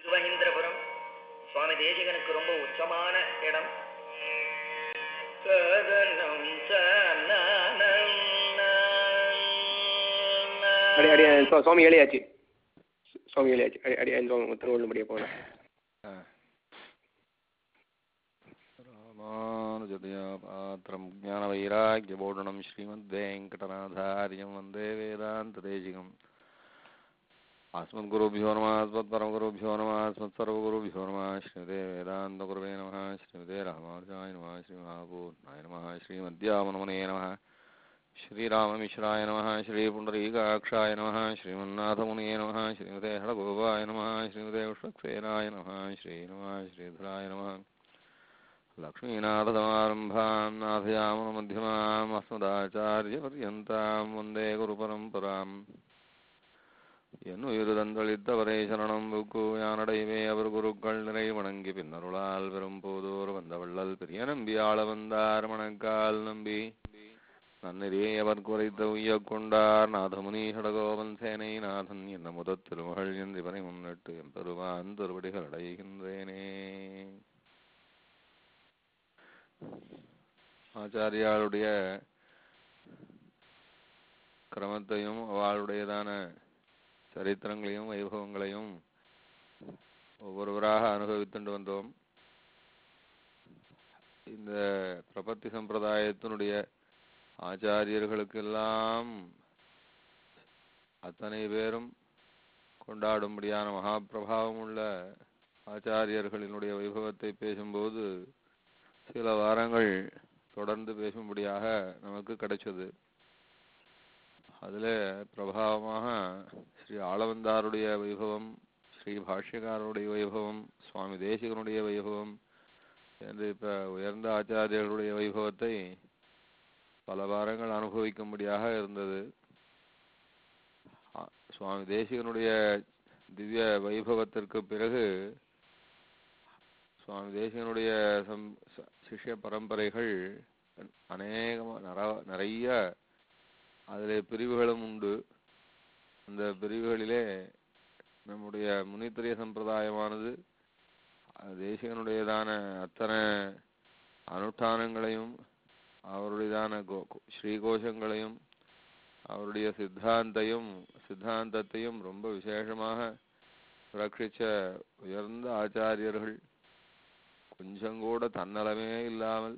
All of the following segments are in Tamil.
மகேந்திரபுரம் சுவாமி தேசிகனுக்கு ரொம்ப உச்சமான இடம் சதனம் சனனம் அடி அடி சுவா- சுவாமி ஏழையாச்சு சுவாமி ஏழையாச்சு அடி அடி சுவாமி திருவள்ளுபடியாக போகலாம் ராமானுஜதயா பாத்திரம் ஞானவைராக்கியபூர்ணம் ஸ்ரீமத்வேங்கடநாதாரியம் வந்தே வேதாந்ததேசிகம் अस्मद्गुरुभ्यो नमः अस्मत्परमगुरुभ्यो नमः अस्मत्सर्वगुरुभ्यो नमः श्रीमते वेदान्तगुरवे नमः श्रीमते रामानुजाय नमः श्रीमहापूर्णाय नमः श्रीमद्यामनमने नमः श्रीराममिश्राय नमः श्रीपुण्डरीकाक्षाय नमः श्रीमन्नाथमुने नमः श्रीमते हडगोपाय नमः श्रीमते उष्णक्सेनाय नमः श्रीनमः श्रीधराय नमः लक्ष्मीनाथसमारम्भां नाथयामनमध्यमाम् अस्मदाचार्यपर्यन्तां वन्दे गुरुपरम्पराम् என்னுயிருதந்தளித்தவரை சரணம் புக்கு யானடைவே அவர் குருக்கள் நிறை வணங்கி பின்னருளால் பெரும் போதோர் வந்த வள்ளல் பெரிய நம்பி ஆள வந்தார் மணக்கால் நம்பி நன்னெறியை அவர் குறைத்த உய்யக் கொண்டார் நாதமுனி சடகோபன் சேனை நாதன் என்ன முதத் திருமகள் என்று இவரை முன்னிட்டு எம்பெருமான் திருவடிகள் அடைகின்றேனே ஆச்சாரியாளுடைய கிரமத்தையும் அவளுடையதான சரித்திரங்களையும் வைபவங்களையும் ஒவ்வொருவராக அனுபவித்துண்டு வந்தோம் இந்த பிரபத்தி சம்பிரதாயத்தினுடைய ஆச்சாரியர்களுக்கெல்லாம் அத்தனை பேரும் கொண்டாடும்படியான மகாபிரபாவம் உள்ள ஆச்சாரியர்களினுடைய வைபவத்தை பேசும்போது சில வாரங்கள் தொடர்ந்து பேசும்படியாக நமக்கு கிடைச்சது அதில் பிரபாவமாக ஸ்ரீ ஆளவந்தாருடைய வைபவம் ஸ்ரீ பாஷ்யக்காரருடைய வைபவம் சுவாமி தேசிகனுடைய வைபவம் என்று இப்போ உயர்ந்த ஆச்சாரியர்களுடைய வைபவத்தை பல வாரங்கள் அனுபவிக்கும்படியாக இருந்தது ஆ- சுவாமி தேசிகனுடைய திவ்ய வைபவத்திற்கு பிறகு சுவாமி தேசிகனுடைய சம் ச- சிஷ்ய பரம்பரைகள் அநேகமா நர நிறைய அதில் பிரிவுகளும் உண்டு அந்த பிரிவுகளிலே நம்முடைய முனித்திரிய சம்பிரதாயமானது அஹ், தேசிகனுடையதான அத்தனை அனுஷ்டானங்களையும் அவருடையதான கோ கோ- ஸ்ரீகோஷங்களையும் அவருடைய சித்தாந்தையும் சித்தாந்தத்தையும் ரொம்ப விசேஷமாக ரட்சிச்ச உயர்ந்த ஆச்சாரியர்கள் கொஞ்சம் கூட தன்னலமே இல்லாமல்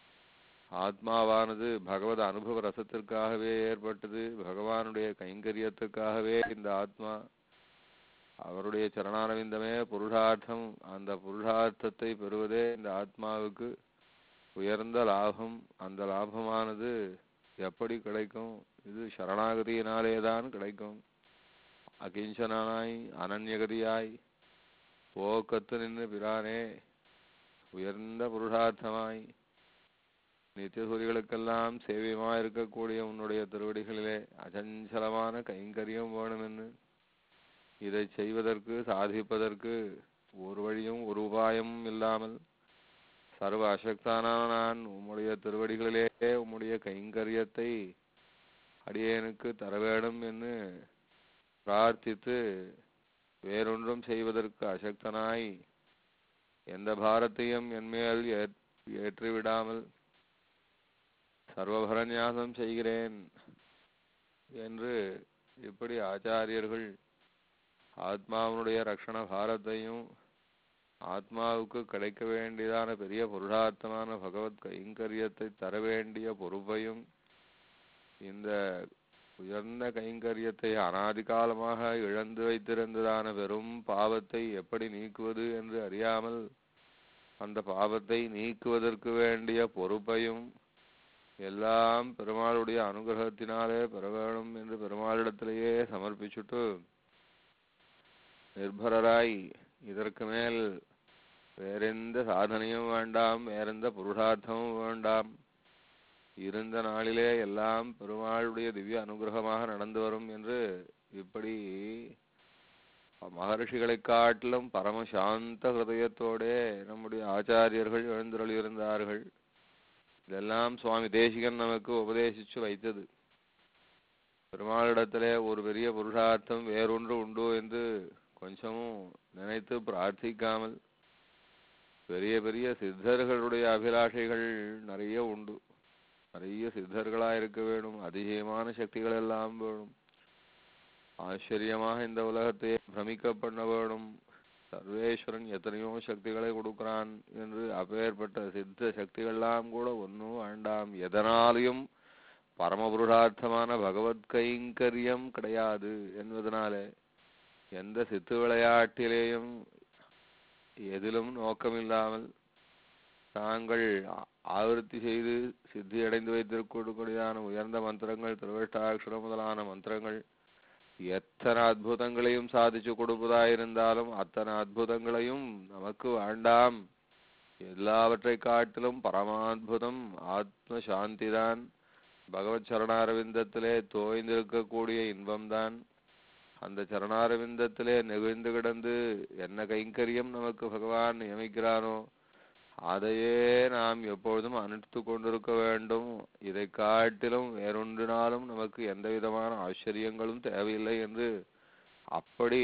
ஆத்மாவானது பகவத் அனுபவ ரசத்திற்காகவே ஏற்பட்டது பகவானுடைய கைங்கரியத்துக்காகவே இந்த ஆத்மா அவருடைய சரணாரவிந்தமே புருஷார்த்தம் அந்த புருஷார்த்தத்தை பெறுவதே இந்த ஆத்மாவுக்கு உயர்ந்த லாபம் அந்த லாபமானது எப்படி கிடைக்கும் இது சரணாகதியினாலே தான் கிடைக்கும் அகிஞ்சனாய் அனன்யகதியாய் போக்கத்து நின்று பிரானே உயர்ந்த புருஷார்த்தமாய் நித்தியசூரிகளுக்கெல்லாம் சேவியமாக இருக்கக்கூடிய உன்னுடைய திருவடிகளிலே அச்சஞ்சலமான கைங்கரியம் வேணுமென்னு இதை செய்வதற்கு சாதிப்பதற்கு ஒரு வழியும் ஒரு உபாயமும் இல்லாமல் சர்வ அசக்தானான நான் உம்முடைய திருவடிகளிலே உம்முடைய கைங்கரியத்தை அடியேனுக்கு தர வேண்டும் என்று பிரார்த்தித்து வேறொன்றும் செய்வதற்கு அசக்தனாய் எந்த பாரத்தையும் என்மேல் ஏற்- ஏற்றிவிடாமல் சர்வபரநியாசம் செய்கிறேன் என்று இப்படி ஆச்சாரியர்கள் ஆத்மாவினுடைய ரக்ஷண பாரத்தையும் ஆத்மாவுக்கு கிடைக்க வேண்டியதான பெரிய புருஷார்த்தமான பகவத் கைங்கரியத்தை தர வேண்டிய பொறுப்பையும் இந்த உயர்ந்த கைங்கரியத்தை அனாதி காலமாக இழந்து வைத்திருந்ததான பெரும் பாவத்தை எப்படி நீக்குவது என்று அறியாமல் அந்த பாவத்தை நீக்குவதற்கு வேண்டிய பொறுப்பையும் எல்லாம் பெருமாளுடைய அனுகிரகத்தினாலே பெற வேணும் என்று பெருமாளிடத்திலேயே சமர்ப்பிச்சுட்டு நிர்பரராய் இதற்கு மேல் வேறெந்த சாதனையும் வேண்டாம் வேறெந்த புருஷார்த்தமும் வேண்டாம் இருந்த நாளிலே எல்லாம் பெருமாளுடைய திவ்ய அனுகிரகமாக நடந்து வரும் என்று இப்படி மகர்ஷிகளைக் காட்டிலும் பரமசாந்த ஹிருதயத்தோடே நம்முடைய ஆச்சாரியர்கள் எழுந்தருளியிருந்தார்கள் இதெல்லாம் சுவாமி தேசிகன் நமக்கு உபதேசிச்சு வைத்தது பெருமாளிடத்திலே ஒரு பெரிய புருஷார்த்தம் வேறொன்று உண்டு என்று கொஞ்சமும் நினைத்து பிரார்த்திக்காமல் பெரிய பெரிய சித்தர்களுடைய அபிலாஷைகள் நிறைய உண்டு நிறைய சித்தர்களா இருக்க வேணும் அதிசயமான சக்திகள் எல்லாம் வேணும் ஆச்சரியமாக இந்த உலகத்தை பிரமிக்க பண்ண வேணும் சர்வேஸ்வரன் எத்தனையோ சக்திகளை கொடுக்கிறான் என்று அப்பேற்பட்ட சித்த சக்திகள்லாம் கூட ஒன்றும் வேண்டாம் எதனாலையும் பரமபுருஷார்த்தமான பகவத் கைங்கரியம் கிடையாது என்பதனாலே எந்த சித்து விளையாட்டிலேயும் எதிலும் நோக்கமில்லாமல் தாங்கள் ஆ- ஆவர்த்தி செய்து சித்தி அடைந்து வைத்திருக்கக்கூடியதான உயர்ந்த மந்திரங்கள் திருவஷ்டாட்சரம் முதலான மந்திரங்கள் எத்தனை அற்புதங்களையும் சாதிச்சு கொடுப்பதாயிருந்தாலும் அத்தனை அற்புதங்களையும் நமக்கு வேண்டாம் எல்லாவற்றை காட்டிலும் பரமாத்புதம் ஆத்ம சாந்திதான் பகவத் சரணாரவிந்தத்திலே தோய்ந்திருக்கக்கூடிய இன்பம்தான் அந்த சரணாரவிந்தத்திலே நெகிழ்ந்து கிடந்து என்ன கைங்கரியம் நமக்கு பகவான் நியமிக்கிறானோ அதையே நாம் எப்பொழுதும் அனுஷ்டித்து கொண்டிருக்க வேண்டும் இதை காட்டிலும் வேறொன்றினாலும் நமக்கு எந்த விதமான ஆச்சரியங்களும் தேவையில்லை என்று அப்படி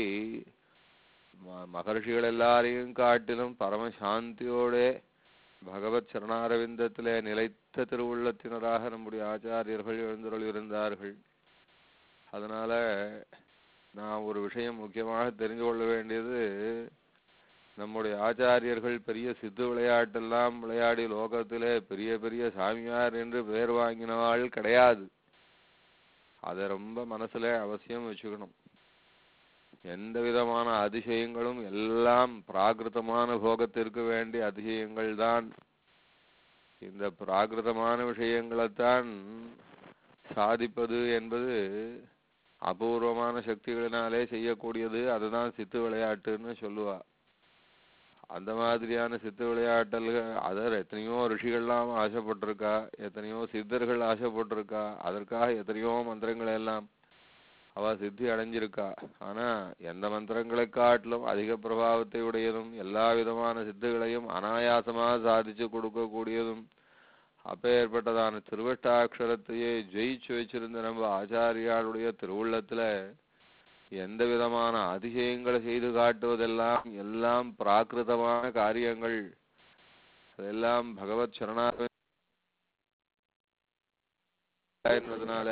ம- மகர்ஷிகள் எல்லாரையும் காட்டிலும் பரம சாந்தியோடே பகவத் சரணாரவிந்தத்திலே நிலைத்த திருவுள்ளத்தினராக நம்முடைய ஆச்சாரியர்கள் எழுந்தருள் இருந்தார்கள் அதனால நான் ஒரு விஷயம் முக்கியமாக தெரிந்து கொள்ள வேண்டியது நம்முடைய ஆச்சாரியர்கள் பெரிய சித்து விளையாட்டெல்லாம் விளையாடி லோகத்திலே பெரிய பெரிய சாமியார் என்று பெயர் வாங்கினவாள் கிடையாது அதை ரொம்ப மனசுல அவசியம் வச்சுக்கணும் எந்த விதமான அதிசயங்களும் எல்லாம் பிராகிருதமான போகத்திற்கு வேண்டிய அதிசயங்கள் தான் இந்த பிராகிருதமான விஷயங்களைத்தான் சாதிப்பது என்பது அபூர்வமான சக்திகளினாலே செய்யக்கூடியது அதுதான் சித்து விளையாட்டுன்னு சொல்லுவா அந்த மாதிரியான சித்து விளையாட்டல்கள் அதர் எத்தனையோ ரிஷிகள்லாம் ஆசைப்பட்டிருக்கா எத்தனையோ சித்தர்கள் ஆசைப்பட்டிருக்கா அதற்காக எத்தனையோ மந்திரங்கள் எல்லாம் அவ சித்தி அடைஞ்சிருக்கா ஆனா எந்த மந்திரங்களை காட்டிலும் அதிக பிரபாவத்தை உடையதும் எல்லா விதமான சித்துகளையும் அனாயாசமாக சாதிச்சு கொடுக்கக்கூடியதும் அப்பேற்பட்டதான திருவட்டாட்சரத்தையே ஜெயிச்சு வச்சிருந்த நம்ம ஆச்சாரியாளுடைய திருவுள்ளத்துல எந்த விதமான அதிசயங்களை செய்து காட்டுவதெல்லாம் எல்லாம் பிராகிருதமான காரியங்கள் அதெல்லாம் பகவத் சரணாக என்பதனால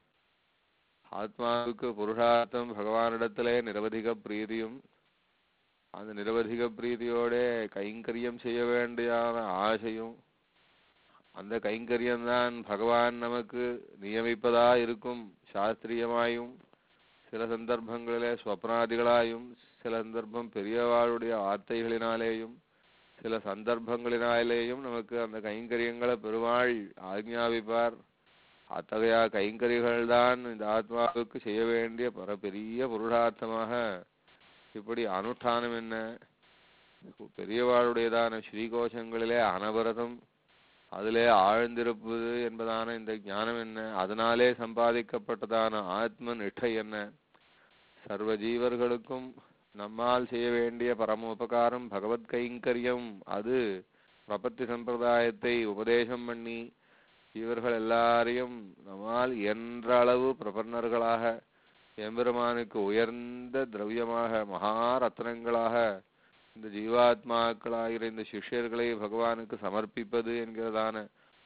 ஆத்மாவுக்கு புருஷார்த்தம் பகவானிடத்திலே நிரவதிக பிரீதியும் அந்த நிரவதிக பிரீதியோட கைங்கரியம் செய்ய வேண்டியான ஆசையும் அந்த கைங்கரியம்தான் பகவான் நமக்கு நியமிப்பதா இருக்கும் சாஸ்திரியமாயும் சில சந்தர்ப்பங்களிலே ஸ்வப்னாதிகளாயும் சில சந்தர்ப்பம் பெரியவாளுடைய வார்த்தைகளினாலேயும் சில சந்தர்ப்பங்களினாலேயும் நமக்கு அந்த கைங்கரியங்களை பெருமாள் ஆக்ஞாபிப்பார் அத்தகைய கைங்கரிகள் தான் இந்த ஆத்மாவுக்கு செய்ய வேண்டிய பர பெரிய புருஷார்த்தமாக இப்படி அனுஷ்டானம் என்ன பெரியவாளுடையதான ஸ்ரீகோஷங்களிலே அனவரதம் அதிலே ஆழ்ந்திருப்பது என்பதான இந்த ஞானம் என்ன அதனாலே சம்பாதிக்கப்பட்டதான ஆத்ம நிஷ்டை என்ன சர்வ ஜீவர்களுக்கும் நம்மால் செய்ய வேண்டிய பரமோபகாரம் பகவத் கைங்கரியம் அது பிரபத்தி சம்பிரதாயத்தை உபதேசம் பண்ணி இவர்கள் எல்லாரையும் நம்மால் என்ற அளவு பிரபன்னர்களாக எம்பெருமானுக்கு உயர்ந்த திரவியமாக மகாரத்னங்களாக இந்த ஜீவாத்மாக்களாகிற இந்த சிஷ்யர்களை பகவானுக்கு சமர்ப்பிப்பது என்கிறதான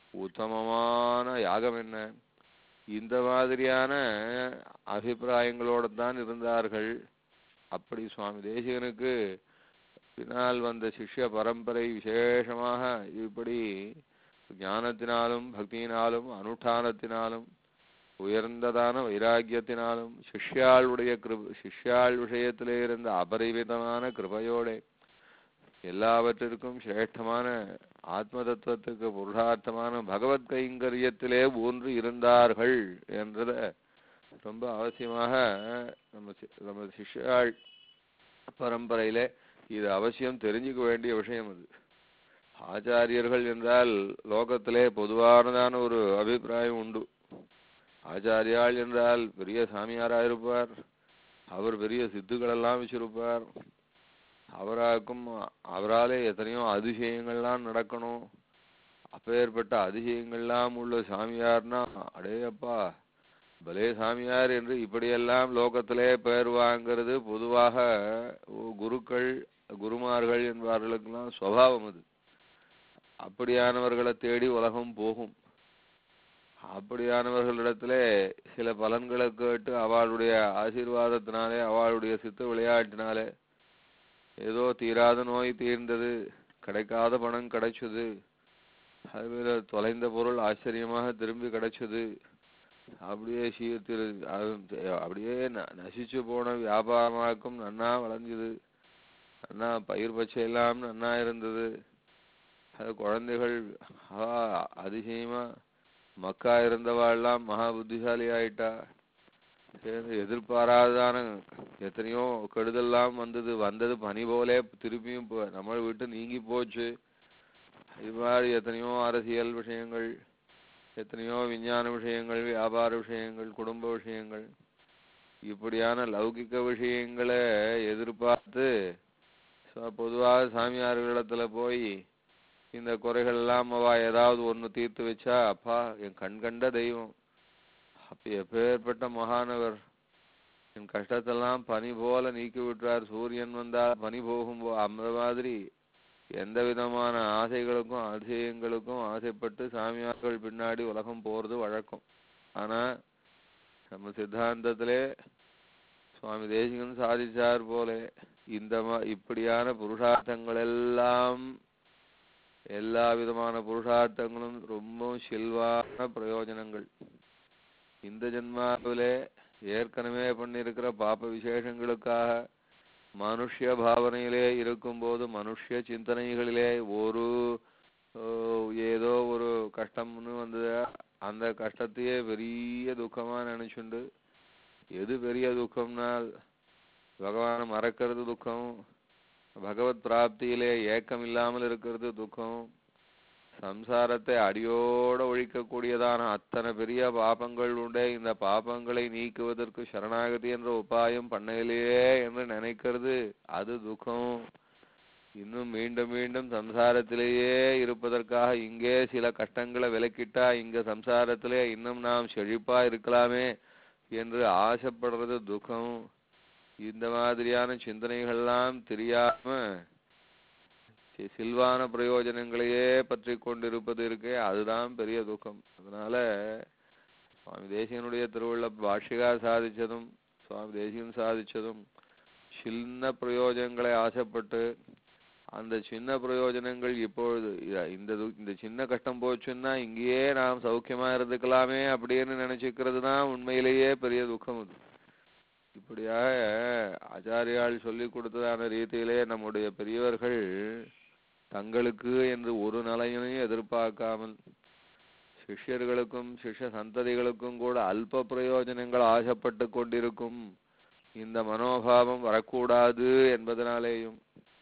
உத்தமமான யாகம் என்ன இந்த மாதிரியான அபிப்பிராயங்களோடு தான் இருந்தார்கள் அப்படி சுவாமி தேசிகனுக்கு பின்னால் வந்த சிஷ்ய பரம்பரை விசேஷமாக இப்படி ஞானத்தினாலும் பக்தியினாலும் அனுஷ்டானத்தினாலும் உயர்ந்ததான வைராக்கியத்தினாலும் சிஷ்யாளுடைய கிருப சிஷ்யாள் விஷயத்திலே இருந்த அபரிவிதமான கிருபையோட எல்லாவற்றிற்கும் சிரேஷ்டமான ஆத்ம தத்துவத்துக்கு புருஷார்த்தமான பகவத் கைங்கரியத்திலே ஊன்று இருந்தார்கள் என்றத ரொம்ப அவசியமாக நம்ம சி- நம்ம சிஷ்யாள் பரம்பரையிலே இது அவசியம் தெரிஞ்சுக்க வேண்டிய விஷயம் அது ஆச்சாரியர்கள் என்றால் லோகத்திலே பொதுவானதான ஒரு அபிப்பிராயம் உண்டு ஆச்சாரியாள் என்றால் பெரிய சாமியாரா இருப்பார் அவர் பெரிய சித்துக்களெல்லாம் வச்சிருப்பார் அவராக்கும் அவராலே எத்தனையோ அதிசயங்கள்லாம் நடக்கணும் அப்பேற்பட்ட அதிசயங்கள்லாம் உள்ள சாமியார்னா அடே அப்பா பலே சாமியார் என்று இப்படியெல்லாம் லோகத்திலே பெயர் வாங்கிறது பொதுவாக ஒ- குருக்கள் குருமார்கள் என்பவர்களுக்கெல்லாம் சுவாவம் அது அப்படியானவர்களை தேடி உலகம் போகும் அப்படியானவர்களிடத்திலே சில பலன்களை கேட்டு அவளுடைய ஆசீர்வாதத்தினாலே அவளுடைய சித்த விளையாட்டினாலே ஏதோ தீராத நோய் தீர்ந்தது கிடைக்காத பணம் கிடைச்சது அதுமாதிரி தொலைந்த பொருள் ஆச்சரியமாக திரும்பி கிடைச்சது அப்படியே சீ- திரு அது- அப்படியே ந- நசிச்சு போன வியாபாரமாக்கும் நன்னா வளைஞ்சது நன்னா பயிர் பச்சை எல்லாம் நன்னா இருந்தது அது குழந்தைகள் ஆ, அதிசயமா மக்கா இருந்தவாள்லாம் மகா புத்திசாலி ஆயிட்டா சரி, எதிர்பாராதான எத்தனையோ கெடுதல்லாம் வந்தது வந்தது பனி போலே திருப்பியும் போ- நம்ம விட்டு நீங்கி போச்சு இது மாதிரி எத்தனையோ அரசியல் விஷயங்கள் எத்தனையோ விஞ்ஞான விஷயங்கள் வியாபார விஷயங்கள் குடும்ப விஷயங்கள் இப்படியான லௌகிக விஷயங்களை எதிர்பார்த்து ச- பொதுவாக சாமியார்களிடத்துல போய் இந்த குறைகள் எல்லாம் அவ ஏதாவது ஒண்ணு தீர்த்து வச்சா அப்பா என் கண் கண்ட தெய்வம் அப்ப எப்பேற்பட்ட மகானவர் என் கஷ்டத்தெல்லாம் பனி போல நீக்கி விட்டார் சூரியன் வந்தால் பனி போகும் போ- அந்த மாதிரி எந்த விதமான ஆசைகளுக்கும் அதிசயங்களுக்கும் ஆசைப்பட்டு சாமியார்கள் பின்னாடி உலகம் போறது வழக்கம் ஆனா நம்ம சித்தாந்தத்திலே சுவாமி தேசிகன் சாதிச்சார் போல இந்த மா- இப்படியான புருஷார்த்தங்கள் எல்லாம் எல்லா விதமான புருஷார்த்தங்களும் ரொம்ப சில்வான பிரயோஜனங்கள் இந்த ஜென்மாவிலே ஏற்கனவே பண்ணியிருக்கிற பாப விசேஷங்களுக்காக மனுஷ்ய பாவனையிலே இருக்கும்போது மனுஷ்ய சிந்தனைகளிலே ஒரு ஓ, ஏதோ ஒரு கஷ்டம்னு வந்தது அந்த கஷ்டத்தையே பெரிய துக்கமா நினைச்சுண்டு எது பெரிய துக்கம்னால் பகவானை மறக்கிறது துக்கம் பகவத் பிராப்தியிலே ஏக்கம் இல்லாமல் இருக்கிறது துக்கம் சம்சாரத்தை அடியோட ஒழிக்கக்கூடியதான அத்தனை பெரிய பாபங்கள் உண்டே இந்த பாபங்களை நீக்குவதற்கு சரணாகதி என்ற உபாயம் பண்ணலையே என்று நினைக்கிறது அது துக்கம் இன்னும் மீண்டும் மீண்டும் சம்சாரத்திலேயே இருப்பதற்காக இங்கே சில கஷ்டங்களை விலக்கிட்டா இங்க சம்சாரத்திலே இன்னும் நாம் செழிப்பா இருக்கலாமே என்று ஆசைப்படுறது துக்கம் இந்த மாதிரியான சிந்தனைகள்லாம் தெரியாம சி- சில்வான பிரயோஜனங்களையே பற்றி கொண்டிருப்பது இருக்கே அதுதான் பெரிய துக்கம் அதனால சுவாமி தேசிகனுடைய திருவுள்ள பாஷிகா சாதிச்சதும் சுவாமி தேசிகன் சாதிச்சதும் சின்ன பிரயோஜனங்களை ஆசைப்பட்டு அந்த சின்ன பிரயோஜனங்கள் இப்பொழுது இ- இந்த து- இந்த சின்ன கஷ்டம் போச்சுன்னா இங்கேயே நாம் சௌக்கியமா இருந்துக்கலாமே அப்படின்னு நினைச்சுக்கிறது தான் உண்மையிலேயே பெரிய துக்கம் அது இப்படியாக ஆச்சாரியால் சொல்லி கொடுத்ததான ரீதியிலே நம்முடைய பெரியவர்கள் தங்களுக்கு என்று ஒரு நலையினையும் எதிர்பார்க்காமல் சிஷ்யர்களுக்கும் சிஷ்ய சந்ததிகளுக்கும் கூட அல்ப பிரயோஜனங்கள் ஆசைப்பட்டு கொண்டிருக்கும் இந்த மனோபாவம் வரக்கூடாது என்பதனாலேயும்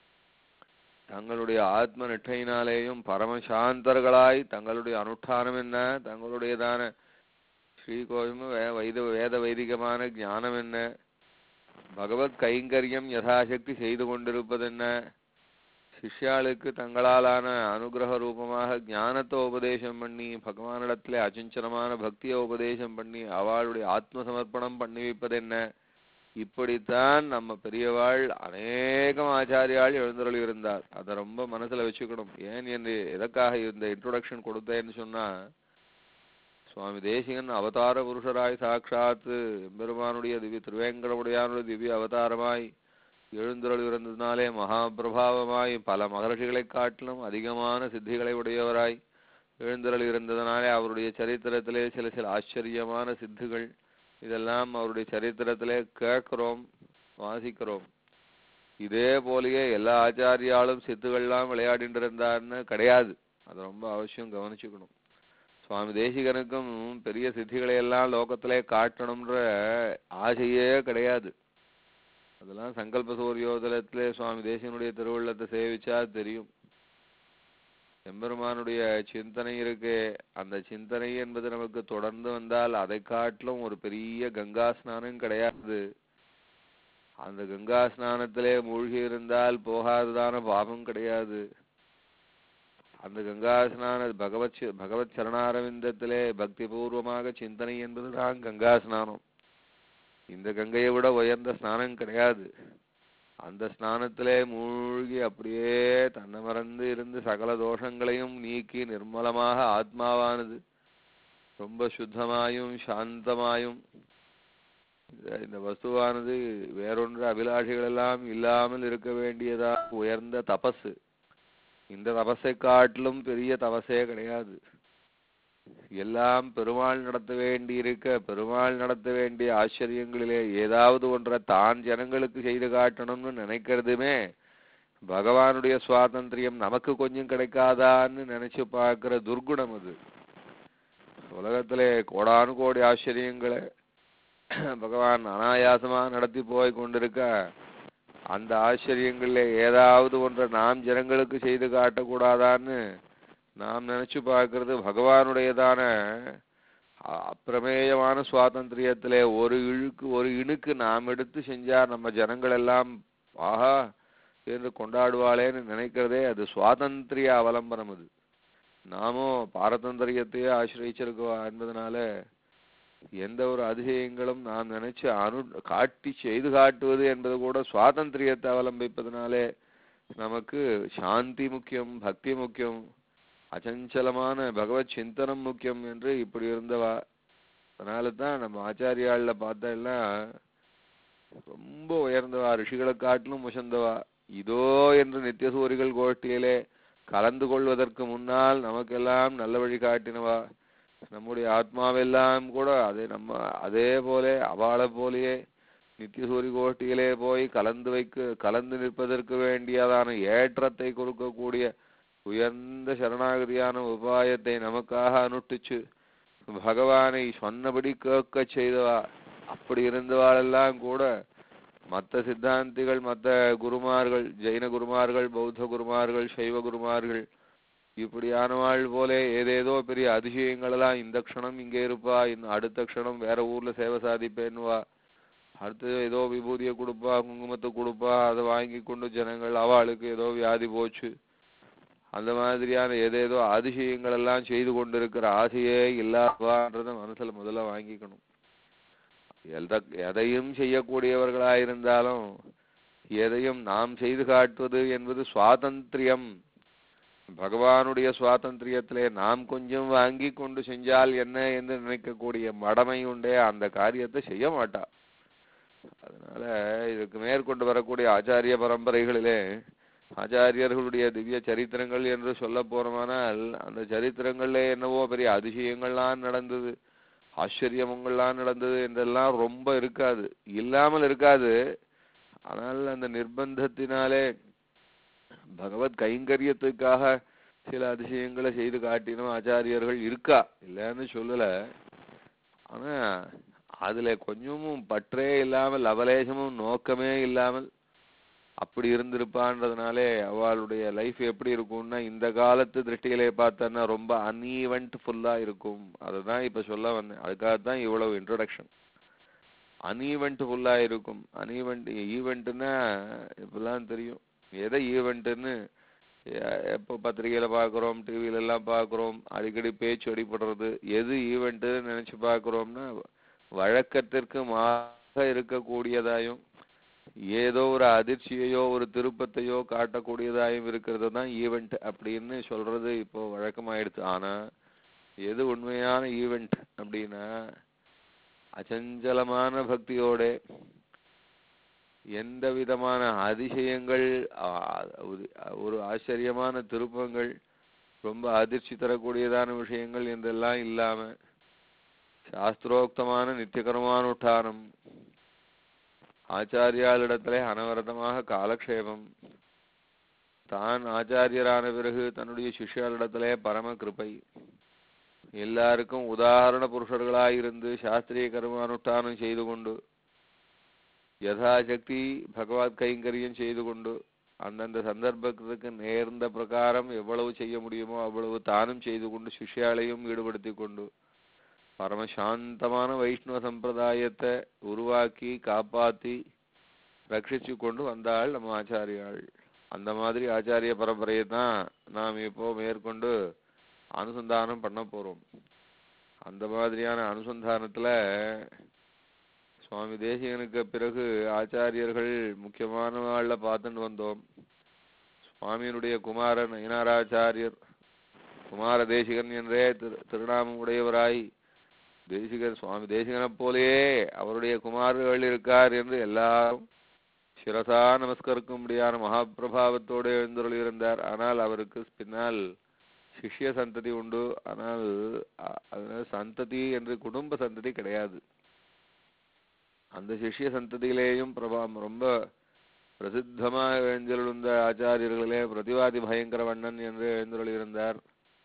தங்களுடைய ஆத்ம நிட்டையினாலேயும் பரமசாந்தர்களாய் தங்களுடைய அனுஷ்டானம் என்ன தங்களுடையதான ஸ்ரீகோவிலும் வே வைத வேத வைதிகமான ஞானம் என்ன பகவத் கைங்கரியம் யதாசக்தி செய்து கொண்டிருப்பதென்ன சிஷ்யாளுக்கு தங்களாலான அனுகிரக ரூபமாக ஞானத்தை உபதேசம் பண்ணி பகவானிடத்திலே அச்சஞ்சலமான பக்தியை உபதேசம் பண்ணி அவளுடைய ஆத்ம சமர்ப்பணம் பண்ணி வைப்பதென்ன இப்படித்தான் நம்ம பெரியவாள் அநேகம் ஆச்சாரியாள் எழுந்தருளி இருந்தார் அதை ரொம்ப மனசுல வச்சுக்கணும் ஏன் என்று எதற்காக இந்த இன்ட்ரோடக்ஷன் கொடுத்தேன்னு சொன்னா சுவாமி தேசிகன் அவதார புருஷராய் சாட்சாத் எம்பெருமானுடைய திவ்ய திருவேங்கடமுடையானுடைய திவ்ய அவதாரமாய் எழுந்தருள் இருந்ததினாலே மகாபிரபாவமாய் பல மகர்ஷிகளை காட்டிலும் அதிகமான சித்திகளை உடையவராய் எழுந்தருள் இருந்ததனாலே அவருடைய சரித்திரத்திலே சில சில ஆச்சரியமான சித்துகள் இதெல்லாம் அவருடைய சரித்திரத்திலே கேட்கிறோம் வாசிக்கிறோம் இதே போலயே எல்லா ஆச்சாரியாலும் சித்துகள்லாம் விளையாடிட்டு இருந்தார்னு கிடையாது அது ரொம்ப அவசியம் கவனிச்சுக்கணும் சுவாமி தேசிகனுக்கும் பெரிய சித்திகளை எல்லாம் லோகத்திலே காட்டணும்ன்ற ஆசையே கிடையாது அதெல்லாம் சங்கல்ப சூரியோதலத்திலே சுவாமி தேசிகனுடைய திருவுள்ளத்தை சேவிச்சா தெரியும் எம்பெருமானுடைய சிந்தனை இருக்கே அந்த சிந்தனை என்பது நமக்கு தொடர்ந்து வந்தால் அதை காட்டிலும் ஒரு பெரிய கங்கா ஸ்நானம் கிடையாது அந்த கங்கா ஸ்நானத்திலே மூழ்கி இருந்தால் போகாததான பாவம் கிடையாது அந்த கங்கா ஸ்நான பகவத் சி- பகவத் சரணாரவிந்தத்திலே பக்தி பூர்வமாக சிந்தனை என்பதுதான் கங்கா ஸ்நானம் இந்த கங்கையை விட உயர்ந்த ஸ்நானம் கிடையாது அந்த ஸ்நானத்திலே மூழ்கி அப்படியே தன்னை மறந்து இருந்து சகல தோஷங்களையும் நீக்கி நிர்மலமாக ஆத்மாவானது ரொம்ப சுத்தமாயும் சாந்தமாயும் இந்த- இந்த வஸ்துவானது வேறொன்று அபிலாஷைகள் எல்லாம் இல்லாமல் இருக்க வேண்டியதா உயர்ந்த தபசு இந்த தபஸை காட்டிலும் பெரிய தபசே கிடையாது எல்லாம் பெருமாள் நடத்த வேண்டியிருக்க பெருமாள் நடத்த வேண்டிய ஆச்சரியங்களிலே ஏதாவது ஒன்றை தான் ஜனங்களுக்கு செய்து காட்டணும்னு நினைக்கிறதுமே பகவானுடைய சுவாதந்திரியம் நமக்கு கொஞ்சம் கிடைக்காதான்னு நினைச்சு பார்க்கிற துர்குணம் அது உலகத்திலே கோடானு கோடி ஆச்சரியங்களை பகவான் அனாயாசமா நடத்தி போய் கொண்டிருக்க அந்த ஆச்சரியங்களில் ஏதாவது ஒன்றை நாம் ஜனங்களுக்கு செய்து காட்டக்கூடாதான்னு நாம் நினைச்சு பார்க்கிறது பகவானுடையதான அ- அப்பிரமேயமான சுவாதந்திரியத்திலே ஒரு இழுக்கு ஒரு இணுக்கு நாம் எடுத்து செஞ்சா நம்ம ஜனங்கள் எல்லாம் ஆஹா என்று கொண்டாடுவாளேன்னு நினைக்கிறதே அது சுவாதந்திரிய அவலம்பனம் அது நாமும் பாரதந்திரியத்தையே ஆசிரியச்சிருக்கோம் என்பதனால எந்த ஒரு அதிசயங்களும் நாம் நினைச்சு அனு காட்டி செய்து காட்டுவது என்பது கூட சுவாதந்திரியத்தை அவலம்பிப்பதனாலே நமக்கு சாந்தி முக்கியம் பக்தி முக்கியம் அச்சஞ்சலமான பகவத் சிந்தனம் முக்கியம் என்று இப்படி இருந்தவா அதனால தான் நம்ம ஆச்சாரியாள்ல பார்த்தா ரொம்ப உயர்ந்தவா ரிஷிகளை காட்டிலும் உசந்தவா இதோ என்று நித்தியசூரிகள் கோஷ்டியிலே கலந்து கொள்வதற்கு முன்னால் நமக்கெல்லாம் நல்ல வழி காட்டினவா நம்முடைய ஆத்மாவெல்லாம் கூட அதே நம்ம அதே போல அவளை போலயே நித்தியசூரி கோஷ்டியிலே போய் கலந்து வைக்க கலந்து நிற்பதற்கு வேண்டியதான ஏற்றத்தை கொடுக்கக்கூடிய உயர்ந்த சரணாகதியான உபாயத்தை நமக்காக அனுஷ்டிச்சு பகவானை சொன்னபடி கேட்க செய்தவா அப்படி இருந்தவாளெல்லாம் கூட மற்ற சித்தாந்திகள் மற்ற குருமார்கள் ஜெயின குருமார்கள் பௌத்த குருமார்கள் சைவ குருமார்கள் இப்படியானவாள் போல ஏதேதோ பெரிய அதிசயங்களெல்லாம் இந்த க்ஷணம் இங்கே இருப்பா இன்னும் அடுத்த க்ஷணம் வேற ஊர்ல சேவை சாதிப்பேன்னுவா அடுத்து ஏதோ விபூதியை கொடுப்பா குங்குமத்தை கொடுப்பா அதை வாங்கி கொண்டு ஜனங்கள் அவளுக்கு ஏதோ வியாதி போச்சு அந்த மாதிரியான ஏதேதோ அதிசயங்கள் எல்லாம் செய்து கொண்டிருக்கிற ஆசையே இல்லாதவான்றத மனசுல முதல்ல வாங்கிக்கணும் எந்த எதையும் செய்யக்கூடியவர்களாயிருந்தாலும் எதையும் நாம் செய்து காட்டுவது என்பது சுவாதந்திரியம் பகவானுடைய சுவாதந்திரியத்திலே நாம் கொஞ்சம் வாங்கி கொண்டு செஞ்சால் என்ன என்று நினைக்கக்கூடிய மடமை உண்டே அந்த காரியத்தை செய்ய மாட்டா அதனால இதுக்கு மேற்கொண்டு வரக்கூடிய ஆச்சாரிய பரம்பரைகளிலே ஆச்சாரியர்களுடைய திவ்ய சரித்திரங்கள் என்று சொல்ல போறோமானால் அந்த சரித்திரங்கள்ல என்னவோ பெரிய அதிசயங்கள்லாம் நடந்தது ஆச்சரியங்கள்லாம் நடந்தது என்றெல்லாம் ரொம்ப இருக்காது இல்லாமல் இருக்காது ஆனால் அந்த நிர்பந்தத்தினாலே பகவத் கைங்கரியத்துக்காக சில அதிசயங்களை செய்து காட்டினோம் ஆச்சாரியர்கள் இருக்கா இல்லைன்னு சொல்லல ஆனா அதுல கொஞ்சமும் பற்றே இல்லாமல் அவலேசமும் நோக்கமே இல்லாமல் அப்படி இருந்திருப்பான்றதுனாலே அவளுடைய லைஃப் எப்படி இருக்கும்னா இந்த காலத்து திருஷ்டியிலே பார்த்தோன்னா ரொம்ப அன்ஈவெண்ட் ஃபுல்லா இருக்கும் அதுதான் இப்ப சொல்ல வந்தேன் அதுக்காக தான் இவ்வளவு இன்ட்ரோடக்ஷன் அன்ஈவெண்ட் ஃபுல்லா இருக்கும் அன்ஈவெண்ட் ஈவெண்ட்னா இப்பெல்லாம் தெரியும் எதை ஈவெண்ட்டுன்னு எப்போ பத்திரிகையில பார்க்குறோம் டிவியில எல்லாம் பார்க்குறோம் அடிக்கடி பேச்சு அடிபடுறது எது ஈவெண்ட்டுன்னு நினைச்சு பார்க்குறோம்னா வழக்கத்திற்கு மாறாக இருக்கக்கூடியதாயும் ஏதோ ஒரு அதிர்ச்சியையோ ஒரு திருப்பத்தையோ காட்டக்கூடியதாயும் இருக்கிறது தான் ஈவெண்ட் அப்படின்னு சொல்றது இப்போ வழக்கமாயிடுச்சு ஆனா எது உண்மையான ஈவெண்ட் அப்படின்னா அச்சஞ்சலமான பக்தியோட எந்த விதமான அதிசயங்கள் ஆ, ஒரு- ஒரு ஆச்சரியமான திருப்பங்கள் ரொம்ப அதிர்ச்சி தரக்கூடியதான விஷயங்கள் என்றெல்லாம் இல்லாம சாஸ்திரோக்தமான நித்தியகரமானுஷ்டானம் ஆச்சாரியாளிடத்திலே அனவரதமாக காலக்ஷேபம் தான் ஆச்சாரியரான பிறகு தன்னுடைய சிஷ்யாளிடத்திலே பரம கிருபை எல்லாருக்கும் உதாரண புருஷர்களாயிருந்து சாஸ்திரிய கர்மானுஷ்டானம் செய்து கொண்டு யதாசக்தி பகவத் கைங்கரியம் செய்து கொண்டு அந்தந்த சந்தர்ப்பத்துக்கு நேர்ந்த பிரகாரம் எவ்வளவு செய்ய முடியுமோ அவ்வளவு தானும் செய்து கொண்டு சிஷ்யாலையும் ஈடுபடுத்தி கொண்டு பரமசாந்தமான வைஷ்ணவ சம்பிரதாயத்தை உருவாக்கி காப்பாத்தி ரட்சிச்சு கொண்டு வந்தாள் நம்ம ஆச்சாரியாள் அந்த மாதிரி ஆச்சாரிய பரம்பரையை தான் நாம் இப்போ மேற்கொண்டு அனுசந்தானம் பண்ண போறோம் அந்த மாதிரியான அனுசந்தானத்துல சுவாமி தேசிகனுக்கு பிறகு ஆச்சாரியர்கள் முக்கியமானவாள்ல பார்த்துட்டு வந்தோம் சுவாமியினுடைய குமாரன் ஐனாராச்சாரியர் குமார தேசிகன் என்றே திரு திருநாமம் உடையவராய் தேசிகன் சுவாமி தேசிகனைப் போலேயே அவருடைய குமாரர்கள் இருக்கார் என்று எல்லாரும் சிரசா நமஸ்கரிக்கும்படியான மகாபிரபாவத்தோடு எழுந்தருளியிருந்தார் ஆனால் அவருக்கு பின்னால் சிஷ்ய சந்ததி உண்டு ஆனால் அ- அதனால சந்ததி என்று குடும்ப சந்ததி கிடையாது அந்த சிஷ்ய சந்ததியிலேயும் பிரபா ரொம்ப பிரசித்தமாக எழுந்தருளுந்த ஆச்சாரியர்களிலே பிரதிவாதி பயங்கரவண்ணன் என்று எழுந்தருளியிருந்தார்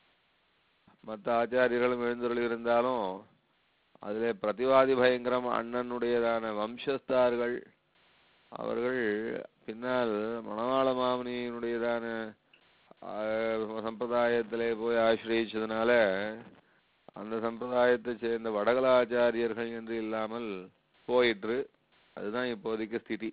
மற்ற ஆச்சாரியர்களும் எழுந்தருளியிருந்தாலும் அதிலே பிரதிவாதி பயங்கரம் அண்ணனுடையதான வம்சஸ்தார்கள் அவர்கள் பின்னால் மணவாள மாமுனியினுடையதான ஆஹ், சம்பிரதாயத்திலே போய் ஆசிரியச்சதுனால அந்த சம்பிரதாயத்தை சேர்ந்த வடகலாச்சாரியர்கள் என்று இல்லாமல் போயிற்று அதுதான் இப்போதைக்கு ஸ்திதி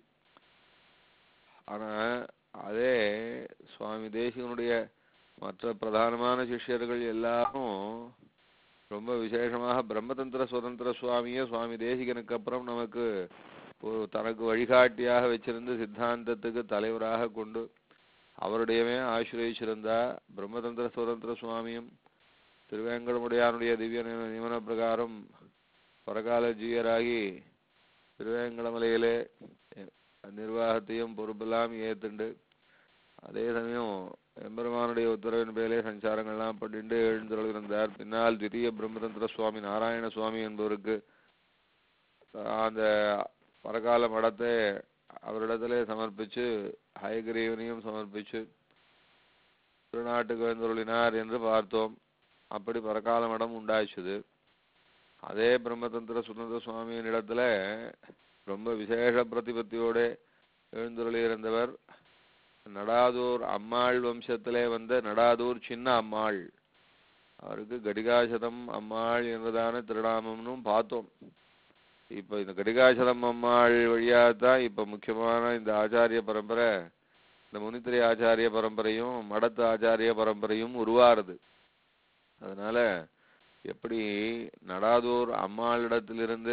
ஆனா அதே சுவாமி தேசிகனுடைய மற்ற பிரதானமான சிஷ்யர்கள் எல்லாரும் ரொம்ப விசேஷமாக பிரம்மதந்திர சுதந்திர சுவாமியே சுவாமி தேசிகனுக்கு அப்புறம் நமக்கு ஒரு தனக்கு வழிகாட்டியாக வச்சிருந்து சித்தாந்தத்துக்கு தலைவராக கொண்டு அவருடையவே ஆசிரியச்சிருந்தா பிரம்மதந்திர சுதந்திர சுவாமியும் திருவேங்கடமுடையானுடைய திவ்ய நியம- நியமன பிரகாரம் பரகால ஜீயராகி திருவேங்கடமலையிலே எ- நிர்வாகத்தையும் பொறுப்பெல்லாம் ஏத்துண்டு அதே சமயம் எம்பெருமானுடைய உத்தரவின் பேரிலே சஞ்சாரங்கள்லாம் பண்ணிட்டு எழுந்தருளிருந்தார் பின்னால் திரிய பிரம்மதந்திர சுவாமி நாராயண சுவாமி என்பவருக்கு அந்த பரகால மடத்தை அவரிடத்திலே சமர்ப்பிச்சு ஹயகிரீவனையும் சமர்ப்பிச்சு திருநாட்டுக்கு எழுந்தருளினார் என்று பார்த்தோம் அப்படி பரகால மடம் உண்டாச்சுது அதே பிரம்மதந்திர சுதந்திர சுவாமியின் இடத்துல ரொம்ப விசேஷ பிரதிபத்தியோட எழுந்தருளி இருந்தவர் நடாதூர் அம்மாள் வம்சத்திலே வந்த நடாதூர் சின்ன அம்மாள் அவருக்கு கடிகாசதம் அம்மாள் என்றதான திருநாமம்னும் பார்த்தோம் இப்ப இந்த கடிகாசதம் அம்மாள் வழியாகத்தான் இப்ப முக்கியமான இந்த ஆச்சாரிய பரம்பரை இந்த முனித்திரை ஆச்சாரிய பரம்பரையும் மடத்து ஆச்சாரிய பரம்பரையும் உருவாருது அதனால எப்படி நடாதூர் அம்மாளிடத்திலிருந்து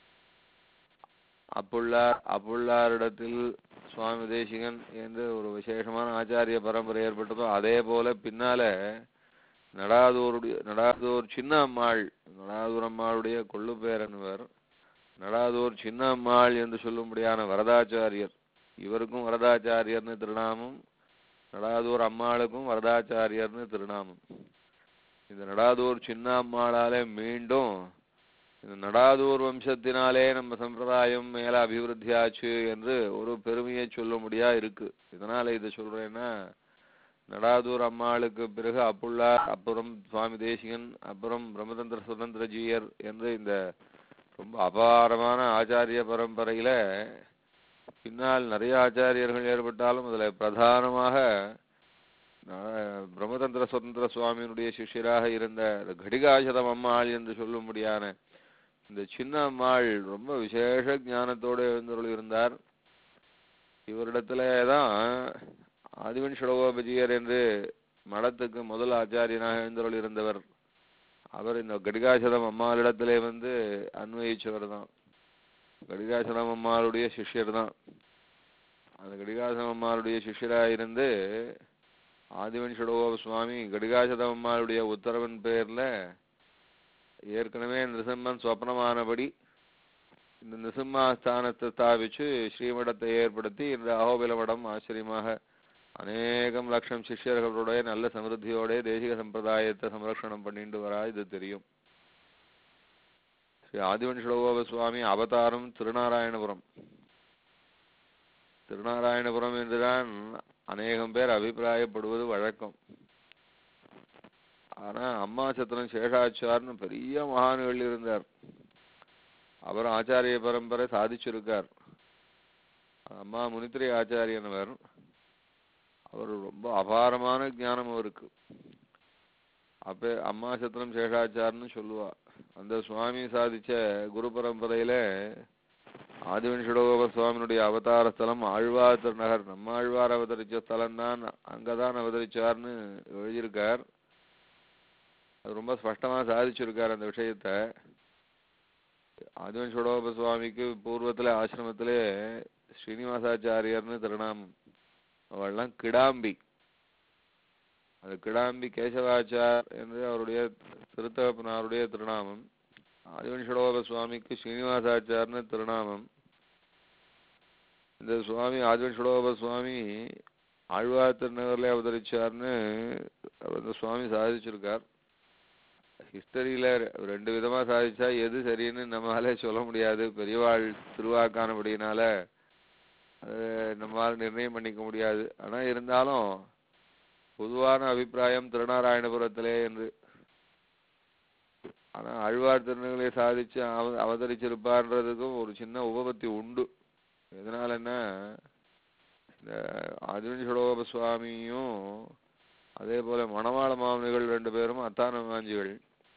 அப்புள்ளார் அப்புள்ளாரிடத்தில் சுவாமி தேசிகன் என்று ஒரு விசேஷமான ஆச்சாரிய பரம்பரை ஏற்பட்டதோ அதே போல பின்னால நடாதூருடைய நடாதூர் சின்ன அம்மாள் நடாதூர் அம்மாளுடைய கொள்ளு பேரன்வர் நடாதூர் சின்ன அம்மாள் என்று சொல்லும்படியான வரதாச்சாரியர் இவருக்கும் வரதாச்சாரியர்னு திருநாமம் நடாதூர் அம்மாளுக்கும் வரதாச்சாரியர்னு திருநாமம் இந்த நடாதூர் சின்ன அம்மாளாலே மீண்டும் இந்த நடாதூர் வம்சத்தினாலே நம்ம சம்பிரதாயம் மேல அபிவிருத்தி ஆச்சு என்று ஒரு பெருமையை சொல்லும்படியா இருக்கு இதனால இதை சொல்றேன்னா நடாதூர் அம்மாளுக்கு பிறகு அப்புள்ளார் அப்புறம் சுவாமி தேசிகன் அப்புறம் பிரம்மதந்திர சுதந்திர ஜீயர் என்று இந்த ரொம்ப அபாரமான ஆச்சாரிய பரம்பரையில பின்னால் நிறைய ஆச்சாரியர்கள் ஏற்பட்டாலும் அதுல பிரதானமாக அஹ், பிரம்மதந்திர சுதந்திர சுவாமியினுடைய சிஷ்யராக இருந்த கடிகாசதம் அம்மாள் என்று சொல்லும்படியான இந்த சின்ன அம்மாள் ரொம்ப விசேஷ ஞானத்தோடு எழுந்தருள் இருந்தார் இவரிடத்துல தான் ஆதிவன் ஷடகோபஜியர் என்று மடத்துக்கு முதல் ஆச்சாரியனாக எழுந்தருள் இருந்தவர் அவர் இந்த கடிகாசலம் அம்மாளிடத்திலே வந்து அன்வயிச்சவர் தான் கடிகாசலம் அம்மாளுடைய சிஷ்யர் தான் அந்த கடிகாசலம் அம்மாளுடைய சிஷ்யராக இருந்து ஆதிவன் ஷடகோப சுவாமி கடிகாசலம் அம்மாளுடைய உத்தரவின் பேர்ல ஏற்கனவே நிருசிம்மன் சொப்னமானபடி இந்த நிருசிம்மாஸ்தானத்தை ஸ்தாபிச்சு ஸ்ரீமடத்தை ஏற்படுத்தி இந்த அகோபில மடம் ஆச்சரியமாக அநேகம் லட்சம் சிஷ்யர்களுடைய நல்ல சமிருத்தியோட தேசிக சம்பிரதாயத்தை சம்ரக்ஷணம் பண்ணிட்டு வரா இது தெரியும் ஸ்ரீ ஆதிவன் ஸ்லோகோப சுவாமி அவதாரம் திருநாராயணபுரம் திருநாராயணபுரம் என்றுதான் அநேகம் பேர் அபிப்பிராயப்படுவது வழக்கம் ஆனா அம்மா சத்திரம் சேஷாச்சார்னு பெரிய மகான்கள் இருந்தார் அவர் ஆச்சாரிய பரம்பரை சாதிச்சிருக்கார் அம்மா முனித்திரை ஆச்சாரியனவர் அவர் ரொம்ப அபாரமான ஞானம் அவருக்கு அப்ப அம்மா சத்திரம் சேஷாச்சார்னு சொல்லுவா அந்த சுவாமி சாதிச்ச குரு பரம்பரையில ஆதிவன்ஷடோப சுவாமியினுடைய அவதார ஸ்தலம் ஆழ்வார் திருநகர் நம்மாழ்வார் அவதரிச்ச ஸ்தலம் தான் அங்கதான் அவதரிச்சார்னு எழுதியிருக்கார் அது ரொம்ப ஸ்பஷ்டமா சாதிச்சிருக்கார் அந்த விஷயத்த ஆதிவன்ஷடோப சுவாமிக்கு பூர்வத்துல ஆசிரமத்திலே ஸ்ரீனிவாசாச்சாரியர்னு திருநாமம் அவள்லாம் கிடாம்பி அது கிடாம்பி கேசவாச்சார் என்று அவருடைய திருத்தகப்பனாருடைய திருநாமம் ஆதிவன்ஷடோப சுவாமிக்கு ஸ்ரீனிவாசாச்சார்னு திருநாமம் இந்த சுவாமி ஆதிவன்ஷடோப சுவாமி ஆழ்வார் திருநகர்ல அவதரிச்சார்னு அவர் இந்த சுவாமி சாதிச்சிருக்கார் ஹிஸ்டரியில ரெண்டு விதமா சாதிச்சா எது சரின்னு நம்மளால சொல்ல முடியாது பெரியவாள் திருவாக்கானபடியினால அது நம்மால் நிர்ணயம் பண்ணிக்க முடியாது ஆனா இருந்தாலும் பொதுவான அபிப்பிராயம் திருநாராயணபுரத்திலே என்று ஆனா ஆழ்வார் திருநங்களை சாதிச்சு அவ அவதரிச்சிருப்பார்ன்றதுக்கும் ஒரு சின்ன உபபத்தி உண்டு எதனாலன்னா இந்த ஆதிவன்ஷடோப சுவாமியும் அதே போல மணவாள மாமனிகள் ரெண்டு பேரும் அத்தான மாஞ்சிகள்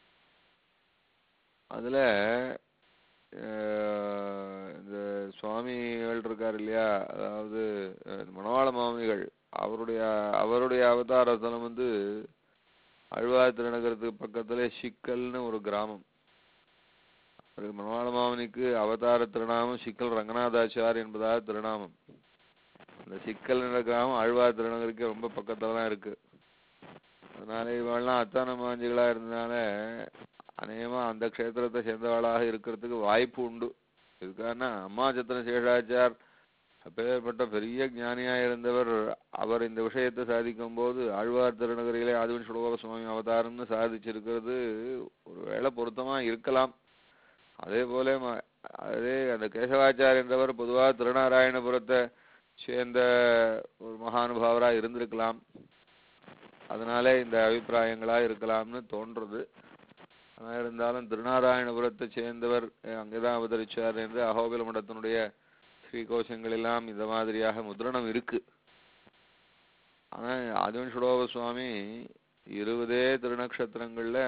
அதுல அஹ், இந்த சுவாமிகள் இருக்கார் இல்லையா அதாவது அஹ், மணவாள மாமனிகள் அவருடைய அவருடைய அவதார ஸ்தலம் வந்து அழ்வார் திருநகரத்துக்கு பக்கத்துல சிக்கல்னு ஒரு கிராமம் அவருக்கு மணவாள மாமனிக்கு அவதார திருநாமம் சிக்கல் ரங்கநாதாச்சார் என்பதாக திருநாமம் அந்த சிக்கல் என்ற கிராமம் ஆழ்வார் திருநகருக்கு ரொம்ப பக்கத்துல தான் இருக்கு அதனால இவெல்லாம் அத்தான மாஞ்சிகளா இருந்தனால அநேகமா அந்த க்ஷேத்திரத்தை சேர்ந்தவளாக இருக்கிறதுக்கு வாய்ப்பு உண்டு இதுக்கான அம்மா சத்திர சேஷாச்சார் அப்பேற்பட்ட பெரிய ஞானியா இருந்தவர் அவர் இந்த விஷயத்தை சாதிக்கும் போது ஆழ்வார் திருநகரிலே ஆதிவன் சுடோப சுவாமி அவதாரம்னு சாதிச்சிருக்கிறது ஒருவேளை பொருத்தமா இருக்கலாம் அதே போல ம- அதே அந்த கேசவாச்சார் என்றவர் பொதுவாக திருநாராயணபுரத்தை சேர்ந்த ஒரு மகானுபாவரா இருந்திருக்கலாம் அதனாலே இந்த அபிப்பிராயங்களா இருக்கலாம்னு தோன்றது ஆனா இருந்தாலும் திருநாராயணபுரத்தை சேர்ந்தவர் அஹ், அங்கேதான் அவதரிச்சார் என்று அகோபில மடத்தினுடைய ஸ்ரீகோஷங்கள் எல்லாம் இந்த மாதிரியாக முத்ரணம் இருக்கு ஆனா ஆதிவன் சுடோப சுவாமி இருபதே திருநக்ஷத்திரங்கள்ல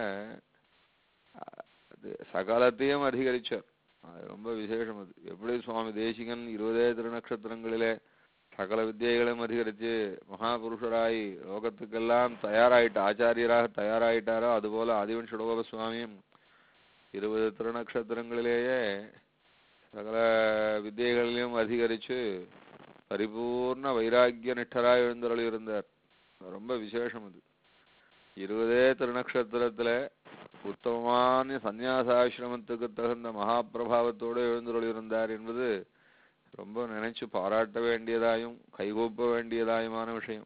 அஹ், அது சகலத்தையும் அதிகரிச்சார் அது ரொம்ப விசேஷம் அது எப்படி சுவாமி தேசிகன் இருபதே திருநக்ஷத்திரங்களிலே சகல வித்தியைகளும் அதிகரிச்சு மகாபுருஷராய் லோகத்துக்கெல்லாம் தயாராயிட்ட ஆச்சாரியராக தயாராயிட்டாரோ அதுபோல ஆதிவன் சுடோப சுவாமியும் இருபது திருநக்ஷத்திரங்களிலேயே சகல வித்தியைகளிலும் அதிகரிச்சு பரிபூர்ண வைராக்கிய நிஷ்டராய் எழுந்தருளி இருந்தார் ரொம்ப விசேஷம் அது இருபதே திருநக்ஷத்திரத்துல உத்தமமான சந்நியாசாசிரமத்துக்கு தகுந்த மகாபிரபாவத்தோடு எழுந்தருளி இருந்தார் என்பது ரொம்ப நினைச்சு பாராட்ட வேண்டியதாயும் கைகூப்ப வேண்டியதாயுமான விஷயம்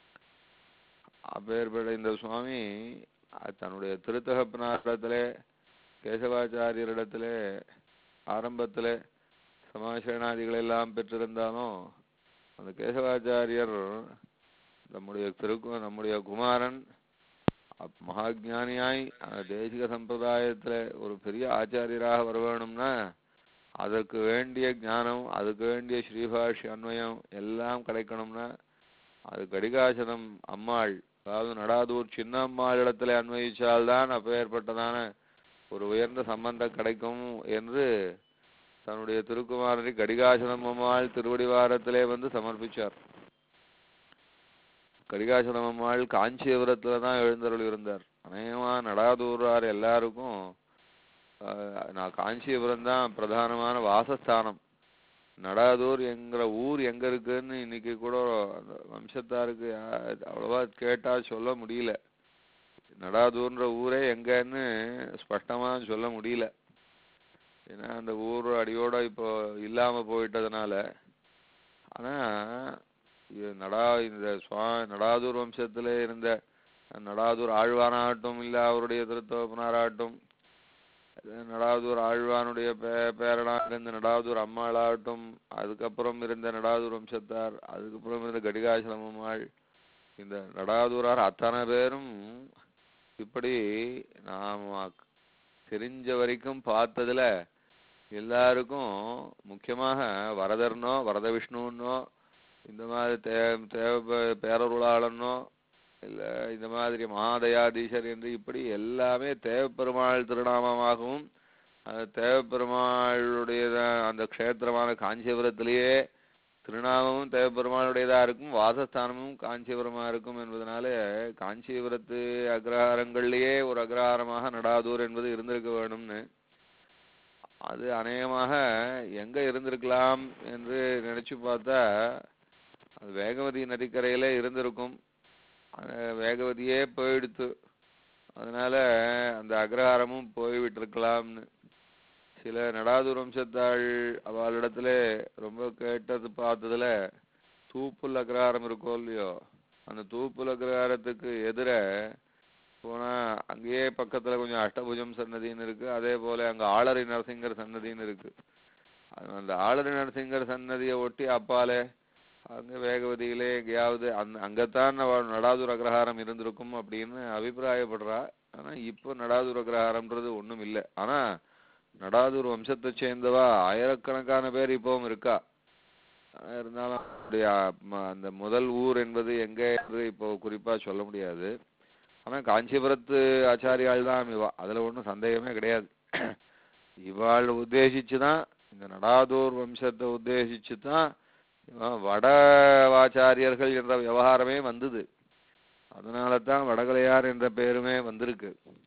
அப்பேற்பட்ட இந்த சுவாமி அஹ், தன்னுடைய திருத்தகப்பனாரிடத்திலே கேசவாச்சாரியரிடத்திலே ஆரம்பத்திலே சமாசரணாதிகள் எல்லாம் பெற்றிருந்தாலும் அந்த கேசவாச்சாரியர் நம்முடைய திருக்கு நம்முடைய குமாரன் அப்- மகாஜானியாய் அந்த தேசிக சம்பிரதாயத்துல ஒரு பெரிய ஆச்சாரியராக வர வேணும்னா அதற்கு வேண்டிய ஞானம் அதுக்கு வேண்டிய ஸ்ரீபாஷி அன்வயம் எல்லாம் கிடைக்கணும்னா அது கடிகாசனம் அம்மாள் அதாவது நடாதூர் சின்ன அம்மாள் இடத்துல அன்வயிச்சால்தான் அப்பேற்பட்டதான ஒரு உயர்ந்த சம்பந்தம் கிடைக்கும் என்று தன்னுடைய திருக்குமாரனை கடிகாசனம் அம்மாள் திருவடிவாரத்திலே வந்து சமர்ப்பிச்சார் கடிகாசனம் அம்மாள் காஞ்சிபுரத்துல தான் எழுந்தருள் இருந்தார் அநேகமா நடாதூரார் எல்லாருக்கும் ஆஹ், நான் காஞ்சிபுரம் தான் பிரதானமான வாசஸ்தானம் நடாதூர் என்கிற ஊர் எங்க இருக்குன்னு இன்னைக்கு கூட அந்த வம்சத்தாருக்கு யா- அவ்வளவா கேட்டா சொல்ல முடியல நடாதூர்ன்ற ஊரே எங்கன்னு ஸ்பஷ்டமா சொல்ல முடியல ஏன்னா அந்த ஊர் அடியோட இப்போ இல்லாம போயிட்டதுனால ஆனா இது நடா இந்த சுவா நடாதூர் வம்சத்துல இருந்த நடாதூர் ஆழ்வானாகட்டும் இல்ல அவருடைய திருத்தோப்பனாராகட்டும் நடாதூர் ஆழ்வானுடைய பே பேரனாக இருந்த நடாதூர் அம்மாளாகட்டும் அதுக்கப்புறம் இருந்த நடாதூர் வம்சத்தார் அதுக்கப்புறம் இருந்த கடிகாசலம் அம்மாள் இந்த நடாதூரார் அத்தனை பேரும் இப்படி நாம தெரிஞ்ச வரைக்கும் பார்த்ததுல எல்லாருக்கும் முக்கியமாக வரதர்னோ வரத விஷ்ணுன்னோ இந்த மாதிரி தே தேவ பேரருளாளனோ இல்ல இந்த மாதிரி மகாதயாதீசர் என்று இப்படி எல்லாமே தேவப்பெருமாள் திருநாமமாகவும் அது தேவப்பெருமாளுடையதா அந்த க்ஷேத்திரமான காஞ்சிபுரத்திலேயே திருநாமமும் தேவப்பெருமாளுடையதா இருக்கும் வாசஸ்தானமும் காஞ்சிபுரமா இருக்கும் என்பதனால காஞ்சிபுரத்து அக்ரஹாரங்கள்லயே ஒரு அக்ரஹாரமாக நடாதூர் என்பது இருந்திருக்க வேணும்னு அது அநேகமாக எங்க இருந்திருக்கலாம் என்று நினைச்சு பார்த்தா அது வேகவதி நதிக்கரையில இருந்திருக்கும் அது வேகவதியே போயிடுத்து அதனால அந்த அக்ரஹாரமும் போய்விட்டிருக்கலாம்னு சில நடாதூர் வம்சத்தாள் அவளிடத்துல ரொம்ப கேட்டது பார்த்ததுல தூப்புல் அக்ரஹாரம் இருக்கோ இல்லையோ அந்த தூப்புல் அக்ரஹாரத்துக்கு எதிர போனா அங்கேயே பக்கத்துல கொஞ்சம் அஷ்டபுஜம் சன்னதின்னு இருக்கு அதே போல அங்க ஆளரி நரசிங்கர் சன்னதின்னு இருக்கு அது அந்த ஆளரி நரசிங்கர் சன்னதியை ஒட்டி அப்பாலே அங்க வேகவதியிலே எங்கேயாவது அந்த அங்கத்தான் அவ- நடாதூர் அக்ரஹாரம் இருந்திருக்கும் அப்படின்னு அபிப்பிராயப்படுறா ஆனா இப்போ நடாதூர் அக்ரஹாரம்ன்றது ஒண்ணும் இல்லை ஆனா நடாதூர் வம்சத்தை சேர்ந்தவா ஆயிரக்கணக்கான பேர் இப்பவும் இருக்கா ஆனா இருந்தாலும் அப்படி, ஆ, ம- அந்த முதல் ஊர் என்பது எங்க என்று இப்போ குறிப்பா சொல்ல முடியாது ஆனா காஞ்சிபுரத்து ஆச்சாரியாள் தான் இவா அதுல ஒண்ணும் சந்தேகமே கிடையாது இவாள் உத்தேசிச்சு தான் இந்த நடாதூர் வம்சத்தை உத்தேசிச்சு தான் இவன் வடவாச்சாரியர்கள் என்ற விவகாரமே வந்தது அதனால தான் வடகலையார் என்ற பெயருமே வந்திருக்கு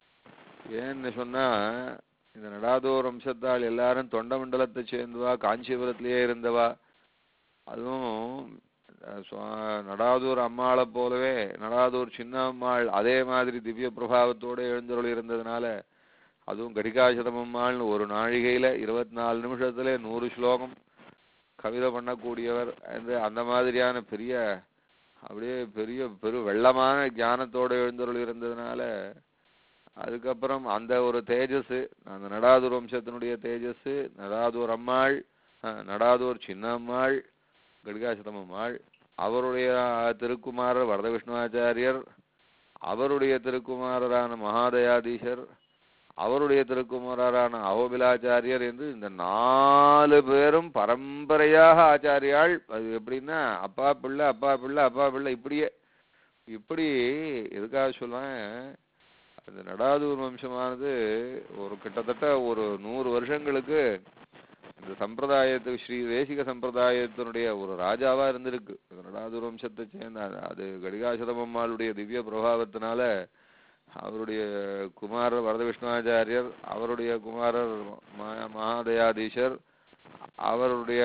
ஏன்னு சொன்னா இந்த நடாதூர் வம்சத்தால் எல்லாரும் தொண்ட மண்டலத்தை சேர்ந்தவா காஞ்சிபுரத்திலேயே இருந்தவா அதுவும் அஹ், சுவா- நடாதூர் அம்மாளை போலவே நடாதூர் சின்ன அம்மாள் அதே மாதிரி திவ்ய பிரபாவத்தோட எழுந்தருள் இருந்ததுனால அதுவும் கடிகாசதம் அம்மாள்னு ஒரு நாழிகையில இருபத்தி நாலு நிமிஷத்துல நூறு ஸ்லோகம் கவிதை பண்ணக்கூடியவர் என்று அந்த மாதிரியான பெரிய அப்படியே பெரிய பெரு வெள்ளமான ஞானத்தோட எழுந்தருள் இருந்ததுனால அதுக்கப்புறம் அந்த ஒரு தேஜஸ் அந்த நடாதூர் வம்சத்தினுடைய தேஜஸ் நடாதூர் அம்மாள் அஹ், நடாதூர் சின்ன அம்மாள் கடிகாசதம் அம்மாள் அவருடைய திருக்குமாரர் வரத விஷ்ணுவாச்சாரியர் அவருடைய திருக்குமாரரான மகாதயாதீஷர் அவருடைய திருக்குமாரரான அகோபிலாச்சாரியர் என்று இந்த நாலு பேரும் பரம்பரையாக ஆச்சாரியாள் அது எப்படின்னா அப்பா பிள்ளை அப்பா பிள்ளை அப்பா பிள்ளை இப்படியே இப்படி எதுக்காக சொல்லுவேன் அந்த நடாதூர் வம்சமானது ஒரு கிட்டத்தட்ட ஒரு நூறு வருஷங்களுக்கு இந்த சம்பிரதாயத்துக்கு ஸ்ரீ தேசிக சம்பிரதாயத்தினுடைய ஒரு ராஜாவா இருந்திருக்கு இந்த நடாதூர் வம்சத்தை சேர்ந்த அது- அது கடிகாசதமம்மாளுடைய திவ்ய பிரபாவத்தினால அவருடைய குமாரர் வரத விஷ்ணுவாச்சாரியர் அவருடைய குமாரர் ம- மகாதயாதீஷர் அவருடைய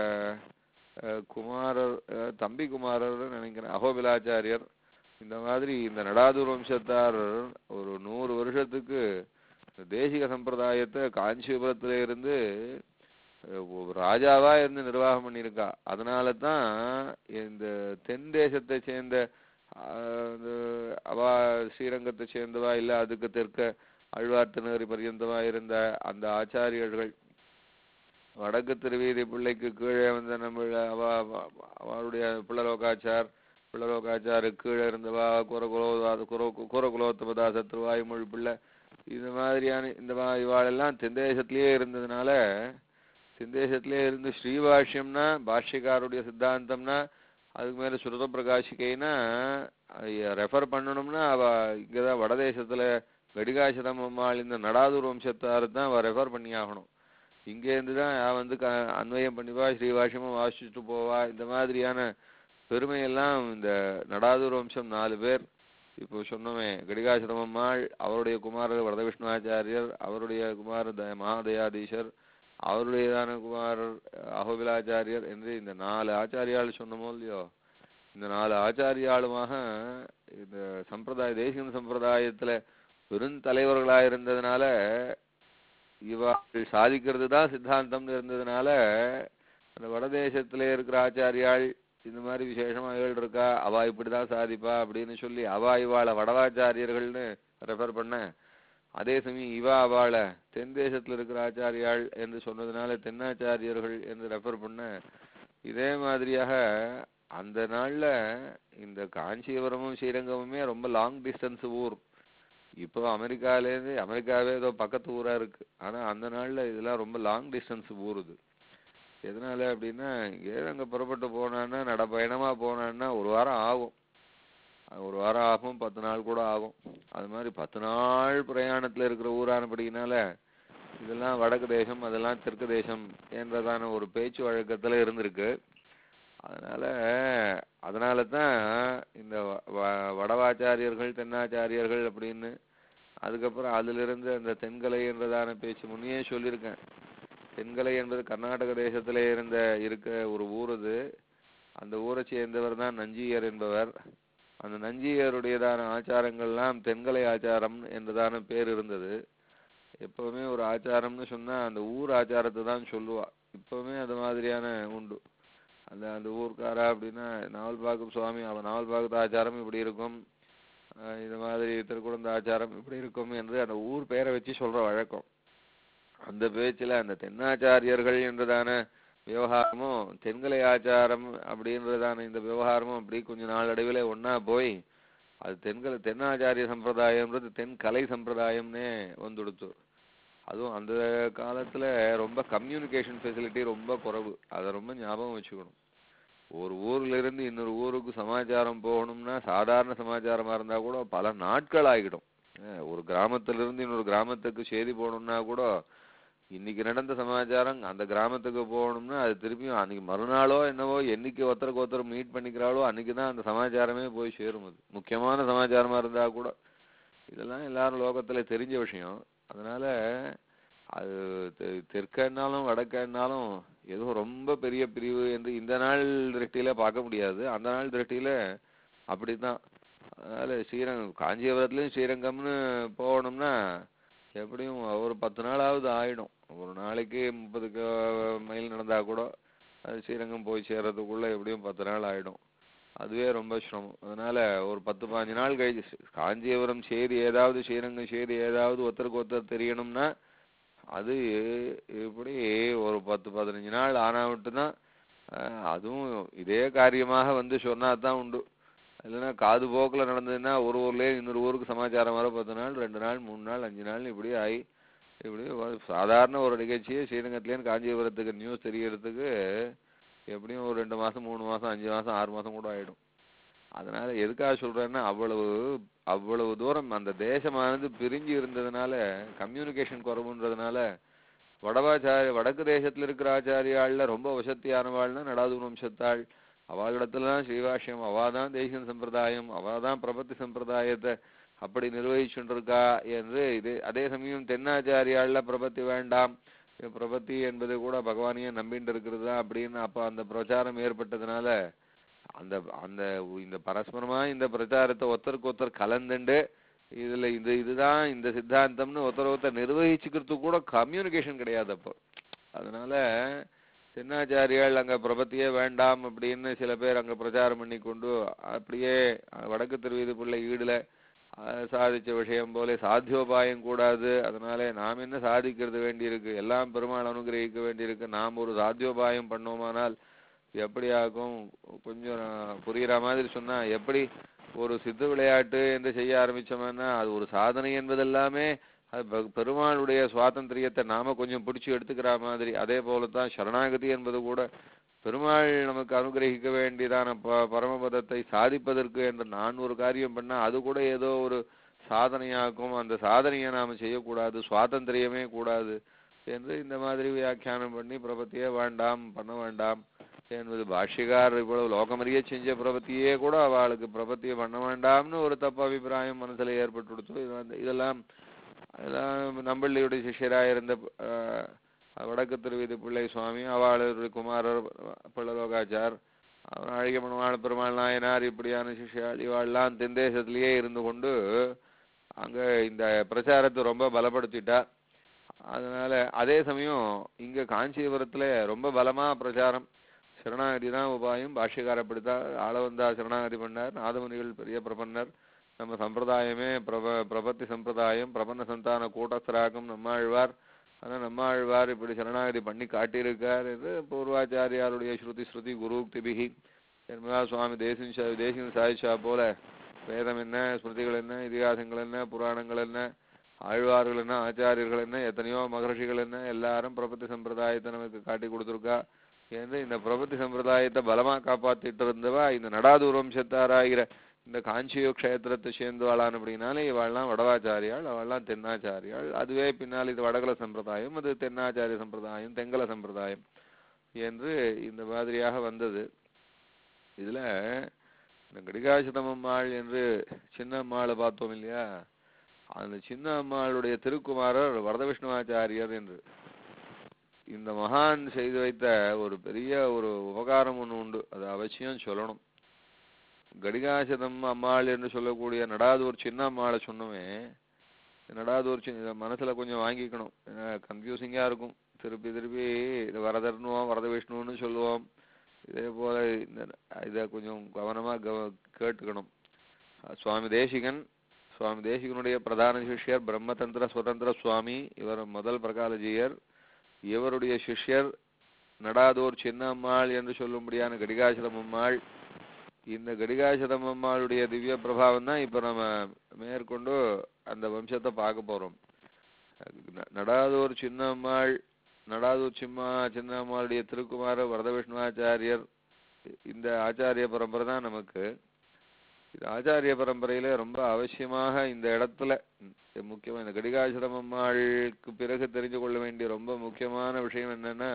அஹ், குமாரர் அஹ், தம்பி குமாரர் நினைக்கிறேன் அகோபிலாச்சாரியர் இந்த மாதிரி இந்த நடாதூர் வம்சத்தார் ஒரு நூறு வருஷத்துக்கு இந்த தேசிக சம்பிரதாயத்தை காஞ்சிபுரத்துல இருந்து அஹ், ஒரு ராஜாவா இருந்து நிர்வாகம் பண்ணியிருக்கா அதனால தான் இந்த தென் தேசத்தை சேர்ந்த ஆஹ், இந்த அவா ஸ்ரீரங்கத்தை சேர்ந்தவா இல்ல அதுக்கு தெற்க ஆழ்வார் திருநகரி பர்யந்தமா இருந்த அந்த ஆச்சாரியர்கள் வடக்கு திருவீதி பிள்ளைக்கு கீழே வந்த நம்ம அவ அவ- அவளுடைய பிள்ளலோகாச்சார் பிள்ளலோகாச்சாருக்கு கீழே இருந்தவா குரகுலோ குர குரகுலோத்தமதாச திருவாய்மொழி பிள்ளை இது மாதிரியான இந்த மா இவாளெல்லாம் தென்தேசத்திலேயே இருந்ததுனால தென்தேசத்திலே இருந்து ஸ்ரீபாஷ்யம்னா பாஷ்யக்காருடைய சித்தாந்தம்னா அதுக்கு மேல சுரத பிரகாஷிகைனா ரெஃபர் பண்ணணும்னா அவ இங்கதான் வடதேசத்துல கடிகாசதம் அம்மாள் இந்த நடாதூர் வம்சத்தாரு தான் அவ ரெஃபர் பண்ணி ஆகணும் இங்கேருந்து தான் வந்து க அன்வயம் பண்ணிவா ஸ்ரீபாஷ்யமும் வாசிச்சுட்டு போவா இந்த மாதிரியான பெருமையெல்லாம் இந்த நடாதூர் வம்சம் நாலு பேர் இப்போ சொன்னோமே கடிகாசதம் அம்மாள் அவருடைய குமாரர் வரத விஷ்ணுவாச்சாரியர் அவருடைய குமாரர் த மகாதயாதீஷர் அவருடையதான குமாரர் அகோபிலாச்சாரியர் என்று இந்த நாலு ஆச்சாரியாள் சொன்னமோ இல்லையோ இந்த நாலு ஆச்சாரியாளுமாக இந்த சம்பிரதாய தேசிக சம்பிரதாயத்துல பெருந்தலைவர்களாக இருந்ததுனால இவர்கள் சாதிக்கிறது தான் சித்தாந்தம்னு இருந்ததுனால அந்த வடதேசத்துல இருக்கிற ஆச்சாரியாள் இந்த மாதிரி விசேஷமா ஏழு இருக்கா அவா இப்படிதான் சாதிப்பா அப்படின்னு சொல்லி அவா இவாள வடவாச்சாரியர்கள்னு ரெஃபர் பண்ண அதே சமயம் இவா அவளை தென் தேசத்துல இருக்கிற ஆச்சாரியாள் என்று சொன்னதுனால தென்னாச்சாரியர்கள் என்று ரெஃபர் பண்ண இதே மாதிரியாக அந்த நாள்ல இந்த காஞ்சிபுரமும் ஸ்ரீரங்கமுமே ரொம்ப லாங் டிஸ்டன்ஸ் ஊர் இப்போ அமெரிக்காலேருந்து அமெரிக்காவே ஏதோ பக்கத்து ஊரா இருக்கு ஆனா அந்த நாள்ல இதெல்லாம் ரொம்ப லாங் டிஸ்டன்ஸ் ஊர் இது எதனால அப்படின்னா இங்கே அங்க புறப்பட்டு போனான்னா நடப்பயணமா போனான்னா ஒரு வாரம் ஆகும் அது ஒரு வாரம் ஆகும் பத்து நாள் கூட ஆகும் அது மாதிரி பத்து நாள் பிரயாணத்துல இருக்கிற ஊரானபடினால இதெல்லாம் வடக்கு தேசம் அதெல்லாம் தெற்கு தேசம் என்றதான ஒரு பேச்சு வழக்கத்துல இருந்திருக்கு அதனால அதனால தான் இந்த வ- வ- வடவாச்சாரியர்கள் தென்னாச்சாரியர்கள் அப்படின்னு அதுக்கப்புறம் அதிலிருந்து அந்த தென்கலை என்றதான பேச்சு முன்னையே சொல்லியிருக்கேன் தென்கலை என்பது கர்நாடக தேசத்திலே இருந்த இருக்க ஒரு ஊர் அது அந்த ஊரை சேர்ந்தவர் தான் நஞ்சியர் என்பவர் அந்த நஞ்சியருடையதான ஆச்சாரங்கள்லாம் தென்கலை ஆச்சாரம் என்றதான பேர் இருந்தது எப்பவுமே ஒரு ஆச்சாரம்னு சொன்னா அந்த ஊர் ஆச்சாரத்தை தான் சொல்லுவா இப்பவுமே அது மாதிரியான உண்டு அந்த அந்த ஊர்க்காரா அப்படின்னா நாவல்பாக்கம் சுவாமி அவன் நாவல்பாக்கத்து ஆச்சாரம் இப்படி இருக்கும் ஆஹ் இது மாதிரி திருக்குழந்த ஆச்சாரம் இப்படி இருக்கும் என்று அந்த ஊர் பெயரை வச்சு சொல்ற வழக்கம் அந்த பேச்சுல அந்த தென்னாச்சாரியர்கள் என்றதான விவகாரமும் தென்கலை ஆச்சாரம் அப்படின்றதான இந்த விவகாரமும் அப்படி கொஞ்ச நாளடைவில் ஒண்ணா போய் அது தென்கலை தென்னாச்சாரிய சம்பிரதாயம்ன்றது தென்கலை சம்பிரதாயம்னே வந்துடுத்து அதுவும் அந்த காலத்துல ரொம்ப கம்யூனிகேஷன் ஃபெசிலிட்டி ரொம்ப குறைவு அதை ரொம்ப ஞாபகம் வச்சுக்கணும் ஒரு ஊர்ல இருந்து இன்னொரு ஊருக்கு சமாச்சாரம் போகணும்னா சாதாரண சமாச்சாரமா இருந்தா கூட பல நாட்கள் ஆகிடும் அஹ் ஒரு கிராமத்துல இருந்து இன்னொரு கிராமத்துக்கு செய்தி போகணும்னா கூட இன்னைக்கு நடந்த சமாச்சாரம் அந்த கிராமத்துக்கு போகணும்னா அது திருப்பியும் அன்னைக்கு மறுநாளோ என்னவோ என்னைக்கு ஒருத்தருக்கு ஒருத்தர் மீட் பண்ணிக்கிறாளோ அன்னைக்கு தான் அந்த சமாச்சாரமே போய் சேரும் அது முக்கியமான சமாச்சாரமா இருந்தா கூட இதெல்லாம் எல்லாரும் லோகத்துல தெரிஞ்ச விஷயம் அதனால அது தெ- தெற்கன்னாலும் வடக்கன்னாலும் ஏதோ ரொம்ப பெரிய பிரிவு என்று இந்த நாள் திருஷ்டியில பார்க்க முடியாது அந்த நாள் திருஷ்டியில அப்படித்தான் அதனால ஸ்ரீரங்கம் காஞ்சிபுரத்துலயும் ஸ்ரீரங்கம்னு போகணும்னா எப்படியும் ஒரு பத்து நாளாவது ஆயிடும் ஒரு நாளைக்கு முப்பது க- மைல் நடந்தா கூட அது ஸ்ரீரங்கம் போய் சேர்றதுக்குள்ள எப்படியும் பத்து நாள் ஆயிடும் அதுவே ரொம்ப சிரமம் அதனால ஒரு பத்து பாஞ்சு நாள் கழிச்சு காஞ்சிபுரம் சேரி ஏதாவது ஸ்ரீரங்கம் சேரி ஏதாவது ஒருத்தருக்கு ஒருத்தர் தெரியணும்னா அது இப்படி ஒரு பத்து பதினஞ்சு நாள் ஆனா மட்டும்தான் அஹ், அதுவும் இதே காரியமாக வந்து சொன்னா தான் உண்டு இல்லைன்னா காது போக்குல நடந்ததுன்னா ஒரு ஊர்லயே இன்னொரு ஊருக்கு சமாச்சாரம் வர பத்து நாள் ரெண்டு நாள் மூணு நாள் அஞ்சு நாள் இப்படி ஆகி இப்படி ஒரு சாதாரண ஒரு நிகழ்ச்சியே ஸ்ரீரங்கத்துலேருந்து காஞ்சிபுரத்துக்கு நியூஸ் தெரியறதுக்கு எப்படியும் ஒரு ரெண்டு மாசம் மூணு மாசம் அஞ்சு மாசம் ஆறு மாசம் கூட ஆயிடும் அதனால எதுக்காக சொல்றேன்னா அவ்வளவு அவ்வளவு தூரம் அந்த தேசமானது பிரிஞ்சு இருந்ததுனால கம்யூனிகேஷன் குறைவுன்றதுனால வடவாச்சாரிய வடக்கு தேசத்துல இருக்கிற ஆச்சாரியாள்ல ரொம்ப வசத்தியானவாள்னா நடாதூர் வம்சத்தாள் அவளிடத்துலதான் ஸ்ரீவாஷ்யம் அவாதான் தேசிய சம்பிரதாயம் அவாதான் பிரபத்தி சம்பிரதாயத்தை அப்படி நிர்வகிச்சுட்டு இருக்கா என்று இது அதே சமயம் தென்னாச்சாரியாள்ல பிரபத்தி வேண்டாம் இது பிரபத்தி என்பது கூட பகவானையே நம்பிட்டு இருக்கிறது தான் அப்படின்னு அப்ப அந்த பிரச்சாரம் ஏற்பட்டதுனால அந்த அந்த இந்த பரஸ்பரமா இந்த பிரச்சாரத்தை ஒருத்தருக்கு ஒருத்தர் கலந்துண்டு இதுல இது இதுதான் இந்த சித்தாந்தம்னு ஒருத்தர் ஒருத்தர் நிர்வகிச்சுக்கிறதுக்கு கூட கம்யூனிகேஷன் கிடையாது அப்போ அதனால சின்னாச்சாரியால் அங்க பிரபத்தியே வேண்டாம் அப்படின்னு சில பேர் அங்க பிரச்சாரம் பண்ணி கொண்டு அப்படியே அஹ், வடக்கு திருவீதி பிள்ளை ஈடுல அஹ், சாதிச்ச விஷயம் போல சாத்தியோபாயம் கூடாது அதனால நாம் என்ன சாதிக்கிறது வேண்டியிருக்கு எல்லாம் பெருமாள் அனுகிரகிக்க வேண்டியிருக்கு நாம் ஒரு சாத்தியோபாயம் பண்ணோமானால் எப்படி ஆகும் கொஞ்சம் நான் புரியுற மாதிரி சொன்னா எப்படி ஒரு சித்து விளையாட்டு என்று செய்ய ஆரம்பிச்சோம்னா அது ஒரு சாதனை என்பதெல்லாமே அது பெ- பெருமாளுடைய சுவாதந்திரியத்தை நாம கொஞ்சம் பிடிச்சு எடுத்துக்கிற மாதிரி அதே போலதான் சரணாகதி என்பது கூட பெருமாள் நமக்கு அனுகிரகிக்க வேண்டியதான ப பரமபதத்தை சாதிப்பதற்கு என்று நான் ஒரு காரியம் பண்ணா அது கூட ஏதோ ஒரு சாதனையாக்கும் அந்த சாதனையை நாம செய்யக்கூடாது சுவாதந்திரியமே கூடாது என்று இந்த மாதிரி வியாக்கியானம் பண்ணி பிரபத்தியே வேண்டாம் பண்ண வேண்டாம் என்பது பாஷ்யக்கார் இவ்வளவு லோகமறிய செஞ்ச பிரபத்தியே கூட அவளுக்கு பிரபத்தியை பண்ண வேண்டாம்னு ஒரு தப்பு அபிப்பிராயம் மனசுல ஏற்பட்டு கொடுத்து இது வந்து இதெல்லாம் அதெல்லாம் நம்பள்ளியுடைய சிஷ்யராக இருந்த அஹ், வடக்கு திருவீதி பிள்ளை சுவாமி அவளுடைய குமாரர் பிள்ளலோகாச்சார் அப்புறம் அழகிய பெருமாள் பெருமாள் நாயனார் இப்படியான சிஷ்யாள் இவாள்லாம் தென்தேசத்திலேயே இருந்து கொண்டு அங்க இந்த பிரச்சாரத்தை ரொம்ப பலப்படுத்திட்டா அதனால அதே சமயம் இங்க காஞ்சிபுரத்துல ரொம்ப பலமா பிரச்சாரம் சரணாகதி தான் உபாயம் பாஷ்யக்கார அப்படித்தான் ஆளவந்தா சரணாகதி பண்ணார் நாதமுனிகள் பெரிய பிரபன்னர் நம்ம சம்பிரதாயமே பிரப பிரபத்தி சம்பிரதாயம் பிரபன்ன சந்தான கூட்டஸ்தராகம் நம்மாழ்வார் ஆனா நம்மாழ்வார் இப்படி சரணாகதி பண்ணி காட்டியிருக்கார் என்று பூர்வாச்சாரியாருடைய ஸ்ருதி ஸ்ருதி குருக்திபிகி என்பதா சுவாமி தேசின் சா- தேசிகன் சாதிச்சா போல வேதம் என்ன ஸ்மிருதிகள் என்ன இதிகாசங்கள் என்ன புராணங்கள் என்ன ஆழ்வார்கள் என்ன ஆச்சாரியர்கள் என்ன எத்தனையோ மகர்ஷிகள் என்ன எல்லாரும் பிரபத்தி சம்பிரதாயத்தை நமக்கு காட்டி கொடுத்துருக்கா என்று இந்த பிரபத்தி சம்பிரதாயத்தை பலமா காப்பாத்திட்டு இருந்தவா இந்த நடாதூர் வம்சத்தாராகிற இந்த காஞ்சியோ க்ஷேத்திரத்தை சேர்ந்தவாளான் அப்படின்னாலே இவாள்லாம் வடவாச்சாரியாள் அவள்லாம் தென்னாச்சாரியாள் அதுவே பின்னால் இது வடகல சம்பிரதாயம் அது தென்னாச்சாரிய சம்பிரதாயம் தெங்கல சம்பிரதாயம் என்று இந்த மாதிரியாக வந்தது இதுல இந்த கடிகாசிதமம்மாள் என்று சின்ன அம்மாளை பார்த்தோம் இல்லையா அந்த சின்ன அம்மாளுடைய திருக்குமாரர் வரதவிஷ்ணுவாச்சாரியர் என்று இந்த மகான் செய்து வைத்த ஒரு பெரிய ஒரு உபகாரம் ஒன்று உண்டு அது அவசியம் சொல்லணும் கடிகாசதம் அம்மாள் என்று சொல்லக்கூடிய நடாதூர் சின்ன அம்மாளை சொன்னோமே நடாதூர் சின்ன இதை மனசுல கொஞ்சம் வாங்கிக்கணும் கன்ஃபியூசிங்கா இருக்கும் திருப்பி திருப்பி இது வரதர்னுவோம் வரத விஷ்ணுன்னு சொல்லுவோம் இதே போல இந்த இதை கொஞ்சம் கவனமா கவ கேட்டுக்கணும் அஹ் சுவாமி தேசிகன் சுவாமி தேசிகனுடைய பிரதான சிஷ்யர் பிரம்மதந்திர சுதந்திர சுவாமி இவர் முதல் பிரகாலஜியர் இவருடைய சிஷ்யர் நடாதூர் சின்ன அம்மாள் என்று சொல்லும்படியான கடிகாசலம் அம்மாள் இந்த கடிகாசலம் அம்மாளுடைய திவ்ய பிரபாவம் தான் இப்ப நம்ம மேற்கொண்டு அந்த வம்சத்தை பார்க்க போறோம் ந- நடாதூர் சின்ன அம்மாள் நடாதூர் சிம்மா சின்ன அம்மாளுடைய திருக்குமார வரதவிஷ்ணுவாச்சாரியர் இந்த ஆச்சாரிய பரம்பரை தான் நமக்கு இது ஆச்சாரிய பரம்பரையில ரொம்ப அவசியமாக இந்த இடத்துல ம், முக்கியமா இந்த கடிகாசுரம் அம்மாளுக்கு பிறகு தெரிந்து கொள்ள வேண்டிய ரொம்ப முக்கியமான விஷயம் என்னன்னா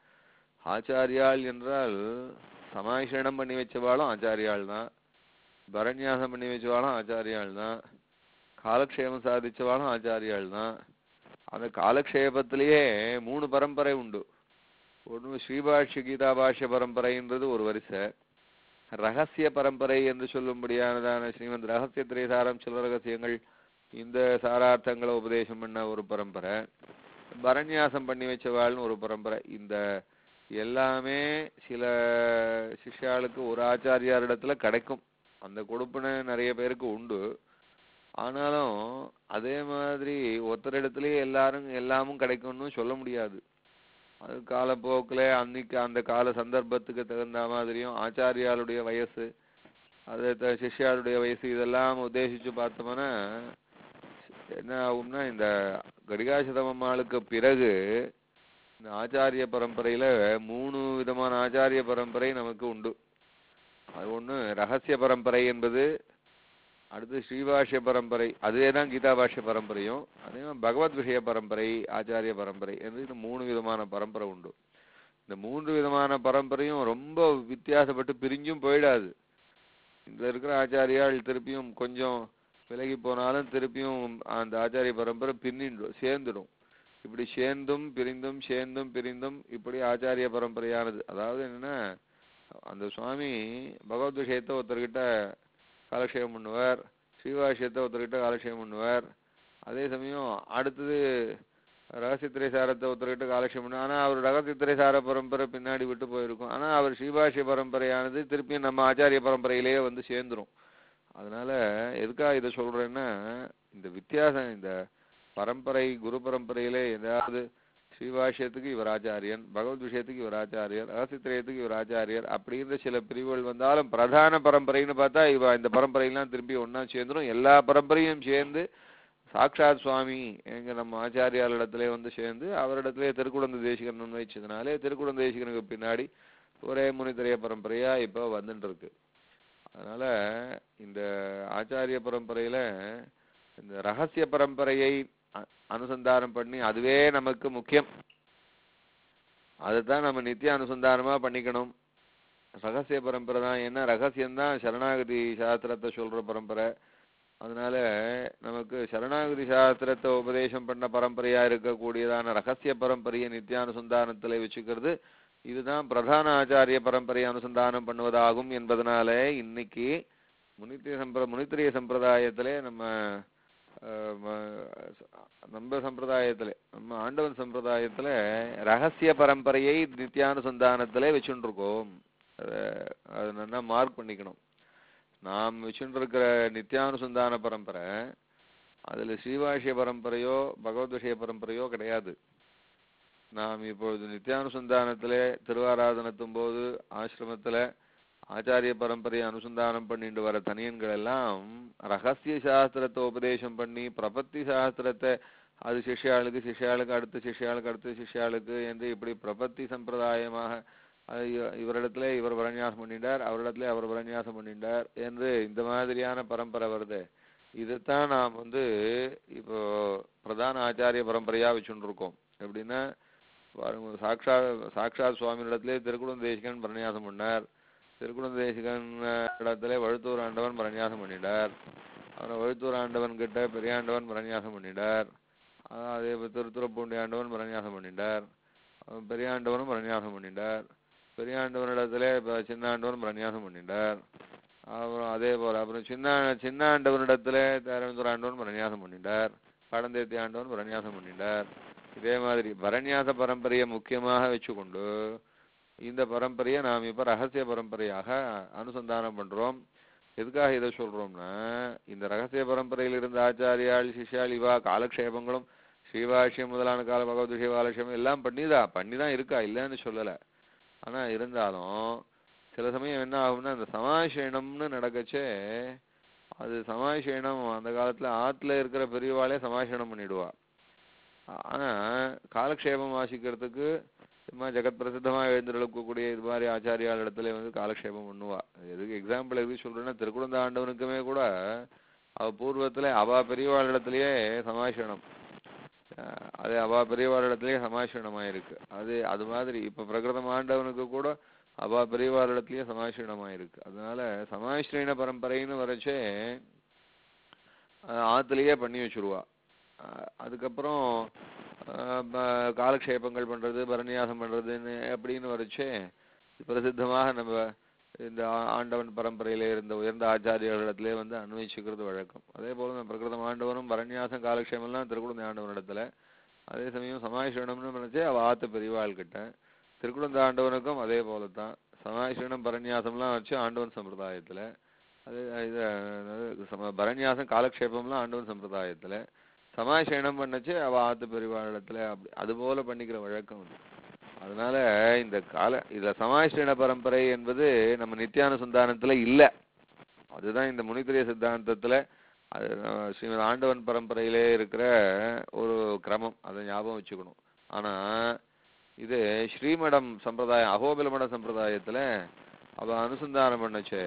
ஆச்சாரியாள் என்றால் சமாஷணம் பண்ணி வச்சவாளும் ஆச்சாரியாள் தான் பரநியாசம் பண்ணி வச்சவாளும் ஆச்சாரியாள் தான் காலக்ஷேமம் சாதிச்சவாளும் ஆச்சாரியாள் தான் அந்த காலக்ஷேபத்திலேயே மூணு பரம்பரை உண்டு ஒன்று ஸ்ரீபாஷ்ய கீதா பாஷ்ய பரம்பரைன்றது ஒரு வரிசை ரகசிய பரம்பரை என்று சொல்லும்படியானதான ஸ்ரீமத் ரகசிய திரைசாரம் சில ரகசியங்கள் இந்த சாரார்த்தங்களை உபதேசம் பண்ண ஒரு பரம்பரை பரநியாசம் பண்ணி வச்சவாள்னு ஒரு பரம்பரை இந்த எல்லாமே சில சிஷ்யாளுக்கு ஒரு ஆச்சாரியாரிடத்துல கிடைக்கும் அந்த கொடுப்பினை நிறைய பேருக்கு உண்டு ஆனாலும் அதே மாதிரி ஒருத்தரிடத்துலயே எல்லாரும் எல்லாமும் கிடைக்கும்னு சொல்ல முடியாது அது காலப்போக்கில் அன்னைக்கு அந்த கால சந்தர்ப்பத்துக்கு தகுந்த மாதிரியும் ஆச்சாரியாளுடைய வயசு அது த- சிஷ்யாளுடைய வயசு இதெல்லாம் உத்தேசிச்சு பார்த்தோம்னா என்ன ஆகும்னா இந்த கடிகாசதமம்மாளுக்கு பிறகு இந்த ஆச்சாரிய பரம்பரையில மூணு விதமான ஆச்சாரிய பரம்பரை நமக்கு உண்டு அது ஒண்ணு ரகசிய பரம்பரை என்பது அடுத்து ஸ்ரீபாஷ்ய பரம்பரை அதுவே தான் கீதா பாஷ்ய பரம்பரையும் அதே மாதிரி பகவத் விஷய பரம்பரை ஆச்சாரிய பரம்பரை என்று இந்த மூணு விதமான பரம்பரை உண்டு இந்த மூன்று விதமான பரம்பரையும் ரொம்ப வித்தியாசப்பட்டு பிரிஞ்சும் போயிடாது இங்க இருக்கிற ஆச்சாரியால் திருப்பியும் கொஞ்சம் விலகி போனாலும் திருப்பியும் அந்த ஆச்சாரிய பரம்பரை பின்னிடும் சேர்ந்துடும் இப்படி சேர்ந்தும் பிரிந்தும் சேர்ந்தும் பிரிந்தும் இப்படி ஆச்சாரிய பரம்பரையானது அதாவது என்னன்னா அந்த சுவாமி பகவத் விஷயத்தை ஒருத்தர்கிட்ட காலக்ஷேபம் பண்ணுவார் ஸ்ரீவாஷ்யத்தை ஒருத்தர்கிட்ட காலக்ஷேபம் பண்ணுவார் அதே சமயம் அடுத்தது ரகசியத்திரை சாரத்தை ஒருத்தர்கிட்ட காலக்ஷேபம் பண்ணுவார் ஆனால் அவர் ரகசியத்திரை சார பரம்பரை பின்னாடி விட்டு போயிருக்கும் ஆனால் அவர் ஸ்ரீபாஷ்ய பரம்பரையானது திருப்பியும் நம்ம ஆச்சாரிய பரம்பரையிலேயே வந்து சேர்ந்துரும் அதனால எதுக்காக இதை சொல்றேன்னா இந்த வித்தியாசம் இந்த பரம்பரை குரு பரம்பரையில ஏதாவது ஸ்ரீபாஷ்யத்துக்கு இவர் ஆச்சாரியன் பகவத் விஷயத்துக்கு இவர் ஆச்சாரியர் ரகசியத்திரயத்துக்கு இவர் ஆச்சாரியர் அப்படின்ற சில பிரிவுகள் வந்தாலும் பிரதான பரம்பரைன்னு பார்த்தா இவ இந்த பரம்பரையெல்லாம் திருப்பி ஒண்ணா சேர்ந்துரும் எல்லா பரம்பரையும் சேர்ந்து சாக்ஷாத் சுவாமி எங்க நம்ம ஆச்சாரியாரிடத்திலே வந்து சேர்ந்து அவரிடத்திலே திருக்குடந்த தேசிகன் முன்வைச்சதுனாலே திருக்குடந்த தேசிகனுக்கு பின்னாடி ஒரே முனித்திரைய பரம்பரையா இப்போ வந்துட்டு இருக்கு அதனால இந்த ஆச்சாரிய பரம்பரையில இந்த ரகசிய பரம்பரையை அ- அனுசந்தானம் பண்ணி அதுவே நமக்கு முக்கியம் அதுதான் நம்ம நித்திய அனுசந்தானமா பண்ணிக்கணும் ரகசிய பரம்பரை தான் என்ன ரகசியம்தான் சரணாகதி சாஸ்திரத்தை சொல்ற பரம்பரை அதனால நமக்கு சரணாகதி சாஸ்திரத்தை உபதேசம் பண்ண பரம்பரையா இருக்கக்கூடியதான ரகசிய பரம்பரையை நித்தியானுசந்தானத்துல வச்சுக்கிறது இதுதான் பிரதான ஆச்சாரிய பரம்பரையை அனுசந்தானம் பண்ணுவதாகும் என்பதனாலே இன்னைக்கு முனித்திய சம்பிர முனித்திரிய சம்பிரதாயத்திலே நம்ம அஹ், ம- நம்ம சம்பிரதாயத்திலே நம்ம ஆண்டவன் சம்பிரதாயத்துல ரகசிய பரம்பரையை நித்தியானுசந்தானத்திலே வச்சுட்டு இருக்கோம் அத- அதை நல்லா மார்க் பண்ணிக்கணும் நாம் வச்சுட்டு இருக்கிற நித்தியானுசந்தான பரம்பரை அதுல ஸ்ரீவாஷ்ய பரம்பரையோ பகவத் விஷய பரம்பரையோ கிடையாது நாம் இப்பொழுது நித்தியானுசந்தானத்திலே திருவாராதனத்தும் போது ஆசிரமத்துல ஆச்சாரிய பரம்பரையை அனுசந்தானம் பண்ணிட்டு வர தனியன்கள் எல்லாம் ரகசிய சாஸ்திரத்தை உபதேசம் பண்ணி பிரபத்தி சாஸ்திரத்தை அது சிஷ்யாளுக்கு சிஷ்யாளுக்கு அடுத்த சிஷ்யாளுக்கு அடுத்த சிஷ்யாளுக்கு என்று இப்படி பிரபத்தி சம்பிரதாயமாக அது இவ- இவரிடத்துல இவர் பரநியாசம் பண்ணிட்டார் அவரிடத்துல அவர் பரநியாசம் பண்ணிட்டார் என்று இந்த மாதிரியான பரம்பரை வருது இதைத்தான் நாம் வந்து இப்போ பிரதான ஆச்சாரிய பரம்பரையா வச்சுட்டு இருக்கோம் எப்படின்னா பாருங்க, சாக்ஷா சாக்ஷாத் சுவாமியிடத்திலே திருக்குடம் தேசிகன் பரநியாசம் பண்ணார் திருக்குடம் தேசிகன் அஹ், இடத்துல வழுத்தூர் ஆண்டவன் பரநியாசம் பண்ணிட்டார் அவனை வழுத்தூர் ஆண்டவன் கிட்ட பெரியாண்டவன் பரநியாசம் பண்ணிட்டார் அஹ் அதே போல் திருத்துறப்பூண்டி ஆண்டவன் பரநியாசம் பண்ணிட்டார் அவன் பெரியாண்டவனும் பரநியாசம் பண்ணிட்டார் பெரியாண்டவனிடத்துல இப்போ சின்ன ஆண்டவன் பரநியாசம் பண்ணிட்டார் அப்புறம் அதே போல அப்புறம் சின்ன சின்ன ஆண்டவனிடத்துல தேரவேந்தூர் ஆண்டவன் பரநியாசம் பண்ணிட்டார் படந்தேத்தி ஆண்டவன் பரநியாசம் பண்ணிட்டார் இதே மாதிரி பரநியாச பரம்பரையை முக்கியமாக வச்சுக்கொண்டு இந்த பரம்பரையை நாம் இப்ப ரகசிய பரம்பரையாக அனுசந்தானம் பண்றோம் எதுக்காக இதை சொல்றோம்னா இந்த ரகசிய பரம்பரையில் இருந்த ஆச்சாரியாள் சிஷ்யாள் இவா காலக்ஷேபங்களும் ஸ்ரீவாஷ்யம் முதலான கால பகவத் விஷயவாலட்சியம் எல்லாம் பண்ணிதா பண்ணிதான் இருக்கா இல்லைன்னு சொல்லல ஆனா இருந்தாலும் சில சமயம் என்ன ஆகும்னா அந்த சமாசயனம்னு நடக்கச்சே அது சமாசயனம் அந்த காலத்துல ஆத்துல இருக்கிற பெரியவாளே சமாசயனம் பண்ணிடுவா ஆனா காலக்ஷேபம் வாசிக்கிறதுக்கு சும்மா ஜெகத் பிரசித்தமா எழுந்திருக்கக்கூடிய இது மாதிரி ஆச்சாரியால் இடத்துல வந்து காலக்ஷேபம் பண்ணுவா எதுக்கு எக்ஸாம்பிள் எதுக்கு சொல்றேன்னா திருக்குழந்த ஆண்டவனுக்குமே கூட அவ பூர்வத்துல அவ பெரியவாள் இடத்துலயே சமாசனம் அஹ் அது அவ பெரியவாள் இடத்துலயே சமாசனமாயிருக்கு அது அது மாதிரி இப்ப பிரகிருதம் ஆண்டவனுக்கு கூட அவ பெரியவாள் இடத்துலயே சமாசனமாயிருக்கு அதனால சமாசிரீன பரம்பரைன்னு வரச்சே அஹ் ஆத்துலயே பண்ணி வச்சுருவா அஹ் அதுக்கப்புறம் அஹ் ப- காலக்ஷேபங்கள் பண்றது பரநியாசம் பண்றதுன்னு அப்படின்னு வரச்சே பிரசித்தமாக நம்ம இந்த ஆ- ஆண்டவன் பரம்பரையிலே இருந்த உயர்ந்த ஆச்சாரியர்களிடத்திலே வந்து அன்வயிச்சுக்கிறது வழக்கம் அதே போல நம்ம பிரகிருதம் ஆண்டவனும் பரநியாசம் காலக்ஷேபம்லாம் திருக்குழந்தை ஆண்டவனிடத்துல அதே சமயம் சமாசிரணம்னு நினைச்சே அவ ஆத்து பெரியவாள் கிட்ட திருக்குழந்த ஆண்டவனுக்கும் அதே போல தான் சமாசிரணம் பரநியாசம்லாம் வச்சு ஆண்டவன் சம்பிரதாயத்துல அது இது அதாவது சம பரநியாசம் காலக்ஷேபம்லாம் ஆண்டவன் சம்பிரதாயத்துல சமாசயனம் பண்ணச்சு அவ ஆத்து பெரியவாளிடத்துல அப்படி அது போல பண்ணிக்கிற வழக்கம் அது அதனால இந்த கால இதுல சமாசயன பரம்பரை என்பது நம்ம நித்தியானுசந்தானத்துல இல்ல அதுதான் இந்த முனித்திரிய சித்தாந்தத்துல அது நம்ம ஸ்ரீமத் ஆண்டவன் பரம்பரையிலே இருக்கிற ஒரு கிரமம் அதை ஞாபகம் வச்சுக்கணும் ஆனா இது ஸ்ரீமடம் சம்பிரதாயம் அகோபிலமட சம்பிரதாயத்துல அவ அனுசந்தானம் பண்ணச்சே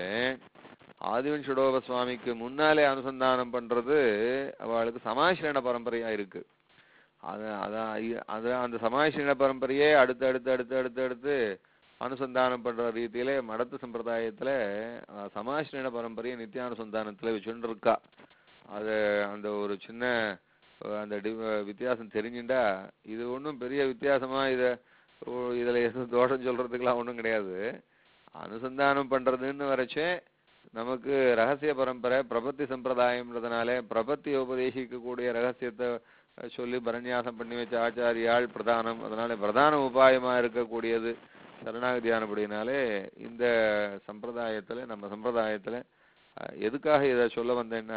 ஆதிவன் சுடோப சுவாமிக்கு முன்னாலே அனுசந்தானம் பண்றது அவளுக்கு சமாசிரண பரம்பரையா இருக்கு அது அதான் ஐ- அதான் அந்த சமாசிரண பரம்பரையே அடுத்து அடுத்து அடுத்து அடுத்து அடுத்து அனுசந்தானம் பண்ற ரீதியிலே மடத்து சம்பிரதாயத்துல அஹ், சமாசிரண பரம்பரையை நித்தியானுசந்தானத்துல வச்சுட்டு இருக்கா அது அந்த ஒரு சின்ன அஹ், அந்த டி- வித்தியாசம் தெரிஞ்சுண்டா இது ஒண்ணும் பெரிய வித்தியாசமா இத ஓ, இதுல எதுவும் தோஷம் சொல்றதுக்கெல்லாம் ஒண்ணும் கிடையாது அனுசந்தானம் பண்றதுன்னு வரச்சே நமக்கு ரகசிய பரம்பரை பிரபத்தி சம்பிரதாயம்ன்றதுனாலே பிரபத்தியை உபதேசிக்கக்கூடிய ரகசியத்தை அஹ், சொல்லி பரநியாசம் பண்ணி வச்ச ஆச்சாரியாள் பிரதானம் அதனால பிரதான உபாயமா இருக்கக்கூடியது சரணாகதியானபடினாலே இந்த சம்பிரதாயத்துல நம்ம சம்பிரதாயத்துல அஹ், எதுக்காக இதை சொல்ல வந்தேன்னா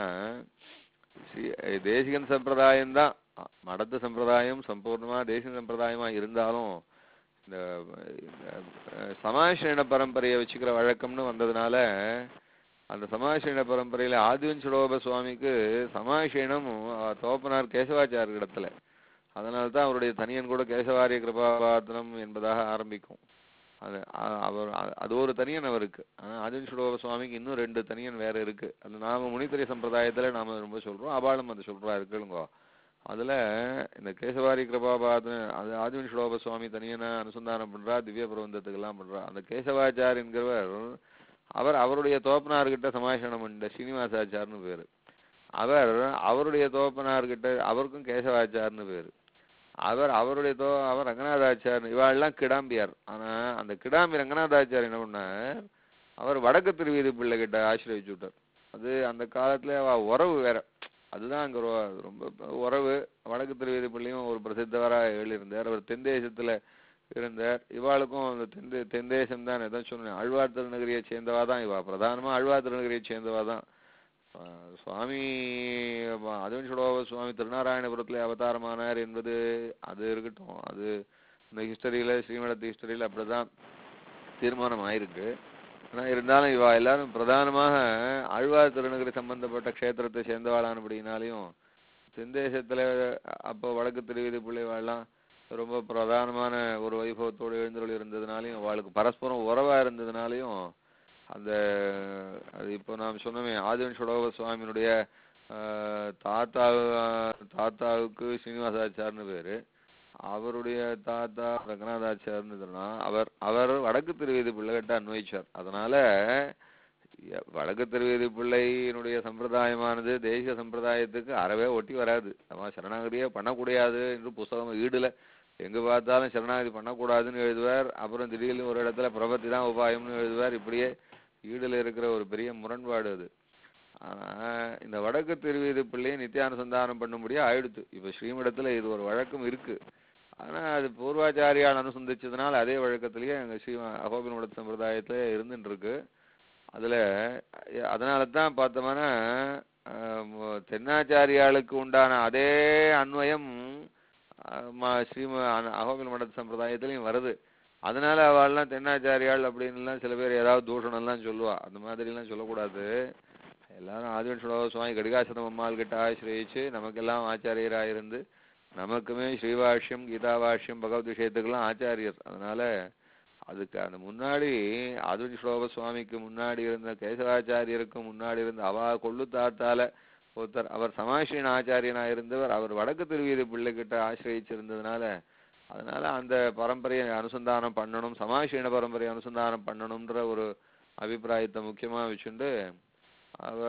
ஸ்ரீ- அஹ், தேசிகன் சம்பிரதாயம் தான் மடத்து சம்பிரதாயம் சம்பூர்ணமா தேசிக சம்பிரதாயமா இருந்தாலும் இந்த இந்த, அஹ், சமாசிரண பரம்பரையை வச்சுக்கிற வழக்கம்னு வந்ததுனால அந்த சமாசிரண பரம்பரையில ஆதிவன் சுடோப சுவாமிக்கு சமாசிரணம் அஹ், தோப்பனார் கேசவாச்சார் இடத்துல அதனால தான் அவருடைய தனியன் கூட கேசவாரிய கிருபாவார்த்தனம் என்பதாக ஆரம்பிக்கும் அது அ- அவர் அ- அது ஒரு தனியன் அவருக்கு ஆனா ஆதிவன் சுடோப சுவாமிக்கு இன்னும் ரெண்டு தனியன் வேற இருக்கு அது நாம முனித்திரை சம்பிரதாயத்துல நாம ரொம்ப சொல்றோம் அபாலம் அதை சொல்றா இருக்குங்க அதுல இந்த கேசவாரி கிருபாபாதன அது ஆதிவன் சுலோப சுவாமி தனியனா அனுசந்தானம் பண்றா திவ்ய பிரபந்தத்துக்கு எல்லாம் பண்றா அந்த கேசவாச்சார் என்கிறவர் அவர் அவருடைய தோப்பனார்கிட்ட சமாஷணம் பண்ண ஸ்ரீனிவாசாச்சார்னு பேரு அவர் அவருடைய தோப்பனார்கிட்ட அவருக்கும் கேசவாச்சார்னு பேரு அவர் அவருடைய தோ அவர் ரங்கநாதாச்சார் இவாள்லாம் கிடாம்பியார் ஆனா அந்த கிடாம்பி ரங்கநாதாச்சார் என்ன பண்ணார் அவர் வடக்கு திருவீதி பிள்ளை கிட்ட ஆசிரியச்சு விட்டார் அது அந்த காலத்துல அவ உறவு வேற அதுதான் அங்க ரொ- ரொம்ப உறவு வடக்கு திருவீதி பிள்ளையும் ஒரு பிரசித்தவராக எழுதியிருந்தார் அவர் தென்தேசத்துல இருந்தார் இவாளுக்கும் அந்த தென்தே தென்தேசம் தான் எதான் சொன்னேன் ஆழ்வார் திருநகரியை சேர்ந்தவா தான் இவா பிரதானமா ஆழ்வார் திருநகரியை சேர்ந்தவா தான் ஆஹ் சுவாமி அதுவன் சுடோப சுவாமி திருநாராயணபுரத்துல அவதாரமானார் என்பது அது இருக்கட்டும் அது இந்த ஹிஸ்டரியில ஸ்ரீமடத்து ஹிஸ்டரியில அப்படிதான் தீர்மானம் ஆயிருக்கு ஆனா இருந்தாலும் இவா எல்லாரும் பிரதானமாக ஆழ்வார் திருநகரி சம்பந்தப்பட்ட க்ஷேத்திரத்தை சேர்ந்தவாளானபடினாலையும் தென்தேசத்துல அப்போ வடக்கு திருவீதி பிள்ளைவாள்லாம் ரொம்ப பிரதானமான ஒரு வைபவத்தோடு எழுந்தருள் இருந்ததுனாலையும் அவளுக்கு பரஸ்பரம் உறவா இருந்ததுனாலையும் அந்த அது இப்போ நாம் சொன்னோமே ஆதிவன் சுடோப சுவாமியினுடைய ஆஹ், தாத்தா தாத்தாவுக்கு ஸ்ரீனிவாசாச்சார்னு பேரு அவருடைய தாத்தா ரங்கநாதாச்சார்னு சொன்னா அவர் அவர் வடக்கு திருவேதி பிள்ளைகிட்ட அன்வயிச்சார் அதனால எ- வடக்கு திருவேதி பிள்ளையினுடைய சம்பிரதாயமானது தேசிய சம்பிரதாயத்துக்கு அறவே ஒட்டி வராது நம்ம சரணாகதியே பண்ணக்கூடாது என்று புஸ்தகம் ஈடுல எங்க பார்த்தாலும் சரணாகதி பண்ணக்கூடாதுன்னு எழுதுவார் அப்புறம் திடீர்னு ஒரு இடத்துல பிரபத்தி தான் உபாயம்னு எழுதுவார் இப்படியே ஈடுல இருக்கிற ஒரு பெரிய முரண்பாடு அது ஆனா இந்த வடக்கு திருவீதி பிள்ளையை நித்தியானுசந்தானம் பண்ணும்படியா ஆயிடுத்து இப்ப ஸ்ரீமடத்துல இது ஒரு வழக்கம் இருக்கு ஆனா அது பூர்வாச்சாரியால் அனுசந்திச்சதுனால அதே வழக்கத்திலேயே எங்க ஸ்ரீ அகோபினோட சம்பிரதாயத்துல இருந்துட்டு இருக்கு அதுல அஹ், அதனால தான் பார்த்தோம்னா அஹ், ம- தென்னாச்சாரியாளுக்கு உண்டான அதே அன்வயம் அஹ், ம- ஸ்ரீம அன- அகோபில மட சம்பிரதாயத்திலையும் வருது அதனால அவள்லாம் தென்னாச்சாரியாள் அப்படின்னுலாம் சில பேர் ஏதாவது தூஷணம்லாம் சொல்லுவா அந்த மாதிரிலாம் சொல்லக்கூடாது எல்லாரும் ஆதிவன் சுடவ சுவாமி கடிகாசனம் அம்மாள் கிட்ட ஆசிரியச்சு நமக்கெல்லாம் ஆச்சாரியராக இருந்து நமக்குமே ஸ்ரீவாஷ்யம் கீதாவாஷ்யம் பகவத் விஷயத்துக்கெல்லாம் ஆச்சாரியர் அதனால அதுக்கு அந்த முன்னாடி ஆதிவன் சுடோப சுவாமிக்கு முன்னாடி இருந்த கேசவாச்சாரியருக்கு முன்னாடி இருந்த அவா கொள்ளு தாத்தால ஒருத்தர் அவர் சமாஸ்ரீன ஆச்சாரியனா இருந்தவர் அவர் வடக்கு திருவீதி பிள்ளைகிட்ட ஆசிரியச்சிருந்ததுனால அதனால அந்த பரம்பரையை அனுசந்தானம் பண்ணணும் சமாஸ்ரீன பரம்பரையை அனுசந்தானம் பண்ணணும்ன்ற ஒரு அபிப்பிராயத்தை முக்கியமா வச்சுண்டு அவ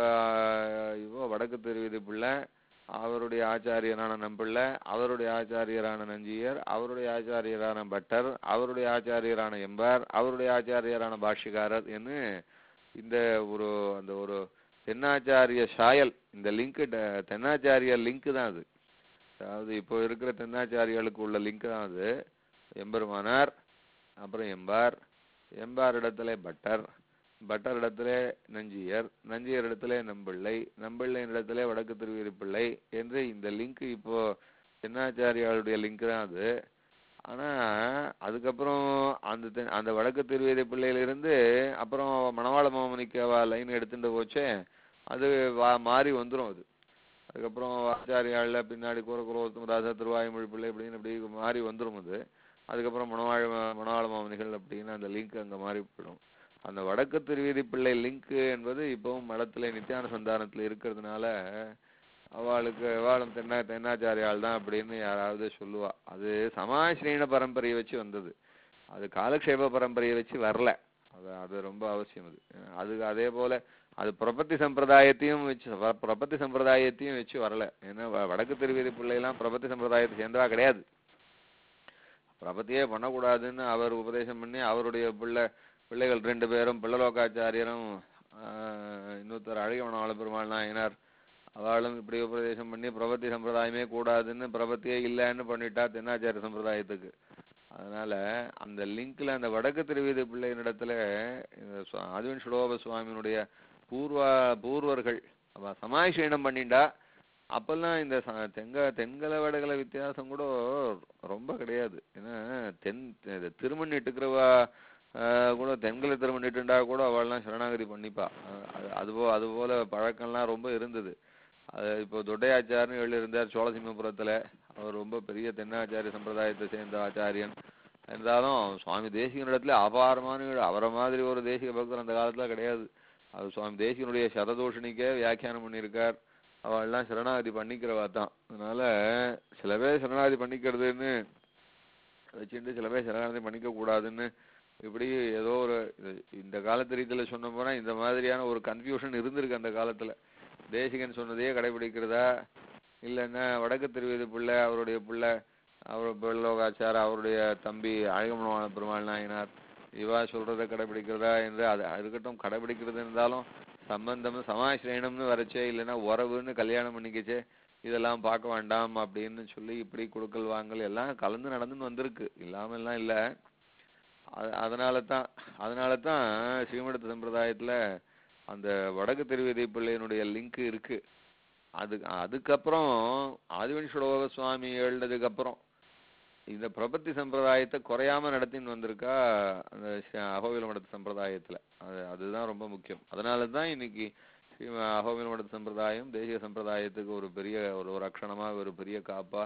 இவோ வடக்கு திருவீதி பிள்ளை அவருடைய ஆச்சாரியரான நம்பிள்ளை அவருடைய ஆச்சாரியரான நஞ்சியர் அவருடைய ஆச்சாரியரான பட்டர் அவருடைய ஆச்சாரியரான எம்பார் அவருடைய ஆச்சாரியரான பாஷ்யக்காரர் என்று இந்த ஒரு அந்த ஒரு தென்னாச்சாரிய சாயல் இந்த லிங்க் தென்னாச்சாரிய லிங்க் தான் அது அதாவது இப்போ இருக்கிற தென்னாச்சாரியாளுக்கு உள்ள லிங்க் தான் அது எம்பெருமானார் அப்புறம் எம்பார் எம்பார் இடத்துல பட்டர் பட்டர் இடத்துல நஞ்சியர் நஞ்சியர் இடத்துல நம்பிள்ளை நம்பிள்ளையின் இடத்துல வடக்கு திருவீதி பிள்ளை என்று இந்த லிங்க் இப்போ தென்னாச்சாரியாளுடைய லிங்க் தான் அது ஆனா அதுக்கப்புறம் அந்த தென்- அந்த வடக்கு திருவேதி பிள்ளையிலிருந்து அப்புறம் மணவாள மாமனிக்கு அவ லைன் எடுத்துட்டு போச்சே அது வா மாறி வந்துரும் அது அதுக்கப்புறம் ஆச்சாரியாள்ல பின்னாடி கூறக்குரோத்தம் ராஜா திருவாயுமொழி பிள்ளை இப்படின்னு இப்படி மாறி வந்துரும் அது அதுக்கப்புறம் மணவாழ மணவாள மாமனிகள் அப்படின்னு அந்த லிங்க் அங்க மாறி போயிடும் அந்த வடக்கு திருவீதி பிள்ளை லிங்க் என்பது இப்பவும் மடத்துல நித்தியான சந்தானத்துல இருக்கிறதுனால அவளுக்கு அவளும் தென்னா தென்னாச்சாரியாள் தான் அப்படின்னு யாராவது சொல்லுவா அது சமாஸ்ரீன பரம்பரையை வச்சு வந்தது அது காலக்ஷேப பரம்பரையை வச்சு வரல அது அது ரொம்ப அவசியம் அது அது அதே போல அது பிரபத்தி சம்பிரதாயத்தையும் வச்சு வ- பிரபத்தி சம்பிரதாயத்தையும் வச்சு வரல ஏன்னா வ- வடக்கு திருவீதி பிள்ளைலாம் பிரபத்தி சம்பிரதாயத்தை சேர்ந்தவா கிடையாது பிரபத்தியே பண்ணக்கூடாதுன்னு அவர் உபதேசம் பண்ணி அவருடைய பிள்ளை பிள்ளைகள் ரெண்டு பேரும் பிள்ளலோகாச்சாரியரும் ஆஹ், இன்னொருத்தர் அழகியவனவாள பெருமாள் நாயனார் அவளும் இப்படி உபதேசம் பண்ணி பிரபத்தி சம்பிரதாயமே கூடாதுன்னு பிரபத்தியே இல்லைன்னு பண்ணிட்டா தென்னாச்சாரிய சம்பிரதாயத்துக்கு அதனால அந்த லிங்க்ல அந்த வடக்கு திருவீதி பிள்ளையினிடத்துல இந்த சுவா- ஆதிவன் சுலோப சுவாமியினுடைய பூர்வா பூர்வர்கள் அவ சமாஷீனம் பண்ணிண்டா அப்பெல்லாம் இந்த ச- தெங்க தென்கல வடகல வித்தியாசம் கூட ரொம்ப கிடையாது ஏன்னா தென் இது திருமண் இட்டுக்கிறவா ஆஹ், கூட தென்கல திருமண் இட்டுண்டா கூட அவள்லாம் சரணாகதி பண்ணிப்பா அஹ் அது அதுபோ அதுபோல பழக்கம்லாம் ரொம்ப இருந்தது அது இப்போ தொட்டையாச்சார்னு எழுதியிருந்தார் சோழசிம்மபுரத்துல அவர் ரொம்ப பெரிய தென்னாச்சாரிய சம்பிரதாயத்தை சேர்ந்த ஆச்சாரியன் இருந்தாலும் சுவாமி தேசிகனிடத்துல அபாரமான ஈடு. அவரை மாதிரி ஒரு தேசிக பக்தர் அந்த காலத்துல கிடையாது அது சுவாமி தேசிகனுடைய சததூஷணிக்கே வியாக்கியானம் பண்ணியிருக்கார் அவள்லாம் சரணாகதி பண்ணிக்கிறவா தான் அதனால சில பேர் சரணாகதி பண்ணிக்கிறதுன்னு வச்சுட்டு சில பேர் சரணாகதி பண்ணிக்க கூடாதுன்னு இப்படி ஏதோ ஒரு இது- இந்த காலத்து ரீதியில சொன்ன போனா இந்த மாதிரியான ஒரு கன்ஃபியூஷன் இருந்திருக்கு அந்த காலத்துல தேசிகன் சொன்னதையே கடைபிடிக்கிறதா இல்லைன்னா வடக்கு திருவீதி பிள்ளை அவருடைய பிள்ளை அவர் பிள்ளோகாச்சார் அவருடைய தம்பி அழகமனவான பெருமாள் நாயனார் இவா சொல்றதை கடைபிடிக்கிறதா என்று அது இருக்கட்டும் கடைபிடிக்கிறது இருந்தாலும் சம்பந்தம் சமாசிரயணம்னு வரச்சே இல்லைன்னா உறவுன்னு கல்யாணம் பண்ணிக்கச்சே இதெல்லாம் பார்க்க வேண்டாம் அப்படின்னு சொல்லி இப்படி கொடுக்கல் வாங்கல் எல்லாம் கலந்து நடந்துன்னு வந்திருக்கு இல்லாமல்லாம் இல்லை அது அதனால தான் அதனால தான் ஸ்ரீமடத்து சம்பிரதாயத்துல அந்த வடக்கு திருவிதை பிள்ளையினுடைய லிங்க் இருக்கு அது அதுக்கப்புறம் ஆதிவன் சுலோக சுவாமி எழுந்ததுக்கு அப்புறம் இந்த பிரபத்தி சம்பிரதாயத்தை குறையாம நடத்தின்னு வந்திருக்கா அந்த ஸ்ரீ- அகோபில மடத்து சம்பிரதாயத்துல அது அதுதான் ரொம்ப முக்கியம் அதனால தான் இன்னைக்கு ஸ்ரீ அகோபில மடத்து சம்பிரதாயம் தேசிய சம்பிரதாயத்துக்கு ஒரு பெரிய ஒரு ஒரு அக்ஷணமா ஒரு பெரிய காப்பா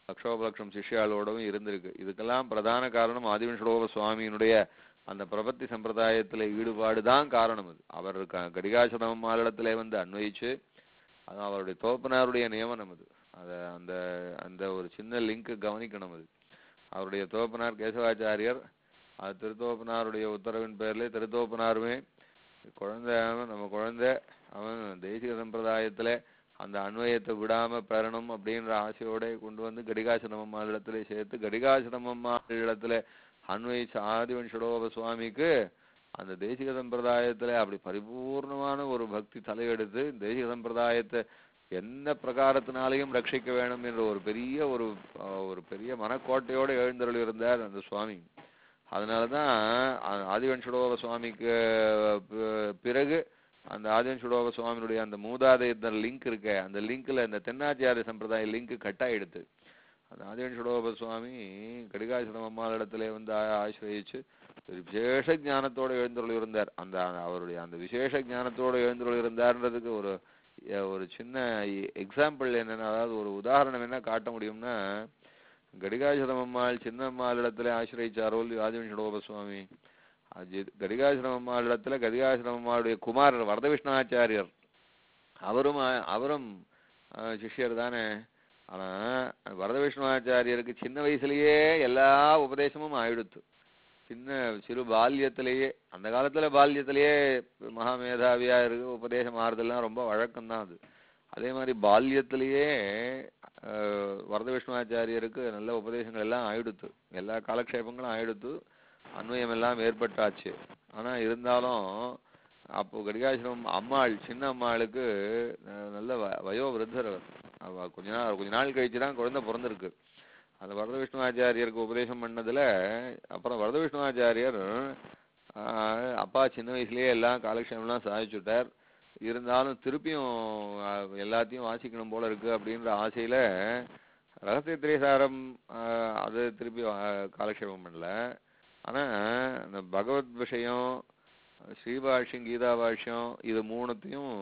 லட்சோபலட்சம் சிஷ்யாளோடவும் இருந்திருக்கு இதுக்கெல்லாம் பிரதான காரணம் ஆதிவன்ஷடோப சுவாமியினுடைய அந்த பிரபத்தி சம்பிரதாயத்துல ஈடுபாடு தான் காரணம் அது அவர் க- கடிகாசனம் மாநிலத்திலே வந்து அன்வயிச்சு அது அவருடைய தோப்பனாருடைய நியமனம் அது அத அந்த அந்த ஒரு சின்ன லிங்க் கவனிக்கணும் அது அவருடைய தோப்பனார் கேசவாச்சாரியர் அது திருத்தோப்பனாருடைய உத்தரவின் பேர்ல திருத்தோப்பனாருமே குழந்தை அவன் நம்ம குழந்தை அவன் தேசிக சம்பிரதாயத்துல அந்த அன்வயத்தை விடாம பெறணும் அப்படின்ற ஆசையோட கொண்டு வந்து கடிகாசனம் அம்மாளிடத்துல சேர்த்து கடிகாசனம் அம்மாளிடத்துல அன்வயிச்ச ஆதிவன்ஷடோப சுவாமிக்கு அந்த தேசிக சம்பிரதாயத்துல அப்படி பரிபூர்ணமான ஒரு பக்தி தலையெடுத்து தேசிக சம்பிரதாயத்தை என்ன பிரகாரத்தினாலையும் ரட்சிக்க வேணும் என்ற ஒரு பெரிய ஒரு அஹ், ஒரு பெரிய மனக்கோட்டையோடு எழுந்தருள் இருந்தார் அந்த சுவாமி அதனாலதான் ஆ- ஆதிவன்ஷடோப சுவாமிக்கு பி- பிறகு அந்த ஆதிவன்ஷடோப சுவாமியுடைய அந்த மூதாதையர் லிங்க் இருக்க அந்த லிங்க்ல இந்த தென்னாச்சியாரிய சம்பிரதாய லிங்க் கட் ஆயிடுது அந்த ஆதிவன்ஷடோப சுவாமி கடிகாசுரம் அம்மாளிடத்திலே வந்து ஆ- ஆசிரயிச்சு ஒரு விசேஷ ஞானத்தோட எழுந்தருள் இருந்தார் அந்த அவருடைய அந்த விசேஷ ஞானத்தோட எழுந்தருள் இருந்தார்ன்றதுக்கு ஒரு எ- ஒரு சின்ன எக்ஸாம்பிள் என்னன்னா அதாவது ஒரு உதாரணம் என்ன காட்ட முடியும்னா கடிகாசுரம் அம்மாள் சின்ன அம்மாளிடத்துல ஆசிரயிச்சாரோ ஆதிவன்ஷடோப சுவாமி அஜித் கடிகாசுரம் அம்மாளிடத்துல கடிகாசுரம் அம்மாளுடைய குமாரர் வரதவிஷ்ணாச்சாரியர் அவரும் அ- அவரும் அஹ், சிஷ்யர் தானே ஆனா வரதவிஷ்ணுவாச்சாரியருக்கு சின்ன வயசுலயே எல்லா உபதேசமும் ஆயிடுத்து சின்ன சிறு பால்யத்திலேயே அந்த காலத்துல பால்யத்திலேயே மகாமேதாவியா இருக்கு உபதேசம் ஆறுதெல்லாம் ரொம்ப வழக்கம்தான் அது அதே மாதிரி பால்யத்திலேயே அஹ், வரதவிஷ்ணுவாச்சாரியருக்கு நல்ல உபதேசங்கள் எல்லாம் ஆயிடுத்து எல்லா காலக்ஷேபங்களும் ஆயிடுத்து அன்வயம் எல்லாம் ஏற்பட்டாச்சு ஆனா இருந்தாலும் அப்போ கடிகாசிரம் அம்மாள் சின்ன அம்மாளுக்கு அஹ், நல்ல வ- வயோ விருத்தர் அவர் அவ கொஞ்ச நாள் கொஞ்ச நாள் கழிச்சு தான் குழந்தை பிறந்திருக்கு அந்த வரத விஷ்ணுவாச்சாரியருக்கு உபதேசம் பண்ணதுல அப்புறம் வரத விஷ்ணுவாச்சாரியர் ஆஹ், அப்பா சின்ன வயசுலயே எல்லாம் காலக்ஷேபம்லாம் சாதிச்சுட்டார் இருந்தாலும் திருப்பியும் ஆஹ், எல்லாத்தையும் வாசிக்கணும் போல இருக்கு அப்படின்ற ஆசையில ரகசிய திரேசாரம் ஆஹ், அது திருப்பி ஆஹ், காலக்ஷேபம் பண்ணல ஆனா இந்த பகவத் விஷயம் ஸ்ரீபாஷ்யம் கீதா பாஷ்யம் இது மூணுத்தையும்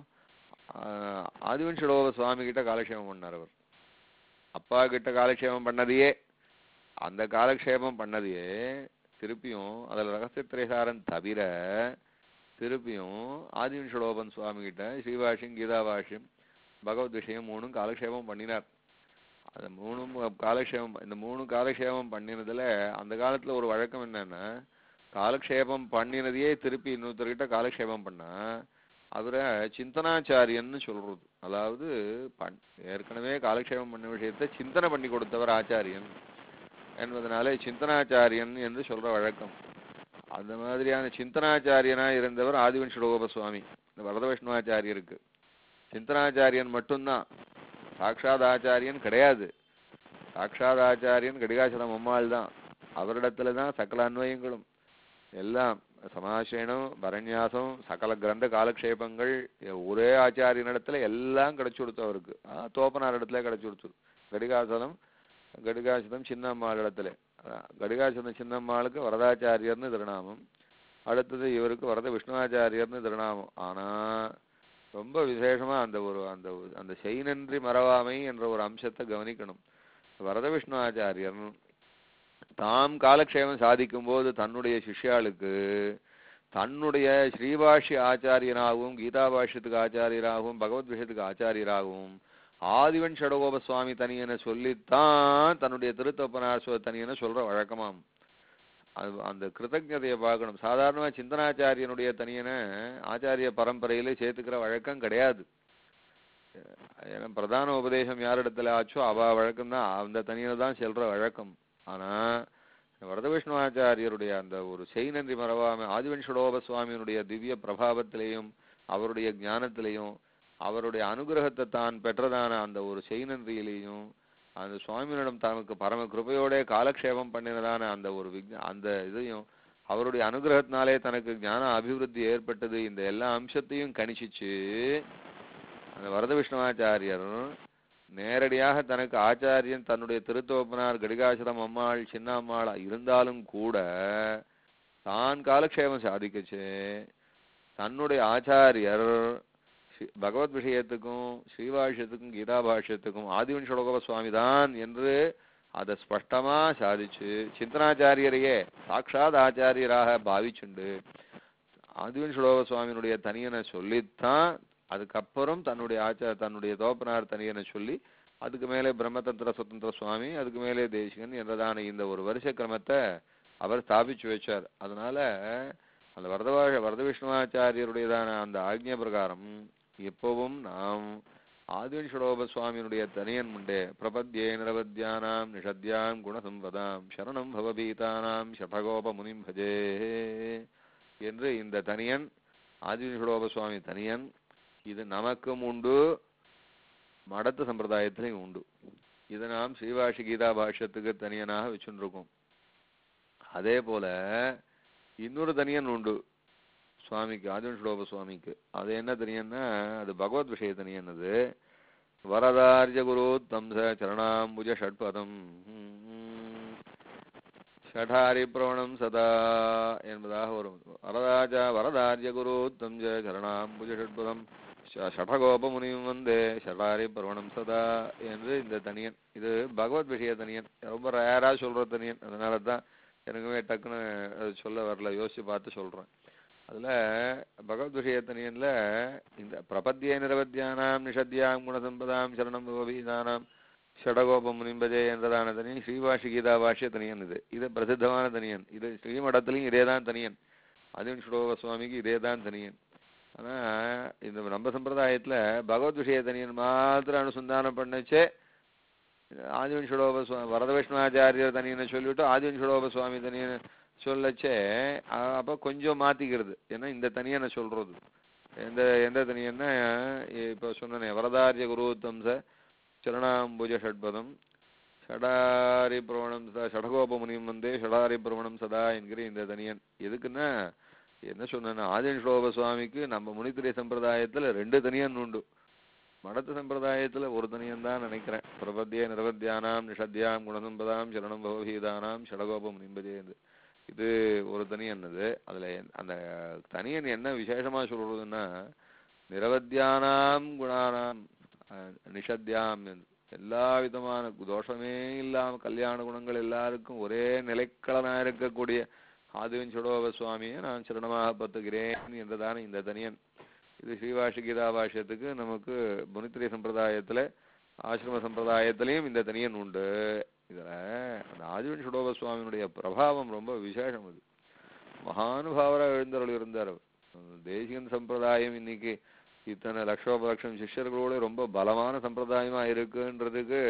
ஆஹ், ஆதிவன்ஷடோப சுவாமி கிட்ட காலக்ஷேபம் பண்ணார் அவர் அப்பா கிட்ட காலக்ஷேபம் பண்ணதையே அந்த காலக்ஷேபம் பண்ணதையே திருப்பியும் அதுல ரகசிய திரேசாரம் தவிர திருப்பியும் ஆதிவன்ஷடோபன் சுவாமி கிட்ட ஸ்ரீபாஷ்யம் கீதா பாஷ்யம் பகவத் விஷயம் மூணும் காலக்ஷேபம் பண்ணினார் அது மூணும் காலக்ஷேபம் இந்த மூணு காலக்ஷேபம் பண்ணினதுல அந்த காலத்துல ஒரு வழக்கம் என்னன்னா காலக்ஷேபம் பண்ணினதையே திருப்பி இன்னொருத்தர்கிட்ட காலக்ஷேபம் பண்ணா அவரை சிந்தனாச்சாரியன்னு சொல்றது அதாவது பண் ஏற்கனவே காலக்ஷேபம் பண்ண விஷயத்தை சிந்தனை பண்ணி கொடுத்தவர் ஆச்சாரியன் என்பதனாலே சிந்தனாச்சாரியன் என்று சொல்ற வழக்கம் அந்த மாதிரியான சிந்தனாச்சாரியனா இருந்தவர் ஆதிவன்ஷடோப சுவாமி இந்த வரத விஷ்ணுவாச்சாரியருக்கு சிந்தனாச்சாரியன் மட்டும்தான் சாக்ஷாத் ஆச்சாரியன் கிடையாது சாக்ஷாத் ஆச்சாரியன் கடிகாசலம் அம்மாள் தான் அவரிடத்துல தான் சகல அன்வயங்களும் எல்லாம் சமாசேனம் பரநியாசம் சகல கிரந்த காலக்ஷேபங்கள் எ- ஒரே ஆச்சாரியனிடத்துல எல்லாம் கிடைச்சு கொடுத்து அவருக்கு ஆ, தோப்பனார் இடத்துல கிடைச்சு கொடுத்து கடிகாசலம் கடிகாசலம் சின்னம்மாள் இடத்துல அதான், கடிகாசலம் சின்னம்மாளுக்கு வரதாச்சாரியர்னு திருநாமம் அடுத்தது இவருக்கு வரத விஷ்ணுவாச்சாரியர்னு திருநாமம் ஆனா ரொம்ப விசேஷமா அந்த ஒரு அந்த ஒரு- அந்த செய்நன்றி மறவாமை என்ற ஒரு அம்சத்தை கவனிக்கணும் வரத விஷ்ணுவாச்சாரியர் தாம் காலக்ஷேமம் சாதிக்கும் போது தன்னுடைய சிஷ்யாளுக்கு தன்னுடைய ஸ்ரீபாஷ்ய ஆச்சாரியனாகவும் கீதா பாஷ்யத்துக்கு ஆச்சாரியராகவும் பகவத் விஷயத்துக்கு ஆச்சாரியராகவும் ஆதிவன் ஷடகோப சுவாமி தனியனை சொல்லித்தான் தன்னுடைய திருத்தப்பனார் சொ- தனியனை சொல்ற வழக்கமாம் அது அந்த கிருத்தஜதையை பார்க்கணும் சாதாரணமா சிந்தனாச்சாரியனுடைய தனியனை ஆச்சாரிய பரம்பரையில சேர்த்துக்கிற வழக்கம் கிடையாது ஏன்னா பிரதான உபதேசம் யாரிடத்துல ஆச்சோ அவ வழக்கம் தான் அந்த தனியனை தான் செல்ற வழக்கம் ஆனா வரத விஷ்ணுவாச்சாரியருடைய அந்த ஒரு செய் நன்றி மறவாம ஆதிவன்ஷடோப சுவாமியினுடைய திவ்ய பிரபாவத்திலையும் அவருடைய ஞானத்திலையும் அவருடைய அனுகிரகத்தை தான் பெற்றதான அந்த ஒரு செய் நன்றியிலையும் அந்த சுவாமியிடம் தனக்கு பரம கிருபையோட காலக்ஷேபம் பண்ணினதான அந்த ஒரு விக்ன அந்த இதையும் அவருடைய அனுகிரகத்தினாலே தனக்கு ஞான அபிவிருத்தி ஏற்பட்டது இந்த எல்லா அம்சத்தையும் கணிச்சிச்சு அந்த வரத விஷ்ணுவாச்சாரியர் நேரடியாக தனக்கு ஆச்சாரியன் தன்னுடைய திருத்தோப்பனார் கடிகாசுரம் அம்மாள் சின்ன அம்மாள் இருந்தாலும் கூட தான் காலக்ஷேபம் சாதிக்கச்சு தன்னுடைய ஆச்சாரியர் ஸ்ரீ- பகவத் விஷயத்துக்கும் ஸ்ரீபாஷ்யத்துக்கும் கீதா பாஷ்யத்துக்கும் ஆதிவன் சுலோகவ சுவாமி தான் என்று அதை ஸ்பஷ்டமா சாதிச்சு சிந்தனாச்சாரியரையே சாட்சாத் ஆச்சாரியராக பாவிச்சுண்டு ஆதிவன் சுலோக சுவாமியினுடைய தனியனை சொல்லித்தான் அதுக்கப்புறம் தன்னுடைய ஆச்சார தன்னுடைய தோப்பனார் தனியனை சொல்லி அதுக்கு மேலே பிரம்மதந்திர சுதந்திர சுவாமி அதுக்கு மேலே தேசிகன் என்றதான இந்த ஒரு வருஷ கிரமத்தை அவர் ஸ்தாபிச்சு வச்சார் அதனால அந்த வரதவாழ வரத விஷ்ணுவாச்சாரியருடையதான அந்த ஆக்ஞை பிரகாரம் எப்பவும் நாம் ஆதிவன் சுலோப சுவாமியினுடைய தனியன் உண்டே பிரபத்யே நிரவத்யானாம் நிஷத்யாம் குணசம்பதாம் சரணம் பவபீதானாம் ஷபகோப முனிம் பஜே என்று இந்த தனியன் ஆதிவன் சுலோப சுவாமி தனியன் இது நமக்கும் உண்டு மடத்து சம்பிரதாயத்திலையும் உண்டு இதை நாம் ஸ்ரீவாஷி கீதா பாஷ்யத்துக்கு தனியனாக வச்சுருக்கோம் அதே போல இன்னொரு தனியன் உண்டு சுவாமிக்கு ஆதிவன் ஸ்லோப சுவாமிக்கு அது என்ன தனியன்னா அது பகவத் விஷய தனியன் அது வரதார்ய குரு தம்ச சரணாம்புஜ ஷட்பதம் ஷடாரி பிரவணம் சதா என்பதாக வரும் வரதாஜா வரதார்ய குரு தம்ச சரணாம்புஜ ஷட்பதம் ஷ- ஷடகோப முனியும் வந்தே ஷடாரி பிரவணம் சதா என்று இந்த தனியன் இது பகவத் விஷய தனியன் ரொம்ப ரேரா சொல்ற தனியன் அதனால தான் எனக்குமே டக்குன்னு அது சொல்ல வரல யோசிச்சு பார்த்து சொல்றேன் அதுல பகவத் விஷய தனியன்ல இந்த பிரபத்திய நிரவத்தியானாம் நிஷத்யாம் குணசம்பதாம் சரணம் பவபீதானாம் ஷடகோபம் முனிம்பஜே என்றதான தனியன் ஸ்ரீவாஷி கீதா பாஷ்ய தனியன் இது இது பிரசித்தமான தனியன் இது ஸ்ரீமடத்திலையும் இதேதான் தனியன் அதின் ஸ்லோக சுவாமிக்கு இதேதான் தனியன் ஆனா இந்த நம்ம சம்பிரதாயத்துல பகவத் விஷய தனியன் மாத்திரம் அனுசந்தானம் பண்ணச்சே ஆதிவன் சுலோப சுவா வரத விஷ்ணுவாச்சாரியர் தனியனை சொல்லிவிட்டு ஆதிவன் சுலோப சுவாமி தனியனை சொல்லச்சே அ- அப்ப கொஞ்சம் மாத்திக்கிறது ஏன்னா இந்த தனியனை சொல்றது எந்த எந்த தனியன்னா இப்ப சொன்னனே வரதாரிய குருத்தம்ச சரணாம்புஜ ஷட்பதம் ஷடாரி பிரவணம் சதா ஷடகோப முனியும் வந்தே ஷடாரி பிரவணம் சதா என்கிற இந்த தனியன் எதுக்குன்னா என்ன சொன்னேன்னா ஆதின் ஸ்லோப சுவாமிக்கு நம்ம முனித்திரை சம்பிரதாயத்துல ரெண்டு தனியன் உண்டு மடத்து சம்பிரதாயத்துல ஒரு தனியன் தான் நினைக்கிறேன் பிரபத்திய நிரவத்தியானாம் நிஷத்யாம் குணசம்பதாம் சரணம் பவஹீதானாம் ஷடகோபம் நிம்பதேந்து இது ஒரு தனியன் அது அதுல என்- அந்த தனியன் என்ன விசேஷமா சொல்றதுன்னா நிரவத்தியானாம் குணானாம் அஹ், நிஷத்யாம் என்று. எல்லா விதமான தோஷமே இல்லாம கல்யாண குணங்கள் எல்லாருக்கும் ஒரே நிலைக்களனா இருக்கக்கூடிய ஆதிவன் சுடோப சுவாமியை நான் சரணமாக பத்துகிறேன் என்றதான இந்த தனியன் இது ஸ்ரீவாஷி கீதா பாஷ்யத்துக்கு நமக்கு முனித்திரை சம்பிரதாயத்துல ஆசிரம சம்பிரதாயத்திலையும் இந்த தனியன் உண்டு இதுல அந்த ஆதிவன் சுடோப சுவாமியினுடைய பிரபாவம் ரொம்ப விசேஷம் அது மகானுபாவராக எழுந்தருள் இருந்தார் அவர் அந்த தேசிகன் சம்பிரதாயம் இன்னைக்கு இத்தனை லட்சோப லட்சம் சிஷ்யர்களோட ரொம்ப பலமான சம்பிரதாயமா இருக்குன்றதுக்கு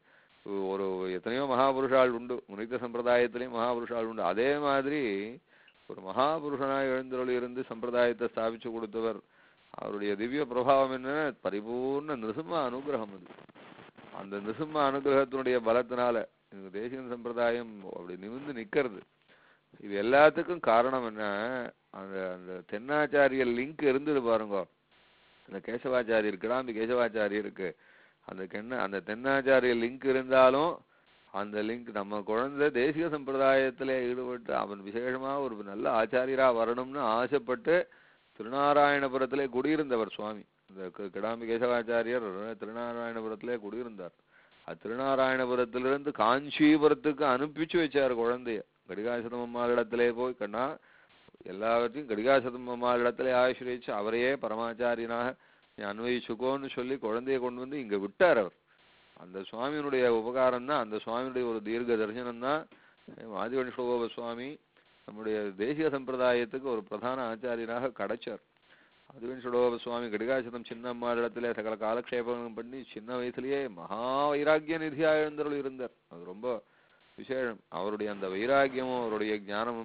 ஒரு எத்தனையோ மகாபுருஷால் உண்டு முனித்த சம்பிரதாயத்திலையும் மகாபுருஷால் உண்டு அதே மாதிரி ஒரு மகாபுருஷனாய் எழுந்தருள் இருந்து சம்பிரதாயத்தை ஸ்தாபிச்சு கொடுத்தவர் அவருடைய திவ்ய பிரபாவம் என்ன பரிபூர்ண நிருசிம்ம அனுகிரகம் அது அந்த நிருசிம்ம அனுகிரகத்தினுடைய பலத்தினால இந்த தேசிகன் சம்பிரதாயம் அப்படி நிமிர்ந்து நிக்கிறது இது எல்லாத்துக்கும் காரணம் என்ன அந்த அந்த தென்னாச்சாரிய லிங்க் இருந்தது பாருங்க அந்த கேசவாச்சாரியர் கிடாம்பி கேசவாச்சாரியருக்கு அந்த கென்ன அந்த தென்னாச்சாரிய லிங்க் இருந்தாலும் அந்த லிங்க் நம்ம குழந்தை தேசிக சம்பிரதாயத்திலே ஈடுபட்டு அவன் விசேஷமா ஒரு நல்ல ஆச்சாரியரா வரணும்னு ஆசைப்பட்டு திருநாராயணபுரத்திலே குடியிருந்தவர் சுவாமி இந்த கி- கிடாம்பி கேசவாச்சாரியர் திருநாராயணபுரத்திலே குடியிருந்தார் அது திருநாராயணபுரத்திலிருந்து காஞ்சிபுரத்துக்கு அனுப்பிச்சு வச்சார் குழந்தைய கடிகாசதம் அம்மாளிடத்திலே போய் கண்ணா எல்லாவற்றையும் கடிகாசதம் அம்மாளிடத்திலே ஆசிரியச்சு அவரையே பரமாச்சாரியனாக நீ அன்வயிச்சுக்கோன்னு சொல்லி குழந்தைய கொண்டு வந்து இங்க விட்டார் அவர் அந்த சுவாமியினுடைய உபகாரம் தான் அந்த சுவாமியுடைய ஒரு தீர்க்க தரிசனம் தான் ஆதிவன் சுகோப சுவாமி நம்முடைய தேசிய சம்பிரதாயத்துக்கு ஒரு பிரதான ஆச்சாரியனாக கிடைச்சார் அதுவன் சுடோப சுவாமி கடிகாசதம் சின்ன இடத்துல சகல காலக்ஷேபம் பண்ணி சின்ன வயசுலயே மகா வைராக்கிய நிதியா எழுந்தருள் இருந்தார் அது ரொம்ப விசேஷம் அவருடைய அந்த வைராக்கியமும் அவருடைய ஞானமும்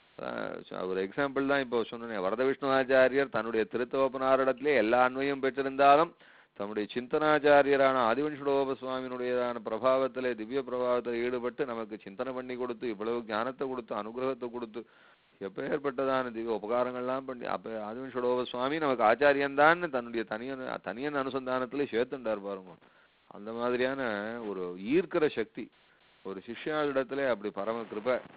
அஹ் ஒரு எக்ஸாம்பிள் தான் இப்போ சொன்னேன் வரத விஷ்ணுவாச்சாரியர் தன்னுடைய திருத்தோப்பனாரிடத்திலே எல்லா அன்மையும் பெற்றிருந்தாலும் தம்முடைய சிந்தனாச்சாரியரான ஆதிவன்ஷுடோப சுவாமியினுடையதான பிரபாவத்திலே திவ்ய பிரபாவத்தில் ஈடுபட்டு நமக்கு சிந்தனை பண்ணி கொடுத்து இவ்வளவு ஞானத்தை கொடுத்து அனுகிரகத்தை கொடுத்து எப்பேற்பட்டதான திவ்ய உபகாரங்கள்லாம் பண்ணி அப்ப ஆதிவன்ஷுடோப சுவாமி நமக்கு ஆச்சாரியன் தான் தன்னுடைய தனியன் தனியன் அனுசந்தானத்திலே சேர்த்துண்டார் பாருங்க அந்த மாதிரியான ஒரு ஈர்க்கிற சக்தி ஒரு சிஷ்யாளிடத்திலே அப்படி பரம கிருபை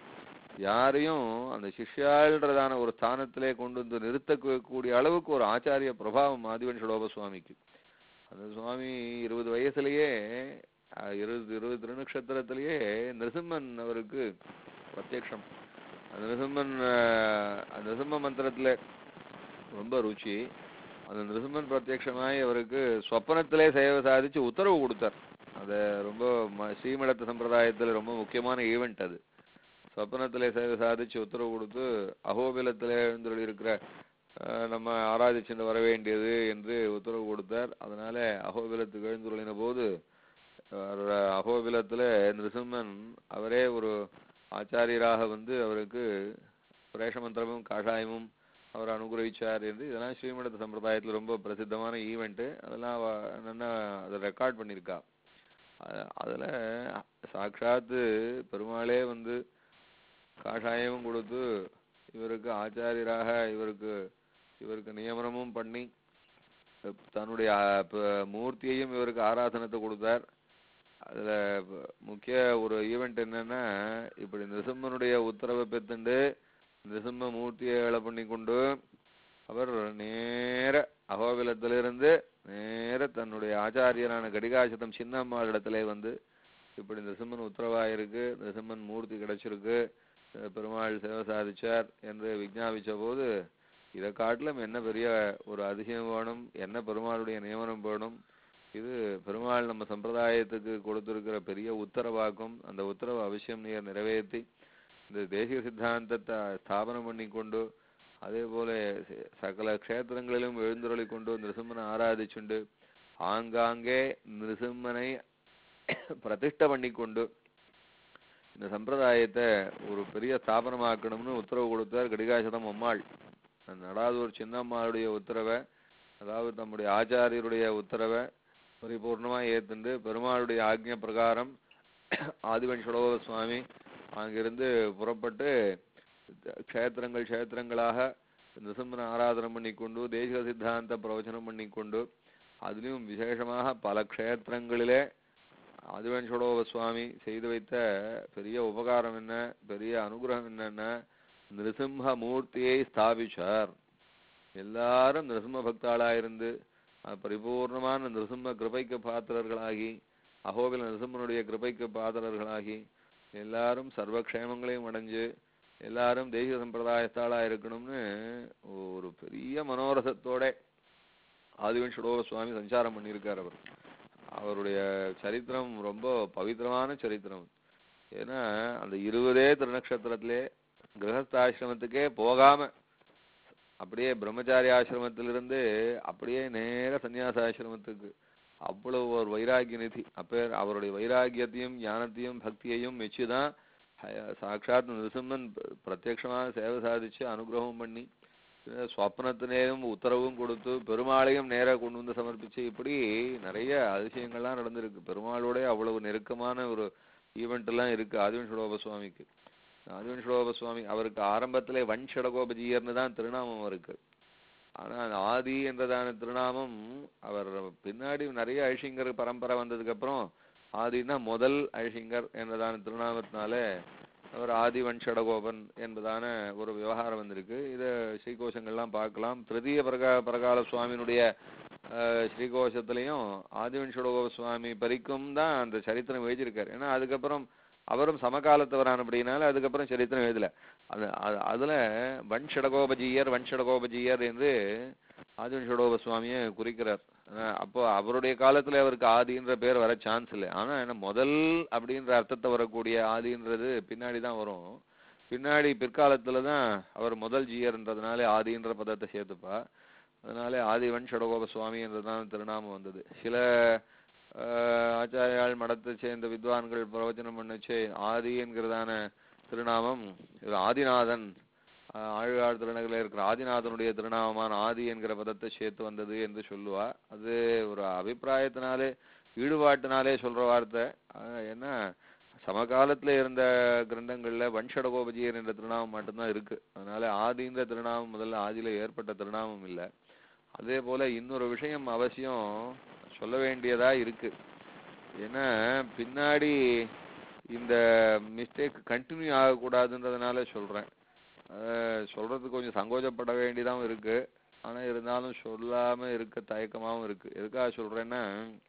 யாரையும் அந்த சிஷ்யாள்ன்றதான ஒரு ஸ்தானத்திலே கொண்டு வந்து நிறுத்தக்கூடிய அளவுக்கு ஒரு ஆச்சாரிய பிரபாவம் ஆதிவன் சுலோப சுவாமிக்கு அந்த சுவாமி இருபது வயசுலயே அஹ், இருபது இருபது திருநக்ஷத்திரத்திலேயே நிருசிம்மன் அவருக்கு பிரத்யக்ஷம் அந்த நிருசிம்மன் அஹ், அந்த நிருசிம்ம மந்திரத்துல ரொம்ப ருச்சி அந்த நிருசிம்மன் பிரத்யக்ஷமாய் அவருக்கு சொப்பனத்திலே சேவை சாதிச்சு உத்தரவு கொடுத்தார் அது ரொம்ப ம- ஸ்ரீமடத்து சம்பிரதாயத்துல ரொம்ப முக்கியமான ஈவெண்ட் அது சொப்பனத்திலே சேவை சாதிச்சு உத்தரவு கொடுத்து அகோபிலத்திலே எழுந்தருளி இருக்கிற அஹ், நம்ம ஆராதிச்சுட்டு வர வேண்டியது என்று உத்தரவு கொடுத்தார் அதனால அகோபிலத்துக்கு எழுந்துருளின போது அவர் அகோபிலத்துல நிருசிம்மன் அவரே ஒரு ஆச்சாரியராக வந்து அவருக்கு பிரேஷ மந்திரமும் காஷாயமும் அவர் அனுகிரகிச்சார் என்று இதெல்லாம் ஸ்ரீமடத்து சம்பிரதாயத்துல ரொம்ப பிரசித்தமான ஈவெண்ட்டு அதெல்லாம் அவ நல்லா அதை ரெக்கார்ட் பண்ணியிருக்கா அ- அதுல சாட்சாத்து பெருமாளே வந்து காஷாயமும் கொடுத்து இவருக்கு ஆச்சாரியராக இவருக்கு இவருக்கு நியமனமும் பண்ணி அஹ் தன்னுடைய அஹ், ப- மூர்த்தியையும் இவருக்கு ஆராதனத்தை கொடுத்தார் அதுல ப- முக்கிய ஒரு ஈவெண்ட் என்னன்னா இப்படி நிருசிம்மனுடைய உத்தரவை பெற்றுண்டு நிருசிம்ம மூர்த்தியை வேலை பண்ணி கொண்டு அவர் நேர அகோபிலத்திலிருந்து நேர தன்னுடைய ஆச்சாரியரான கடிகாசதம் சின்னம்மாளிடத்திலே வந்து இப்படி நிருசிம்மன் உத்தரவாயிருக்கு நிருசிம்மன் மூர்த்தி கிடைச்சிருக்கு அஹ் பெருமாள் சேவை சாதிச்சார் என்று விஞ்ஞாபிச்ச போது இதை காட்டிலும் என்ன பெரிய ஒரு அதிசயம் வேணும் என்ன பெருமாளுடைய நியமனம் வேணும் இது பெருமாள் நம்ம சம்பிரதாயத்துக்கு கொடுத்திருக்கிற பெரிய உத்தரவாக்கும் அந்த உத்தரவை அவசியம் நீர் நிறைவேற்றி இந்த தேசிய சித்தாந்தத்தை ஸ்தாபனம் பண்ணி கொண்டு அதே போல ச- சகல க்ஷேத்திரங்களிலும் எழுந்தருளி கொண்டு நிருசிம்மனை ஆராதிச்சுண்டு ஆங்காங்கே நிருசிம்மனை பிரதிஷ்டை பண்ணி கொண்டு இந்த சம்பிரதாயத்தை ஒரு பெரிய ஸ்தாபனமாக்கணும்னு உத்தரவு கொடுத்தார் கடிகாசதம் அம்மாள் அந்த நடாதூர் சின்னம்மாளுடைய உத்தரவை அதாவது தம்முடைய ஆச்சாரியருடைய உத்தரவை பரிபூர்ணமா ஏத்துண்டு பெருமாளுடைய ஆக்ஞை பிரகாரம் ஆதிவன் சுடோத சுவாமி அங்கிருந்து புறப்பட்டு க்ஷேத்திரங்கள் க்ஷேத்திரங்களாக நிருசிம்மனை ஆராதனம் பண்ணிக்கொண்டு தேசிக சித்தாந்த பிரவச்சனம் பண்ணிக்கொண்டு அதிலும் விசேஷமாக பல க்ஷேத்திரங்களிலே ஆதிவன் சுடோப சுவாமி செய்து வைத்த பெரிய உபகாரம் என்ன பெரிய அனுகிரகம் என்னன்னா நிருசிம்ம மூர்த்தியை ஸ்தாபிச்சார் எல்லாரும் நிருசிம்ம பக்தாளா இருந்து அஹ், பரிபூர்ணமான நிருசிம்ம கிருபைக்கு பாத்திரர்களாகி அகோபில நிருசிம்மனுடைய கிருபைக்கு பாத்திரர்களாகி எல்லாரும் சர்வக்ஷேமங்களையும் அடைஞ்சு எல்லாரும் தெய்வ சம்பிரதாயத்தாளா இருக்கணும்னு ஒரு பெரிய மனோரசத்தோட ஆதிவன் சுடோப சுவாமி சஞ்சாரம் பண்ணியிருக்கார் அவர் அவருடைய சரித்திரம் ரொம்ப பவித்திரமான சரித்திரம் ஏன்னா அந்த இருபதே திருநக்ஷத்திரத்திலே கிரகஸ்தாசிரமத்துக்கே போகாம அப்படியே பிரம்மச்சாரி ஆசிரமத்திலிருந்து அப்படியே நேர சந்நியாசாசிரமத்துக்கு அவ்வளவு ஒரு வைராகிய நிதி அப்ப அவருடைய வைராகியத்தையும் ஞானத்தையும் பக்தியையும் மெச்சுதான் ஹ- சாட்சாத் நிருசிம்மன் பிர- பிரத்யக்ஷமாக சேவை சாதிச்சு அனுகிரகம் பண்ணி அஹ் சொப்னத்தினேயும் உத்தரவும் கொடுத்து பெருமாளையும் நேரா கொண்டு வந்து சமர்ப்பிச்சு இப்படி நிறைய அதிசயங்கள்லாம் நடந்திருக்கு பெருமாளோட அவ்வளவு நெருக்கமான ஒரு ஈவெண்ட் எல்லாம் இருக்கு ஆதிவன் சுடோப சுவாமிக்கு ஆதிவன் சுடோப சுவாமி அவருக்கு ஆரம்பத்திலே வன் ஷடகோபஜீயர்னு தான் திருநாமம் அவருக்கு ஆனா அந்த ஆதி என்றதான திருநாமம் அவர் பின்னாடி நிறைய ஐஷிங்கர் பரம்பரை வந்ததுக்கு அப்புறம் ஆதினா முதல் ஐஷிங்கர் என்றதான திருநாமத்தினாலே அவர் ஆதி வன்ஷடகோபன் என்பதான ஒரு விவகாரம் வந்திருக்கு இத ஸ்ரீகோஷங்கள்லாம் பார்க்கலாம் திருதிய பிரகா பிரகால சுவாமியினுடைய அஹ், ஸ்ரீகோஷத்திலையும் ஆதிவன்ஷடகோப சுவாமி பரிக்கும் தான் அந்த சரித்திரம் எழுதியிருக்காரு ஏன்னா அதுக்கப்புறம் அவரும் சமகாலத்தவரானபடினால அதுக்கப்புறம் சரித்திரம் எழுதல அது அது- அதுல வன்ஷடகோபஜீயர் வன்ஷடகோபஜீயர் என்று ஆதிவன்ஷடகோப சுவாமியை குறிக்கிறார் அஹ் அப்போ அவருடைய காலத்துல அவருக்கு ஆதின்ற பேர் வர சான்ஸ் இல்லை ஆனா என்ன முதல் அப்படின்ற அர்த்தத்தை வரக்கூடிய ஆதின்றது பின்னாடி தான் வரும் பின்னாடி பிற்காலத்துல தான் அவர் முதல் ஜீயர்ன்றதுனால ஆதின்ற பதத்தை சேர்த்துப்பா அதனால ஆதிவன் ஷடகோப சுவாமி என்றுதான் திருநாமம் வந்தது சில ஆஹ், ஆச்சாரியால் மடத்தை சேர்ந்த வித்வான்கள் பிரவச்சனம் பண்ணுச்சு ஆதி என்கிறதான திருநாமம் இது ஆதிநாதன் ஆஹ், ஆழ்வார் திருநகரில் இருக்கிற ஆதிநாதனுடைய திருநாமமான ஆதி என்கிற பதத்தை சேர்த்து வந்தது என்று சொல்லுவா அது ஒரு அபிப்பிராயத்தினாலே ஈடுபாட்டினாலே சொல்ற வார்த்தை ஆஹ், ஏன்னா சமகாலத்துல இருந்த கிரந்தங்கள்ல வன்ஷடகோபஜியர் என்ற திருநாமம் மட்டும்தான் இருக்கு அதனால ஆதின்ற திருநாமம் முதல்ல ஆதியில ஏற்பட்ட திருநாமம் இல்லை அதே போல இன்னொரு விஷயம் அவசியம் சொல்ல வேண்டியதா இருக்கு ஏன்னா பின்னாடி இந்த மிஸ்டேக் கண்டினியூ ஆகக்கூடாதுன்றதுனால சொல்றேன் அஹ் சொல்றதுக்கு கொஞ்சம் சங்கோஜப்பட வேண்டியதாகவும் இருக்கு ஆனா இருந்தாலும் சொல்லாம இருக்க தயக்கமாவும் இருக்கு எதுக்காக சொல்றேன்னா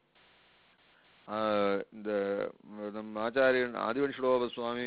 ஆஹ் இந்த நம்ம ஆச்சாரியன் ஆதிவன்ஷலோப சுவாமி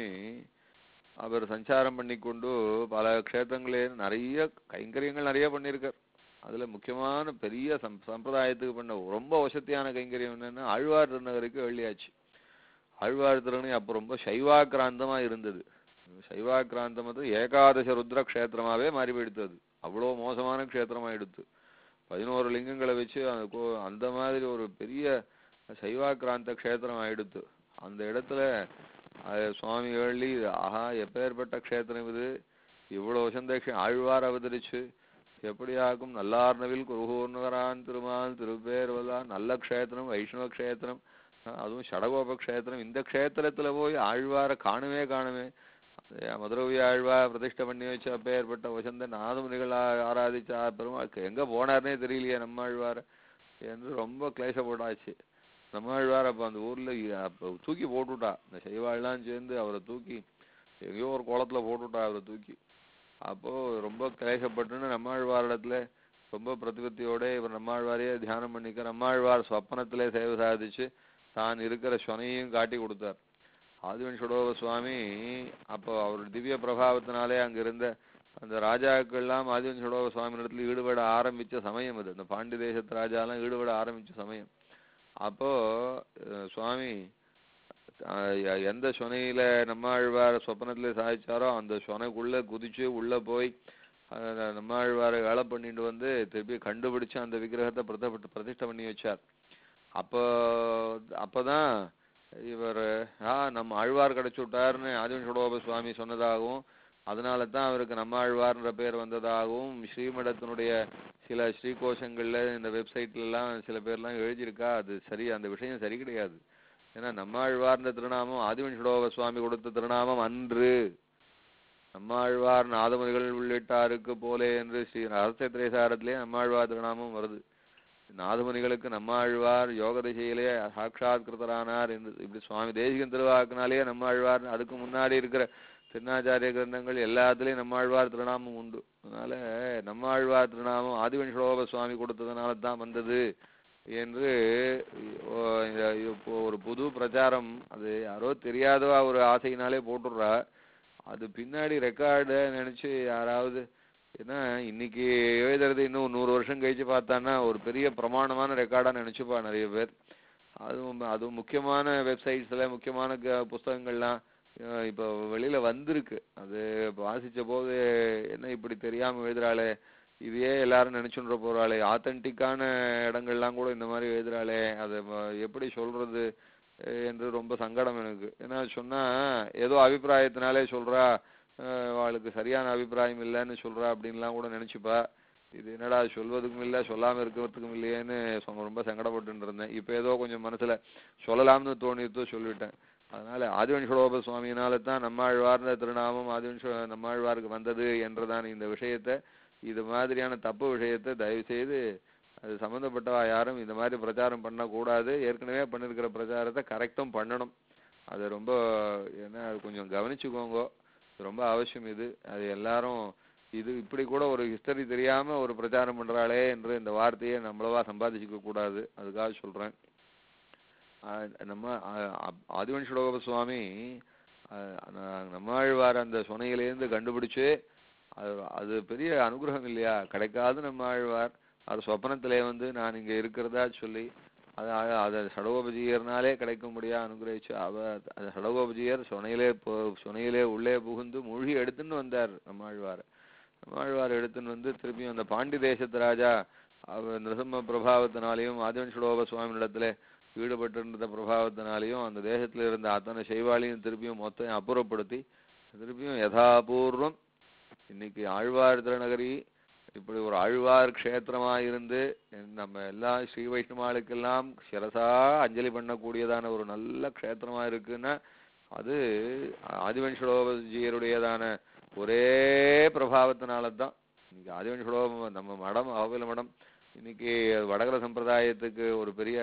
அவர் சஞ்சாரம் பண்ணிக்கொண்டு பல க்ஷேத்திரங்களே நிறைய கைங்கரியங்கள் நிறைய பண்ணியிருக்கார் அதுல முக்கியமான பெரிய சம் சம்பிரதாயத்துக்கு பண்ண ரொம்ப வசதியான கைங்கரியம் என்னன்னா ஆழ்வார் திருநகருக்கு வெள்ளியாச்சு ஆழ்வார் திருநகரி அப்போ ரொம்ப சைவாக்கிராந்தமா இருந்தது சைவாக்கிராந்தம் வந்து ஏகாதச ருத்ர க்ஷேத்திரமாவே மாறி போயிடுத்து அது அவ்வளோ மோசமான க்ஷேத்திரமா எடுத்து பதினோரு லிங்கங்களை வச்சு அந்த கோ- அந்த மாதிரி ஒரு பெரிய சைவாக்கிராந்த க்ஷேத்திரம் ஆயிடுத்து அந்த இடத்துல அஹ், சுவாமி வெள்ளி ஆஹா எப்பேற்பட்ட க்ஷேத்திரம் இது இவ்வளவு வசந்த க்ஷே- ஆழ்வார் அவதரிச்சு எப்படியாகும் நல்லார்னவில் குருகூர்நகரான் திருமால் திருப்பேர்வலா நல்ல க்ஷேத்திரம் வைஷ்ணவ க்ஷேத்திரம் அஹ், அதுவும் ஷடகோப க்ஷேத்திரம் இந்த க்ஷேத்திரத்துல போய் ஆழ்வாரை காணுமே காணுமே மதுரவி ஆழ்வா பிரதிஷ்டை பண்ணி வச்ச அப்பேற்பட்ட வசந்த நாதமுனிகள் ஆ- ஆராதிச்ச ஆ பெருமாள் எங்க போனார்னே தெரியலையே நம்ம ஆழ்வார் என்று ரொம்ப கிளேசப்பட்டாச்சு நம்ம ஆழ்வார் அப்ப அந்த ஊர்ல இ- அப்ப தூக்கி போட்டுவிட்டா இந்த சைவாள்லாம் சேர்ந்து அவரை தூக்கி எங்கேயோ ஒரு குளத்துல போட்டுவிட்டா அவரை தூக்கி அப்போ ரொம்ப கிளேசப்பட்டுன்னு நம்மாழ்வாரிடத்துல ரொம்ப பிரதிபத்தியோட இவர் நம்மாழ்வாரையே தியானம் பண்ணிக்க நம்மாழ்வார் சொப்பனத்திலே சேவை சாதிச்சு தான் இருக்கிற சொனையும் காட்டி கொடுத்தார் ஆதிவன்ஷடோப சுவாமி அப்போ அவர் திவ்ய பிரபாவத்தினாலே அங்க இருந்த அந்த ராஜாக்கள்லாம் ஆதிவன்ஷடோப சுவாமி இடத்துல ஈடுபட ஆரம்பிச்ச சமயம் அது அந்த பாண்டி தேசத்து ராஜாலாம் ஈடுபட ஆரம்பிச்ச சமயம் அப்போ அஹ், சுவாமி அஹ், எ- எந்த சொனையில நம்மாழ்வார் சொப்பனத்துல சாதிச்சாரோ அந்த சொனைக்குள்ள குதிச்சு உள்ள போய் அஹ், நம்மாழ்வாரை வேலை பண்ணிட்டு வந்து திருப்பி கண்டுபிடிச்சு அந்த விக்கிரகத்தை பிரதிஷ்ட பிரதிஷ்டை பண்ணி வச்சார் அப்போ அப்பதான் இவர் ஆ நம்ம ஆழ்வார் கிடைச்சு விட்டாருன்னு ஆதிவன் சுடோப சுவாமி சொன்னதாகவும் அதனால தான் அவருக்கு நம்ம ஆழ்வார்ன்ற பேர் வந்ததாகவும் ஸ்ரீமடத்தினுடைய சில ஸ்ரீகோஷங்கள்ல இந்த வெப்சைட்ல எல்லாம் சில பேர்லாம் எழுதியிருக்கா அது சரி அந்த விஷயம் சரி கிடையாது ஏன்னா நம்மாழ்வார்ன்ற திருநாமம் ஆதிவன் சுடோப சுவாமி கொடுத்த திருநாமம் அன்று நம்மாழ்வார் நாதமுனிகள் உள்ளிட்டாருக்கு போலே என்று ஸ்ரீ ரகசிய திரேசாரத்திலே நம்மாழ்வார் திருநாமம் வருது நாதமுனிகளுக்கு நம்மாழ்வார் யோக திசையிலே சாட்சாத்கிருதரானார் என்று இப்படி சுவாமி தேசிகன் திருவாக்குனாலே நம்மாழ்வார் அதுக்கு முன்னாடி இருக்கிற திருநாச்சாரிய கிரந்தங்கள் எல்லாத்துலயும் நம்மாழ்வார் திருநாமம் உண்டு அதனால நம்மாழ்வார் திருநாமம் ஆதிவன்ஷலோப சுவாமி கொடுத்ததுனால தான் வந்தது என்று ஓ, இந்த இப்போ ஒரு புது பிரச்சாரம் அது யாரோ தெரியாதவா ஒரு ஆசையினாலே போட்டுடுறா அது பின்னாடி ரெக்கார்டு நினைச்சு யாராவது ஏன்னா இன்னைக்கு எழுதுறது இன்னும் நூறு வருஷம் கழிச்சு பார்த்தான்னா ஒரு பெரிய பிரமாணமான ரெக்கார்டா நினைச்சுப்பா நிறைய பேர் அதுவும் அதுவும் முக்கியமான வெப்சைட்ஸ்ல முக்கியமான க- புஸ்தகங்கள்லாம் அஹ் இப்போ வெளியில வந்திருக்கு அது வாசிச்ச போது என்ன இப்படி தெரியாம எழுதுறாளே இதையே எல்லாரும் நினைச்சுன்ற போறாளே ஆத்தென்டிக்கான இடங்கள்லாம் கூட இந்த மாதிரி எழுதுறாளே அதை ம- எப்படி சொல்றது அஹ் என்று ரொம்ப சங்கடம் எனக்கு ஏன்னா சொன்னா ஏதோ அபிப்பிராயத்தினாலே சொல்றா அஹ் அவளுக்கு சரியான அபிப்பிராயம் இல்லைன்னு சொல்றா அப்படின்லாம் கூட நினைச்சுப்பா இது என்னடா சொல்வதுக்கும் இல்லை சொல்லாம இருக்கிறதுக்கும் இல்லையேன்னு சொ- ரொம்ப சங்கடப்பட்டு இருந்தேன் இப்போ ஏதோ கொஞ்சம் மனசுல சொல்லலாம்னு தோணித்தோ சொல்லிவிட்டேன் அதனால ஆதிவன்ஷலோப சுவாமியினால தான் நம்மாழ்வார்ந்த திருநாமம் ஆதிவன்ஷ நம்மாழ்வாருக்கு வந்தது என்றுதான் இந்த விஷயத்தை இது மாதிரியான தப்பு விஷயத்தை தயவு செய்து அது சம்மந்தப்பட்டவா யாரும் இந்த மாதிரி பிரச்சாரம் பண்ணக்கூடாது ஏற்கனவே பண்ணிருக்கிற பிரச்சாரத்தை கரெக்டும் பண்ணணும் அது ரொம்ப என்ன அது கொஞ்சம் கவனிச்சுக்கோங்க இது ரொம்ப அவசியம் இது அது எல்லாரும் இது இப்படி கூட ஒரு ஹிஸ்டரி தெரியாம ஒரு பிரச்சாரம் பண்றாளே என்று இந்த வார்த்தையை நம்மளவா சம்பாதிச்சுக்க கூடாது அதுக்காக சொல்றேன் ஆஹ் நம்ம ஆதிவன்ஷலோக சுவாமி ஆஹ் ந- நம்மாழ்வார் அந்த சுனையிலேருந்து கண்டுபிடிச்சு அது அது பெரிய அனுகிரகம் இல்லையா கிடைக்காது நம்மாழ்வார் அது சொப்பனத்திலே வந்து நான் இங்க இருக்கிறதா சொல்லி அது அ- அதை சடகோபஜீயர்னாலே கிடைக்கும்படியா அனுகிரகிச்சு அவ அது சடகோபஜீயர் சுனையிலே பு- சுனையிலே உள்ளே புகுந்து மூழ்கி எடுத்துன்னு வந்தார் நம்மாழ்வார் நம்மாழ்வார் எடுத்துன்னு வந்து திருப்பியும் அந்த பாண்டி தேசத்து ராஜா அவர் நிருசிம்ம பிரபாவத்தினாலையும் ஆதிவன்ஷலோப சுவாமியிடத்துல ஈடுபட்டிருந்த பிரபாவத்தினாலையும் அந்த தேசத்துல இருந்த அத்தனை சைவாளையும் திருப்பியும் மொத்தம் அப்புறப்படுத்தி திருப்பியும் யதாபூர்வம் இன்னைக்கு ஆழ்வார் திருநகரி இப்படி ஒரு ஆழ்வார் க்ஷேத்திரமா இருந்து நம்ம எல்லா ஸ்ரீ வைஷ்ணவாளுக்கெல்லாம் சிரசா அஞ்சலி பண்ணக்கூடியதான ஒரு நல்ல க்ஷேத்திரமா இருக்குன்னா அது ஆதிவன்ஷலோபஜியருடையதான ஒரே பிரபாவத்தினால தான் இன்னைக்கு ஆதிவன்ஷலோபம் நம்ம மடம் அகோபில மடம் இன்னைக்கு வடகர சம்பிரதாயத்துக்கு ஒரு பெரிய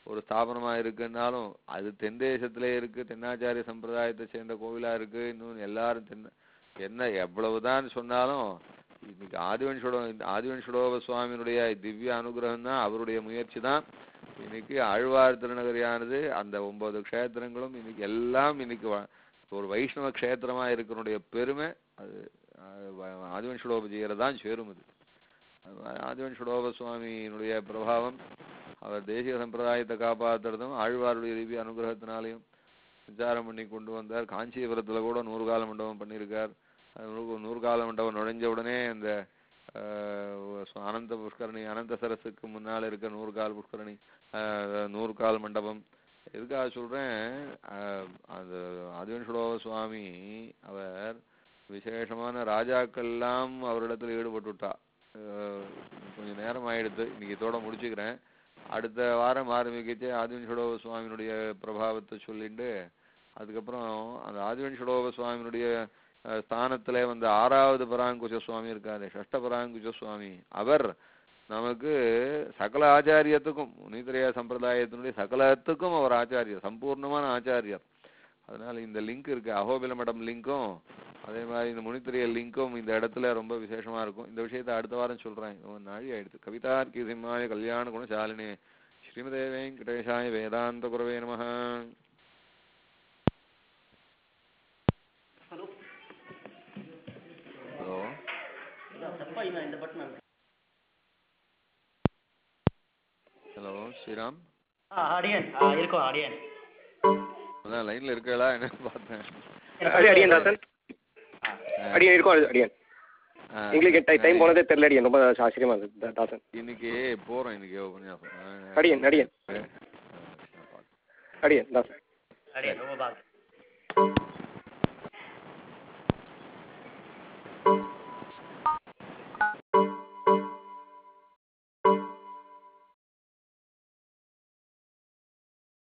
ஒரு ஸ்தாபனமா இருக்குன்னாலும் அது தென் தேசத்திலே இருக்கு தென்னாச்சாரிய சம்பிரதாயத்தை சேர்ந்த கோவிலா இருக்கு இன்னும் எல்லாரும் தென்ன என்ன எவ்வளவுதான் சொன்னாலும் இன்னைக்கு ஆதிவன்ஷோட ஆதிவன்ஷோடோப சுவாமியினுடைய திவ்ய அனுகிரகம் தான் அவருடைய முயற்சி தான் இன்னைக்கு ஆழ்வார் திருநகரியானது அந்த ஒன்பது க்ஷேத்திரங்களும் இன்னைக்கு எல்லாம் இன்னைக்கு வ- ஒரு வைஷ்ணவ க்ஷேத்திரமா இருக்கிறனுடைய பெருமை அது ஆதிவன்ஷோடோபஜியரை தான் சேரும் அது ஆதிவன்ஷோடோப சுவாமியினுடைய பிரபாவம் அவர் தேசிய சம்பிரதாயத்தை காப்பாத்துறதும் ஆழ்வாருடைய திவ்ய அனுகிரகத்தினாலையும் விசாரம் பண்ணி கொண்டு வந்தார் காஞ்சிபுரத்துல கூட நூறு கால மண்டபம் பண்ணியிருக்கார் அது நூறு நூறு கால மண்டபம் நுழைஞ்ச உடனே அந்த ஆஹ், சு- அனந்த புஷ்கரணி அனந்த சரஸுக்கு முன்னால இருக்க நூறு கால் புஷ்கரணி ஆஹ், நூறு கால் மண்டபம் எதுக்காக சொல்றேன் ஆஹ், அந்த ஆதிவன்சுடோப சுவாமி அவர் விசேஷமான ராஜாக்கள் எல்லாம் அவரிடத்துல ஈடுபட்டுட்டா ஆஹ், கொஞ்சம் நேரம் ஆயிடுத்து இன்னைக்கு இதோட முடிச்சுக்கிறேன் அடுத்த வாரம் ஆரம்பிக்கச்சே ஆதிவன்சுடோப சுவாமியினுடைய பிரபாவத்தை சொல்லிட்டு அதுக்கப்புறம் அந்த ஆதிவன்சுடோப சுவாமியினுடைய அஹ், ஸ்தானத்திலே வந்த ஆறாவது பராங்குஜ சுவாமி இருக்காரு ஷஷ்ட பராங்குஜ சுவாமி அவர் நமக்கு சகல ஆச்சாரியத்துக்கும் முனித்திரைய சம்பிரதாயத்தினுடைய சகலத்துக்கும் அவர் ஆச்சாரியர் சம்பூர்ணமான ஆச்சாரியர் அதனால இந்த லிங்க் இருக்கு அகோபில மடம் லிங்க்கும் அதே மாதிரி இந்த முனித்திரைய லிங்க்கும் இந்த இடத்துல ரொம்ப விசேஷமா இருக்கும் இந்த விஷயத்தை அடுத்த வாரம் சொல்றேன் ஒரு நாழி ஆயிடுது கவிதார்க்கி சிம்மாய கல்யாண குணசாலினி ஸ்ரீமதே வெங்கடேஷாய வேதாந்த குரவே நமः ஹலோ தப்பா இவன் இந்த பட்டன் ஹலோ ஸ்ரீராம் ஆ அடியன் ஆ இருக்கும் அடியன் அதான் லைன்ல இருக்கலா என்னன்னு பார்த்தேன் அடி அடியன் தாசன் ஆ அடியன் இருக்கும் அது அடியன் ஆ, எங்களுக்கு டை டைம் போனதே தெரியல அடியன் ரொம்ப ஆச்சரியமா இருக்கு தா- தாசன் இன்னைக்கு போறோம் இன்னைக்கு உபன்யாசம் அடியன் அடியன் ஆ, ஆ, அடியன் தாசன் அடியன் ரொம்ப பாக்கு